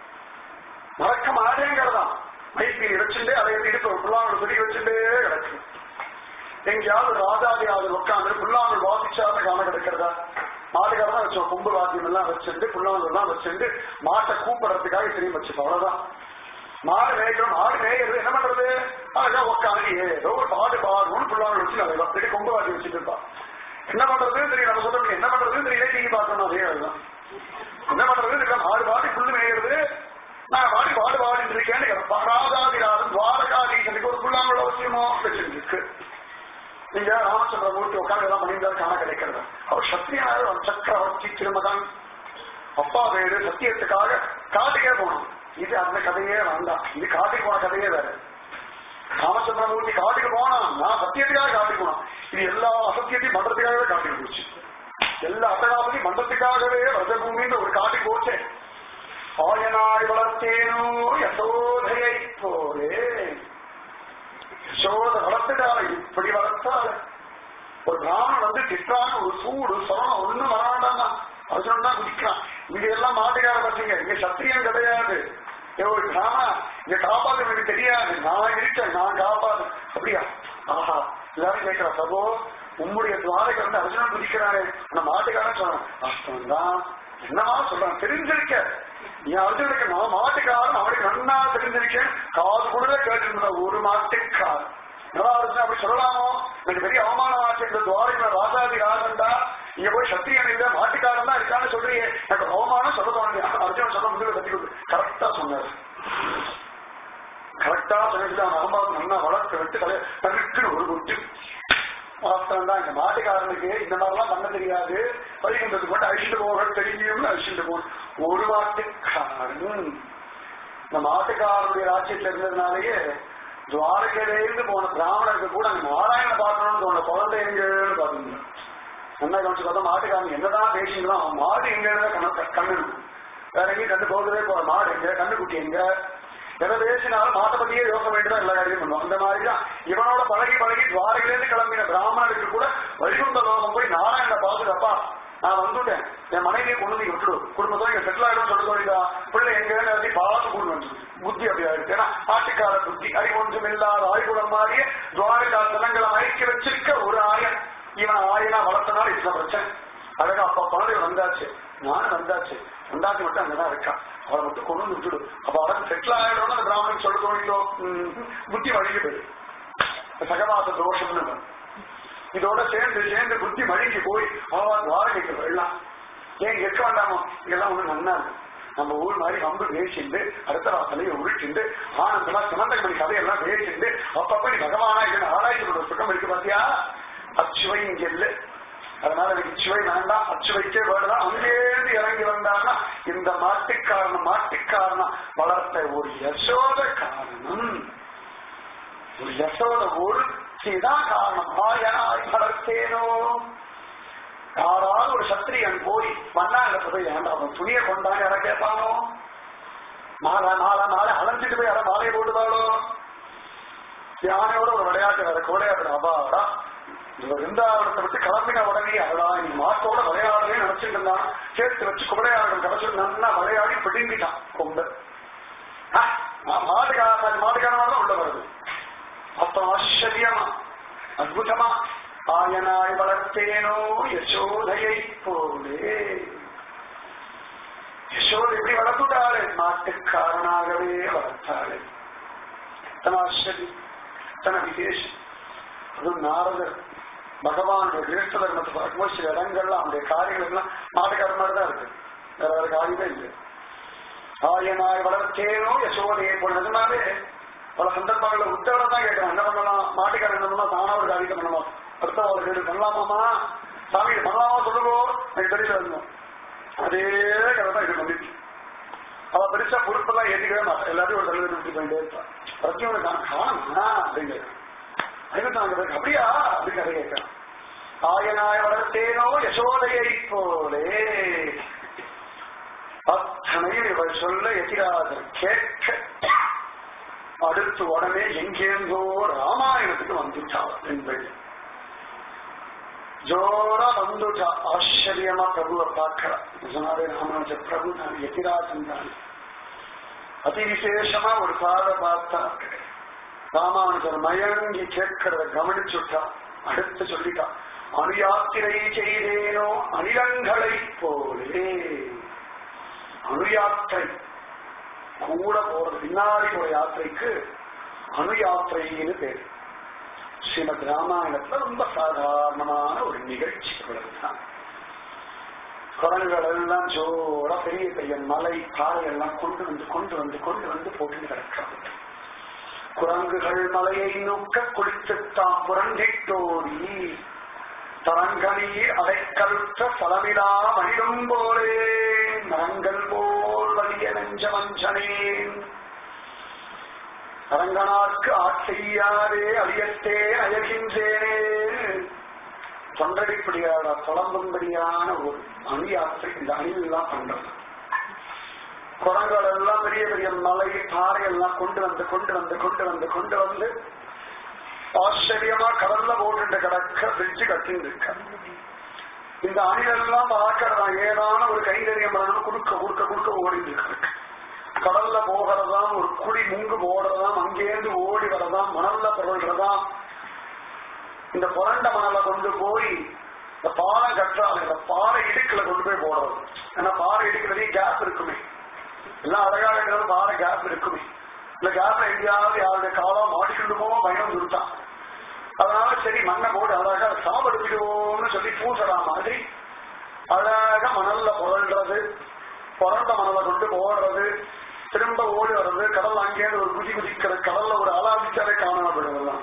மறக்க மாட்டேங்கிறதான் மைத்திரி வச்சுட்டே அதை இடுப்பு புல்லாங்குழல் சொல்லி வச்சுட்டே கிடக்கு எங்கேயாவது ராஜாதியாவது உட்காந்து புல்லாங்குழல் வாசிச்சாத காண கிடக்கிறதா மாட்டுக்காரதான் வச்சோம் கொம்பு வாத்தியம் எல்லாம் வச்சிருந்து புல்லாங்குழல் எல்லாம் வச்சிருந்து மாட்டை கூப்பிடுறதுக்காக தெரியும் வச்சுப்போம் அவ்வளவுதான் மாடு மேய்க்கிறோம் மாடு மேய்கிறது என்ன பண்றது அழகா உட்காந்து ஏதோ ஒரு பாடு பாடணும்னு புல்லாங்குழல் வச்சு அதை அப்படி கொம்பு வாத்தி வச்சுட்டு இருப்பான் என்ன பண்றதுன்னு தெரியும் நம்ம சொல்ல என்ன பண்றதுன்னு தெரியல டிவி பார்க்கணும் அதே அதுதான் என்ன பண்றதுன்னு தெரியல மாடு பாடி புல்லு மேய்கிறது நான் வாடி பாடு பாடிட்டு இருக்கேன்னு ராஜாதிராஜன் துவாரகாதீசனுக்கு ஒரு புல்லாங்குழல் அவசியமோ வச்சிருக்கு நீங்க ராமச்சந்திரமூர்த்தி உட்காந்து எல்லாம் பண்ணியிருந்தாரு காண கிடைக்கிறது அவர் சத்திரியனாக ஒரு சக்கரவர்த்தி திருமகன் அப்பா பேரு சத்தியத்துக்காக காட்டுக்கே போனோம் இது அந்த கதையே வேண்டாம் இது காட்டுக்கு போன கதையே வேற ராமச்சந்திரமூர்த்தி காட்டுக்கு போனா நான் சத்தியத்துக்காக காட்டுக்கு போனோம் இது எல்லா அசத்தியத்தையும் மன்றத்துக்காகவே காட்டுக்கு போச்சு எல்லா அட்டகாசத்தையும் மன்றத்துக்காகவே ரஜபூமின்னு ஒரு காட்டுக்கு போச்சே ஆயனாய் வளர்த்தேனோ யசோதையை போலே யசோத வளர்த்துட்டால இப்படி வளர்த்தால ஒரு பிராமணன் வந்து திட்டான ஒரு சூடு சொரணம் ஒண்ணும் வராண்டாமா அர்ஜுனன் தான் குதிக்கிறான் இங்க எல்லாம் மாட்டுக்கார பசங்க இங்க சத்திரியன் கிடையாது ஏ, ஒரு பிராமணா இங்க காப்பாற்ற எனக்கு தெரியாது நான் இருக்கேன் நான் காப்பாது அப்படியா ஆஹா எல்லாரும் கேட்கிறா சபோ உம்முடைய துவாரகை வந்து அர்ஜுனன் குதிக்கிறானே அந்த மாட்டுக்காரன் சொல்றான் வாஸ்தவம் தான் என்னமா சொல்றான் தெரிஞ்சிருக்க நீ அர்ஜுனுக்கு நான் மாட்டுக்காரன் அவனுக்கு நன்னா தெரிஞ்சிருக்கேன் காது கூட கேட்டு ஒரு மாட்டுக்காரன் நல்லா அர்ஜுன் அப்படி சொல்லலாமோ எனக்கு பெரிய அவமானம் ஆச்சு இந்த துவாரகை ராஜாதி ராஜன்டா இங்க போய் சத்திரியன் இல்ல மாட்டுக்காரன் தான் இருக்கான்னு சொல்றீங்க எனக்கு அவமானம் சொல்ல தோணுது அர்ஜுன் சொல்ல முடியல கத்தி கொடுத்து கரெக்டா சொன்னார் கரெக்டா சொல்லிட்டு அவன் அகம்பாவது நல்லா வளர்த்து விட்டு தலை தனக்குன்னு ஒரு குட்டு வாஸ்தவம் தான் இந்த மாட்டுக்காரனுக்கு இந்த மாதிரிலாம் பண்ண தெரியாது வழிகின்றது மட்டும் அழிச்சுட்டு போக தெரியும்னு அழிச்சுட்டு போகணும் ஒரு மாட்டுக்காரன் இந்த மாட்டுக்காரனுடைய ராஜ்யத்துல இருந்ததுனாலேயே துவாரகையிலிருந்து போன பிராமணருக்கு கூட அங்க நாராயண பார்க்கணும்னு தோண குழந்தை எங்கன்னு பாத்தீங்க என்ன கவனிச்சு பார்த்தா மாட்டுக்காரங்க என்னதான் பேசிக்கலாம் அவன் மாடு எங்க இருந்தா கண்ணு கண்ணு இருக்கும். வேற எங்கேயும் கண்டு போகவே போற மாடு எங்க கண்ணுக்குட்டி எங்க எதை பேசினாலும் மாட்டை பத்தியே யோசிக்க வேண்டியதான் எல்லா காரியம் பண்ணுவோம் அந்த மாதிரிதான் இவனோட பழகி பழகி துவாரகிலேருந்து கிளம்பின பிராமணருக்கு கூட வைகுண்ட லோகம் போய் நாராயண பாத்துக்கப்பா நான் வந்துட்டேன் என் மனைவியை கொண்டு வந்து விட்டுடு குடும்பத்தோட இங்க செட்டில் ஆயிடும் சொல்ல சொல்லிதா பிள்ளை எங்கன்னு எழுதி பார்த்து கொண்டு வந்து புத்தி அப்படியா இருக்கு ஏன்னா ஆட்டுக்கார புத்தி அறிவொன்றும் இல்லாத ஆய்குடம் மாதிரியே துவாரகா தலங்களை மயக்கி வச்சிருக்க ஒரு ஆயன் இவன் ஆயனா வளர்த்தனால இத்தனை பிரச்சனை அழகா அப்பா குழந்தை வந்தாச்சு நானும் வந்தாச்சு வந்தாச்சு மட்டும் அங்கதான் இருக்கான் அவளை மட்டும் கொண்டு வந்து விட்டுடு அப்ப அவளுக்கு செட்டில் ஆயிடும் அந்த பிராமணன் சொல்ல தோணிட்டோ புத்தி வழிக்கு போயிடு சகவாச தோஷம்னு வரும். இதோட சேர்ந்து சேர்ந்து புத்தி மழுங்கி போய் அவன் துவாரகைக்கு வரலாம் ஏன் இங்க இருக்க வேண்டாமோ இதெல்லாம் ஒண்ணு நன்னா இருக்கு நம்ம ஊர் மாதிரி ரொம்ப பேசிண்டு அடுத்த வாசலையை உருட்டிண்டு ஆனந்தமா சிமந்தகமணி கதையெல்லாம் பேசிண்டு அப்பப்ப நீ பகவானா இல்லைன்னு ஆராய்ச்சி பண்ற சுகம் இருக்கு பாத்தியா அச்சுவை இங்க இல்ல அதனால எனக்கு இச்சுவை வேண்டாம் அச்சுவைக்கே வேண்டாம் அங்கேருந்து இறங்கி வந்தான்னா இந்த மாட்டுக்காரன் மாட்டுக்காரன் வளர்த்த ஒரு யசோத காரணம் ஒரு யசோத ஒருத்திதான் காரணம் ஆயனாய் வளர்த்தேனோ யாராவது ஒரு சத்திரியன் போய் மண்ணாங்க போய் ஏன்டா அவன் துணியை கொண்டாங்க யாரை கேட்பானோ மாலை மாலை மாலை அலைஞ்சிட்டு போய் யாரை மாலையை போட்டுதாளோ யானையோட ஒரு விளையாட்டு வேற கோடையாடு அபாடா இந்த விருந்தாவனத்தை விட்டு கிளம்பின உடனே அடடா நீ மாட்டோட விளையாடவே நினைச்சிட்டு இருந்தான் சேர்த்து வச்சு குடையாடுகள் கடைசி நல்லா விளையாடி பிடுங்கிட்டான் கொண்டு மாட்டுக்கார மாட்டுக்காரனால உள்ள வருது அப்ப ஆச்சரியமா அற்புதமா ஆயனாய் வளர்த்தேனோ யசோதையை போலே யசோதை எப்படி வளர்த்துட்டாளே மாட்டுக்காரனாகவே வளர்த்தாளே தன ஆச்சரியம் தன விசேஷம் அதுவும் நாரதர் பகவானுடைய கிரேஷ்ட தர்மத்தை பார்க்கும்போது சில இடங்கள்ல அவனுடைய காரியங்கள் எல்லாம் மாட்டுக்கார மாதிரி தான் இருக்கு வேற வேற காரியமே இல்லை ஆயனாய் வளர்த்தேனோ யசோதையை போனதுனாலே பல சந்தர்ப்பங்கள்ல உத்தரவை தான் கேட்கறான் என்ன பண்ணலாம் மாட்டுக்காரன் என்ன பண்ணலாம் தானா ஒரு காரியத்தை பண்ணலாம் அடுத்த ஒரு கேடு பண்ணலாமாமா சாமி இது பண்ணலாமா சொல்லுவோ எனக்கு தெரியல இருந்தோம் அதே கதை தான் இது பண்ணிச்சு அவ பெருசா பொறுப்பெல்லாம் ஏற்றிக்கவே மாட்டான் எல்லாத்தையும் ஒரு தலைவர் நிறுத்தி போயிட்டே இருப்பான் பிரச்சனை நான் காணுமா அப்படிங்கிறது அதுக்கு அப்படியா அப்படின்னு கதை கேட்கிறான் ஆயனாய வளர்த்தேனோ யசோதையை போலே அத்தனையும் இவள் சொல்ல எதிராதர் கேட்க அடுத்து உடனே எங்கேருந்தோ ராமாயணத்துக்கு வந்துட்டாள் பெண்கள் ஜோரா வந்துட்டா ஆச்சரியமா பிரபுவை பார்க்கிறா நிஜமாவே ராமராஜ பிரபு நான் எதிராஜன் தான் அதி விசேஷமா ஒரு பாத பார்த்தா ராமானுஜர் மயங்கி கேட்கிறத கவனிச்சுட்டா அடுத்து சொல்லிட்டா அணுயாத்திரை செய்தேனோ அனிலங்களை போலே அணுயாத்திரை கூட போறது பின்னாடி ஒரு யாத்திரைக்கு அணு யாத்திரைன்னு பேரு ஸ்ரீமத் ராமாயணத்துல ரொம்ப சாதாரணமான ஒரு நிகழ்ச்சி இவ்வளவுதான் குரங்குகள் எல்லாம் ஜோரா பெரிய பெரிய மலை பாறை எல்லாம் கொண்டு வந்து கொண்டு வந்து கொண்டு வந்து போட்டு கிடக்கிறாங்க குரங்குகள் மலையை நோக்க குளித்துத்தான் புரண்டிட்டோடி தரங்கனீர் அடைக்கலுற்ற பலமிலா மனிதம் போலே மரங்கள் போல் வலிய நெஞ்ச வஞ்சனேன் அரங்கனார்க்கு ஆட்செய்யாதே அழியத்தே அயகின்றேனே தொண்டடிப்படியான புலம்பும்படியான ஒரு அணி யாத்திரை இந்த அணிலாம் பண்றது குரங்கள் எல்லாம் பெரிய பெரிய மலை பாறை எல்லாம் கொண்டு வந்து கொண்டு வந்து கொண்டு வந்து கொண்டு வந்து ஆச்சரியமா கடல்ல போட்டு கிடக்க பிரிட்ஜு கட்டின்னு இருக்க இந்த அணிலெல்லாம் பார்க்கறதா ஏதான ஒரு கைங்கரியம் பண்ணணும் குடுக்க குடுக்க குடுக்க ஓடிட்டு இருக்கு கடல்ல போகிறதாம் ஒரு குழி முங்கு போடுறதாம் அங்கேருந்து ஓடி வரதாம் மணல்ல புரள்றதாம் இந்த புரண்ட மணலை கொண்டு போய் இந்த பாறை கட்டுறாங்க இந்த பாறை இடுக்குல கொண்டு போய் போடுறது ஏன்னா பாறை இடுக்கிறதே கேப் இருக்குமே எல்லாம் அழகா இருக்கிறது பாறை கேப் இருக்குமே இந்த கேப்ல எங்கேயாவது யாருடைய காலம் மாட்டிக்கிடுமோ பயம் கொடுத்தான் அதனால சரி மண்ணை போட்டு அழகா சமப்படுத்திடுவோம்னு சொல்லி பூசறா மாதிரி அழகா மணல்ல புரள்றது புரண்ட மணலை கொண்டு போடுறது திரும்ப ஓடி வர்றது கடல் அங்கேயிருந்து ஒரு குதி குதிக்கிற கடல்ல ஒரு அலாதிச்சாலே காணப்படுறதுலாம்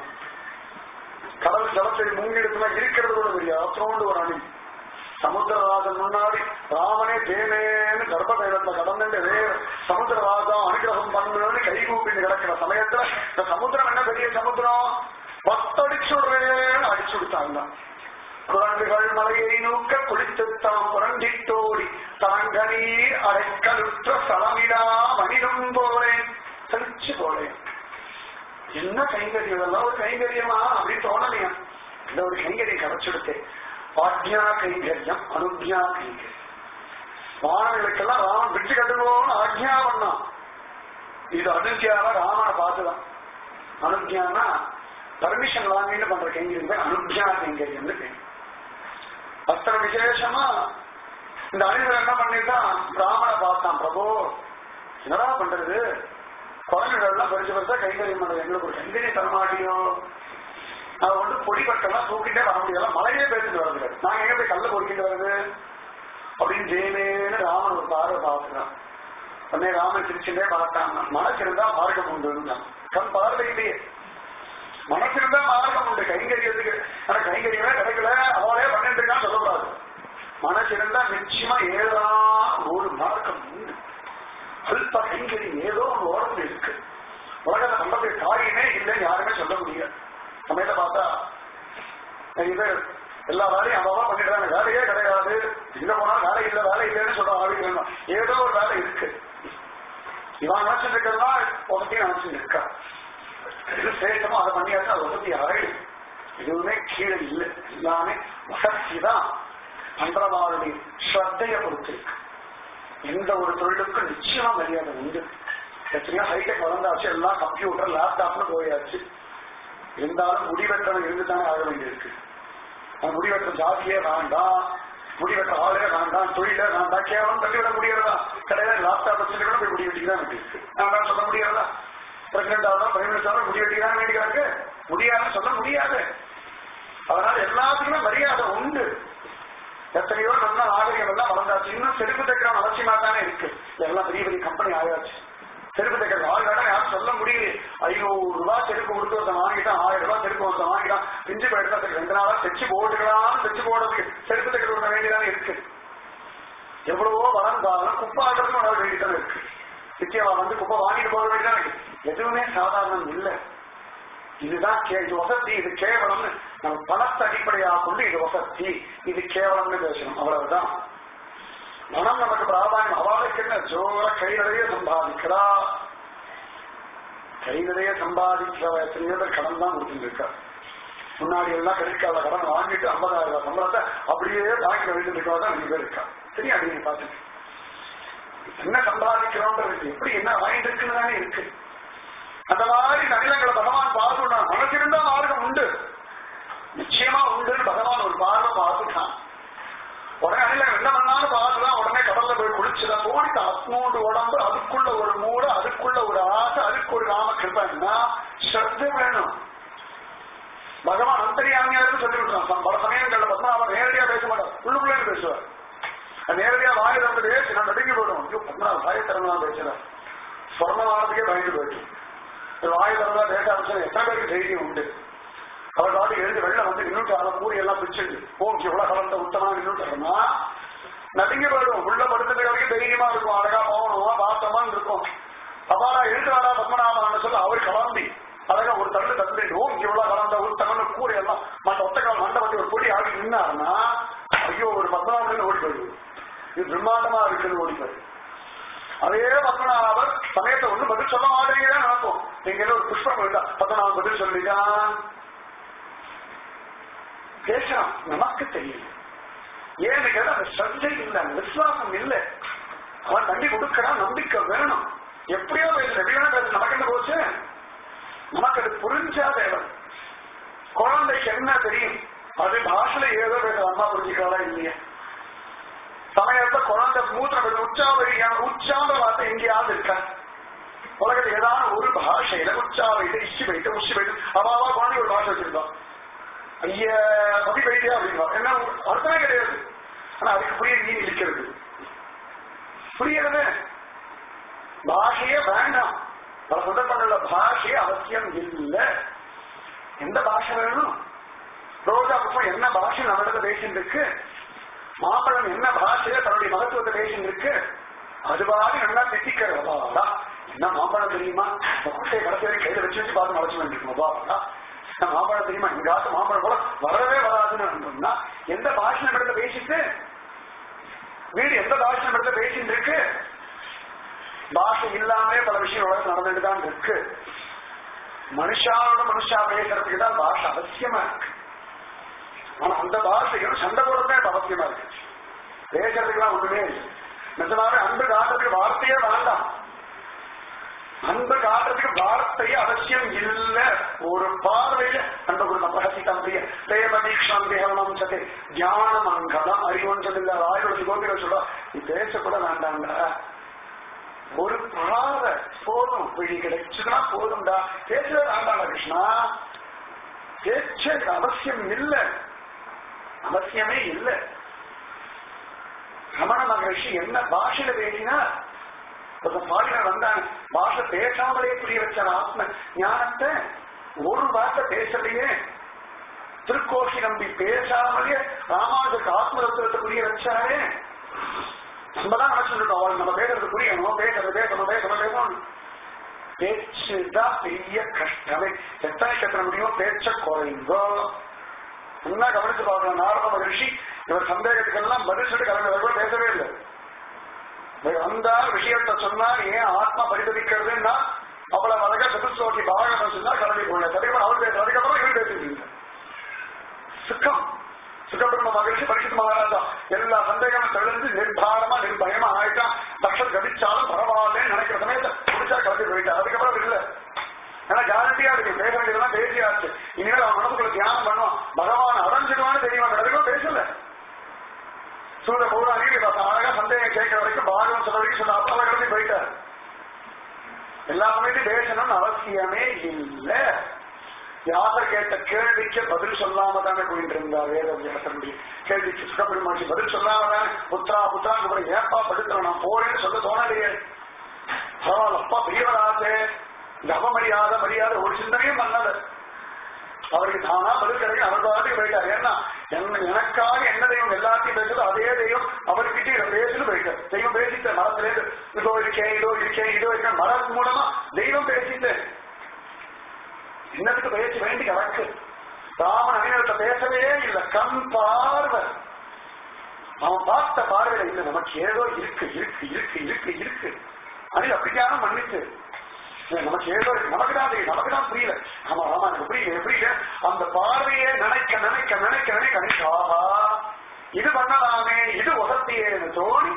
கடல் ஜலத்தில் முங்கெடுத்துனா இருக்கிறது கூட தெரியாது அத்தோண்டு ஒரு அணி சமுத்திரராஜன் முன்னாடி ராமனே தேனேன்னு கர்ப்பதைரத்துல கடந்துட்டு வே சமுத்திரராஜா அனுகிரகம் பண்ணுன்னு கை கூப்பிட்டு கிடக்கிற சமயத்துல இந்த சமுத்திரம் என்ன பெரிய சமுத்திரம் பத்தடிச்சு விடுறேன்னு அடிச்சு விட்டாங்க குரங்குகள் மலையை நூக்க குளித்து தாம் புரண்டிட்டோடி தரங்கனீர் அடைக்கலுற்ற சலமிடா மனிதம் போலேன் சலிச்சு போலேன் என்ன கைங்கரியம் இதெல்லாம் ஒரு கைங்கரியமா அப்படின்னு தோணலையா இந்த ஒரு கைங்கரியம் கிடைச்சிடுத்து ஆக்ஞா கைங்கரியம் அனுஜ்ஞா கைங்கரியம் மாணவர்களுக்கெல்லாம் ராமன் விட்டு கட்டுவோம்னு ஆக்ஞா பண்ணான் இது அனுஜ்யாவா ராமனை பார்த்துதான் அனுஜ்யானா பர்மிஷன் வாங்கிட்டு பண்ற கைங்கரியம் பேர் அனுஜ்ஞா கைங்கரியம்னு பேர் அத்தனை விசேஷமா இந்த அணிவர் என்ன பண்ணிட்டான் ராமனை பார்த்தான் பிரபு என்னடா பண்றது குழந்தைகள்லாம் பெருசு பெருசா கைங்கரியம் பண்றது எங்களுக்கு ஒரு கைங்கரியம் தரமாட்டியோ நான் வந்து பொடி பட்டெல்லாம் தூக்கிட்டே வர முடியல மலையே பேசிட்டு வரது நான் எங்க போய் கல்ல பொறுக்கிட்டு வருது அப்படின்னு ஜெயமேன்னு ராமன் ஒரு பார்வை பார்த்துட்டான் உடனே ராமன் சிரிச்சுட்டே பார்த்தாங்க மனசு இருந்தா மார்க்கம் உண்டு கண் பார்வையிலேயே மனசு இருந்தா மார்க்கம் உண்டு கைங்கரியத்துக்கு ஆனா கைங்கரியமே கிடைக்கல அவளே பண்ணிட்டு இருக்கான்னு சொல்லக்கூடாது மனசு இருந்தா நிச்சயமா ஏதா ஒரு மார்க்கம் உண்டு அல்ப கைங்கரியம் ஏதோ ஒரு ஓரத்தில் இருக்கு உலகத்தை பண்றது காரியமே இல்லைன்னு யாருமே சொல்ல முடியாது சமயத்தை பார்த்தா இது எல்லா வேலையும் அவவா பண்ணிடுறாங்க வேலையே கிடையாது எங்க போனா வேலை இல்ல வேலை இல்லைன்னு சொல்ற ஆளுங்க ஏதோ ஒரு வேலை இருக்கு இவன் நினைச்சிட்டு இருக்கிறதா உதவி நினைச்சிட்டு இருக்கா இது சேஷமா அதை பண்ணியாச்சு அது உதவி ஆயிடும் எதுவுமே கீழே இல்லை எல்லாமே வசதி தான் பண்றவாளுடைய ஸ்ரத்தைய பொறுத்து இருக்கு எந்த ஒரு தொழிலுக்கும் நிச்சயமா மரியாதை உண்டு எத்தனையோ ஹைடெக் வளர்ந்தாச்சு எல்லாம் கம்ப்யூட்டர் லேப்டாப்னு போயாச்சு இருந்தாலும் முடிவெற்றவன் இருந்துதானே ஆக வேண்டியிருக்கு அந்த முடிவெற்ற ஜாதியே வேண்டாம் முடிவெற்ற ஆளே வேண்டாம் தொழிலே வேண்டாம் கேவலம் தள்ளிவிட முடியறதா கடையில லேப்டாப் வச்சுட்டு கூட போய் முடி வெட்டிக்கு தான் வேண்டியிருக்கு நான் சொல்ல முடியாதா பிரசிடண்ட் ஆகலாம் பிரைம் மினிஸ்டர் ஆகலாம் முடி வெட்டி தான் வேண்டியதாக்கு முடியாதுன்னு சொல்ல முடியாது அதனால எல்லாத்துக்குமே மரியாதை உண்டு எத்தனையோ நல்ல நாகரிகம் எல்லாம் வளர்ந்தாச்சு இன்னும் செருப்பு தைக்கிற அவசியமா தானே இருக்கு எல்லாம் பெரிய பெரிய கம்பெனி ஆயாச்சு செருப்பு தைக்கிற ஆள் வேணா யாரும் சொல்ல முடியல ஐநூறு ரூபாய் செருப்பு கொடுத்து ஒருத்தன் வாங்கிட்டான் ஆயிரம் ரூபாய் செருப்பு ஒருத்தன் வாங்கிட்டான் பிஞ்சு போயிட்டு சரி ரெண்டு நாளா தைச்சு போட்டுக்கலாம் தைச்சு போடுறதுக்கு செருப்பு தைக்கிற ஒண்ணு வேண்டியதானே இருக்கு எவ்வளவோ வளர்ந்தாலும் குப்பை ஆடுறதுக்கு வளர வேண்டியதானே இருக்கு நிச்சயமா வந்து குப்பை வாங்கிட்டு போக வேண்டியதானே இருக்கு எதுவுமே சாதாரணம் இல்லை இதுதான் கே இது வசதி இது கேவலம்னு நம்ம பணத்தை அடிப்படையாக கொண்டு இது வசதி இது கேவலம்னு பேசணும் அவ்வளவுதான் மனம் நமக்கு பிராதாயம் அவளுக்கு என்ன ஜோர கை நிறைய சம்பாதிக்கிறா கை நிறைய சம்பாதிக்கிற எத்தனையோ பேர் கடன் தான் கொடுத்துட்டு இருக்கா முன்னாடி எல்லாம் கிரெடிட் கார்டில் கடன் வாங்கிட்டு ஐம்பதாயிரம் ரூபாய் சம்பளத்தை அப்படியே பேங்க்ல வைத்து இருக்கா தான் நிறைய பேர் இருக்கா சரியா நீங்க பார்த்துட்டு என்ன சம்பாதிக்கிறோன்றது எப்படி என்ன வாங்கிட்டு இருக்குன்னு தானே இருக்கு அந்த மாதிரி நனிலங்களை பகவான் பார்த்துட்டான் மனசிருந்தா மார்க்கம் உண்டு நிச்சயமா உண்டுன்னு பகவான் ஒரு பார்வை பார்த்துட்டான் உடனே அணிலங்கள் என்ன பண்ணாலும் பார்த்துதான் உடனே கடல்ல போய் குளிச்சுதான் போட்டு அத்மூண்டு உடம்பு அதுக்குள்ள ஒரு மூடு அதுக்குள்ள ஒரு ஆசை அதுக்கு ஒரு ராம கிருப்பன்னா ஸ்ரத்த வேணும் பகவான் அந்தரியாமியாருக்கு சொல்லி விட்டுறான் பல சமயங்கள்ல பத்மநாபன் நேரடியா பேச மாட்டார் உள்ளுக்குள்ளே பேசுவார் நேரடியா வாய் திறந்து பேசி நான் நடுங்கி போயிடும் ஐயோ பத்மநாபன் வாய் திறந்தா பேசுறேன் சொர்ணமானதுக்கே பயந்து போயிட்டு வாய் திறந்தா பேச ஆரம்பிச்சா எத்தனை பேருக்கு தைரியம் உண்டு அவர் பாட்டு எழுந்து வெளில வந்து நின்றுட்டு மூடி எல்லாம் பிடிச்சிட்டு ஓம் எவ்வளவு கலந்த உத்தமா நின்றுட்டா நடுங்கி போயிடும் உள்ள படுத்துட்டு வரைக்கும் தைரியமா இருக்கும் அழகா போகணுமா பார்த்தோமான்னு இருக்கும் அப்பா நான் எழுந்து வரா பத்மநாபன் சொல்ல அவர் கிளம்பி அழகா ஒரு தள்ளு தள்ளி ஓம் இவ்வளவு கலந்த உத்தமன்னு கூறி எல்லாம் மற்ற ஒத்தக்கால் மண்டை பத்தி ஒரு பொடி ஆடி நின்னாருன்னா ஐயோ ஒரு பத்மநாபன் ஓடி போயிடுது இது பிரம்மாண்டமா இருக்குன்னு ஓடி போயிடுது அதே பத்மநாபர் சமயத்தை ஒண்ணு பதில் சொல்ல மாட்டேங்கிறேன் நினைப்போம் நீங்க ஒரு புஷ்பம் இருந்தா பத்மநாபன் பதில் சொல்லிதான் பேசலாம் நமக்கு தெரியல ஏன்னு கேட்டா அந்த ஸ்ரத்தை இல்லை அந்த விசுவாசம் இல்லை அவன் தண்டி கொடுக்கறான் நம்பிக்கை வேணும் எப்படியோ பேசுற எப்படியோ பேச நமக்கு என்ன போச்சு நமக்கு அது புரிஞ்சா தேவை குழந்தைக்கு என்ன தெரியும் அது பாஷையில ஏதோ பேச அம்மா புரிஞ்சுக்கிறாளா இல்லையா சமயத்தை குழந்தை மூத்திரம் உச்சாவரியான உச்சாந்த வார்த்தை எங்கேயாவது இருக்கா உலகத்துல ஏதாவது ஒரு பாஷையில உச்சாவைட்டு இஷ்டி வைத்து உச்சி வைத்து அவாவா குழந்தை ஒரு பாஷை வச்சிருக்கான் ஐய மதி வைத்தியா அப்படின்னா என்ன அர்த்தமே கிடையாது ஆனா அதுக்கு புரிய நீ இருக்கிறது புரியுறது பாஷையே வேண்டாம் பல சந்தர்ப்பங்கள்ல பாஷையே அவசியம் இல்லை எந்த பாஷை வேணும் ரோஜா புஷ்பம் என்ன பாஷை நம்மளோட பேசிட்டு இருக்கு மாம்பழம் என்ன பாஷையில தன்னுடைய மகத்துவத்தை பேசிட்டு இருக்கு அதுவாக நல்லா திட்டிக்கிறதா என்ன மாம்பழம் தெரியுமா கொட்டையை கடைசி வரை கையில வச்சு வச்சு பார்த்து மறைச்சு வேண்டியிருக்கும் நான் மாம்பழம் தெரியுமா எங்க ஆத்து மாம்பழம் போல வரவே வராதுன்னு சொன்னா எந்த பாஷணம் இடத்துல பேசிட்டு வீடு எந்த பாஷணம் இடத்துல பேசிட்டு இருக்கு பாஷை இல்லாமலே பல விஷயம் உலகத்தில் நடந்துட்டு தான் இருக்கு மனுஷாவோட மனுஷா பேசுறதுக்கு தான் பாஷை அவசியமா இருக்கு ஆனா அந்த பாஷையும் சண்டை போடுறதே இப்ப அவசியமா இருக்கு பேசுறதுக்குலாம் ஒண்ணுமே இல்லை நிஜமாவே அன்பு காட்டுறதுக்கு வார்த்தையே வேண்டாம் அன்பு காட்டுறதுக்கு வார்த்தை அவசியம் இல்ல ஒரு பார்வையில அன்பு குருந்த பிரகசித்தம் பிரிய தேவதீக்ஷம் தேவனம் சதே தியான மங்கலம் அறிவொன்றது இல்ல ராயோட கோபிகள் சொல்ல நீ பேசக்கூட வேண்டாம்டா ஒரு பார்வை போதும் விழி கிடைச்சுன்னா போதும்டா பேசவே வேண்டாம்டா கிருஷ்ணா பேச்சு அவசியம் இல்லை அவசியமே இல்லை ரமண மகர்ஷி என்ன பாஷையில பேசினா ஒரு பாடினர் வந்தாங்க பாஷை பேசாமலே புரிய வச்ச ஆத்ம ஞானத்தை ஒரு வார்த்தை பேசலையே திருக்கோஷி நம்பி பேசாமலே ராமானுஜருக்கு ஆத்ம தத்துவத்தை புரிய வச்சாரே நம்ம தான் நினைச்சுருக்கோம் அவள் நம்ம பேசுறது புரியணும் பேசுறது பேசணும் பேசணும் பேசணும் பேச்சுதான் பெரிய கஷ்டமே எத்தனை கட்ட முடியுமோ பேச்ச குறைந்தோ என்ன கவனிச்சு பார்க்கணும் நாரத மகிழ்ச்சி இவர் சந்தேகத்துக்கெல்லாம் பதில் சொல்லி கலந்து பேசவே இல்லை வந்தா விஷயத்த சொன்னா ஏன் ஆத்மா பரிதவிக்கிறதுன்னா அவ்வளவு அழகா சதுஸ்லோகி பாகவதம் சொன்னா கிளம்பி போன அதுக்கப்புறம் அவர் பேசுற அதுக்கப்புறம் இவர் பேசிட்டு சுக்கம் சுகபிரம்ம மகிழ்ச்சி பரிசுத்த மகாராஜா எல்லா சந்தேகமும் தெளிந்து நிர்பாரமா நிர்பயமா ஆயிட்டான் தக்ஷர் கடிச்சாலும் பரவாயில்லன்னு நினைக்கிற சமயத்தை பிடிச்சா கிளம்பி போயிட்டா அதுக்கப்புறம் இல்ல ஏன்னா கேரண்டியா இருக்கு பேச வேண்டியதெல்லாம் பேசியாச்சு இனிமேல் அவன் மனசுக்குள்ள தியானம் பண்ணுவான் பகவான் அடைஞ்சிடுவான்னு தெரியுமா அதுக்கும் பேசல சூரிய பௌராணி அழகா சந்தேகம் கேட்கிற வரைக்கும் பாகவன் சொல்ற வரைக்கும் சொன்ன அப்பா கிளம்பி போயிட்டார் எல்லா சமயத்தையும் பேசணும்னு அவசியமே இல்லை யாசர் கேட்ட கேள்விக்கு பதில் சொல்லாம தானே போயிட்டு இருந்தார் வேத வியாசனுடைய கேள்விக்கு சுகபிரமாட்சி பதில் சொல்லாம தானே புத்ரா புத்ரா கூட ஏப்பா படுத்துறேன் நான் போறேன்னு சொல்ல தோணலையே பரவாயில்ல அப்பா பெரியவராசே இந்த அவமரியாத மரியாதை ஒரு சிந்தனையும் பண்ணல அவருக்கு தானா பதில் கிடைக்கும் அவர் பாட்டுக்கு போயிட்டார் ஏன்னா என்ன எனக்காக என்ன தெய்வம் எல்லாத்தையும் பேசுதோ அதே தெய்வம் அவர்கிட்ட இதை பேசுன்னு போயிட்டார் தெய்வம் பேசிட்ட மரத்திலேருந்து இதோ இருக்கேன் இதோ இருக்கேன் இதோ இருக்கேன் மரம் மூலமா தெய்வம் பேசிட்டேன் இன்னத்துக்கு பேச்சு வேண்டி கிடக்கு ராமன் அணிநர்கிட்ட பேசவே இல்லை கண் பார்வை அவன் பார்த்த பார்வையில இல்ல நமக்கு ஏதோ இருக்கு இருக்கு இருக்கு இருக்கு இருக்கு அணில் அப்படியான மன்னிச்சு நமக்கு ஏதோ இருக்கு நமக்கு தான் தெரியும் நமக்கு தான் புரியல ஆமா ஆமா எனக்கு புரியல புரியல அந்த பார்வையே நினைக்க நினைக்க நினைக்க நினைக்க நினைக்க ஆஹா இது பண்ணலாமே இது உசத்தியேன்னு தோணி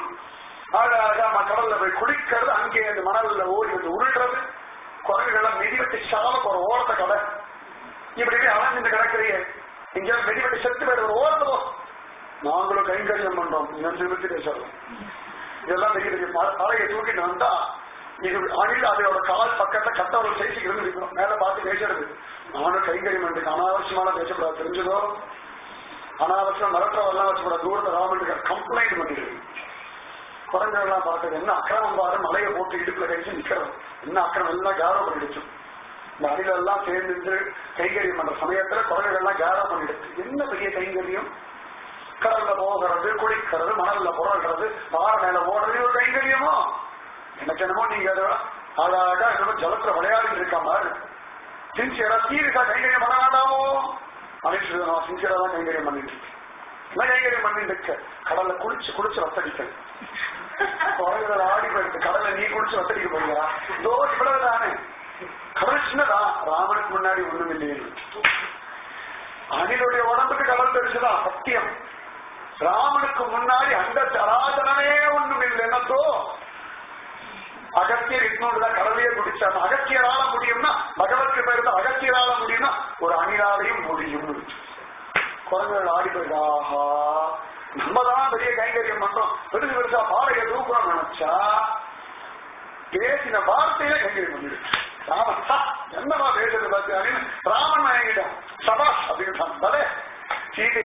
அழகா கடல்ல போய் குளிக்கிறது அங்கே அந்த மணல்ல ஓடி வந்து உருள்றது குரங்குகள்லாம் மெதிவெட்டி சால போற ஓரத்தை கடை இப்படி இப்படி அலைஞ்சு கிடக்குறீங்க எங்கேயாவது மெதிவெட்டி செத்து போயிட ஒரு ஓரத்தை போ நாங்களும் கைங்கரியம் பண்றோம் இன்னும் நிமித்தி பேசலாம் இதெல்லாம் பெரிய பெரிய தலையை தூக்கிட்டு வந்தா இது அணில் அதோட கால் பக்கத்தை கட்டவர்கள் சைஸுக்கு இருந்து நிற்கணும் மேல பார்த்து பேசுறது நானும் கைங்கரியம் பண்றேன் அனாவசியமான பேசக்கூடாது தெரிஞ்சதோ அனாவசியம் மிரட்டவெல்லாம் வச்சுக்கூடாது தூரத்தை ராமன் கம்ப்ளைண்ட் பண்ணிடுது குரங்கெல்லாம் பார்த்தது என்ன அக்கிரமம் பாரு மலையை போட்டு இடுப்புல கழிச்சு நிக்கிறது என்ன அக்கிரமம் எல்லாம் கேரோ பண்ணிடுச்சு இந்த அணிலெல்லாம் சேர்ந்து கைங்கரியம் பண்ற சமயத்துல குரங்குகள்லாம் கேரோ பண்ணிடுச்சு என்ன பெரிய கைங்கரியம் கடல்ல போகிறது குளிக்கிறது மணல்ல புரள்றது பாறை மேல ஓடுறது ஒரு கைங்கரியமோ எனக்கு என்னமோ நீங்க அதை அழகா என்னமோ ஜலத்துல விளையாடிட்டு இருக்க மாதிரி சின்சியரா சீரியஸா கைங்கரியம் பண்ண வேண்டாமோ அப்படின்னு நான் சின்சியரா தான் கைங்கரியம் பண்ணிட்டு இருக்கேன் என்ன கைங்கரியம் பண்ணிட்டு இருக்க கடல்ல குளிச்சு குளிச்சு வத்தடிக்கல் குழந்தைகள் ஆடி போயிருக்கு கடல்ல நீ குளிச்சு வத்தடிக்க போறீங்களா இதோ இவ்வளவு தானே கடல் சின்னதா ராமனுக்கு முன்னாடி ஒண்ணும் இல்லையே அணிலுடைய உடம்புக்கு கடல் பெருசுதான் சத்தியம் ராமனுக்கு முன்னாடி அந்த சராசனமே ஒண்ணும் இல்லை என்னத்தோ அகத்தியர் இன்னொன்றுதான் கடலையே குடிச்சாங்க அகத்தியரால முடியும்னா பகவத்க்கு பேருந்து அகத்தியரால முடியும்னா ஒரு அணிலாலையும் முடியும் குரங்குகள் ஆடி போயிடாஹா நம்ம தான் பெரிய கைங்கரியம் பண்றோம் பெருசு பெருசா பாறையை தூக்குறோம் நினைச்சா பேசின வார்த்தையில கைங்கரியம் பண்ணிடு ராமன் சா, என்னமா பேசுறது பார்த்து அப்படின்னு ராமன் வாங்கிட்டான் சபா அப்படின்னு சீதை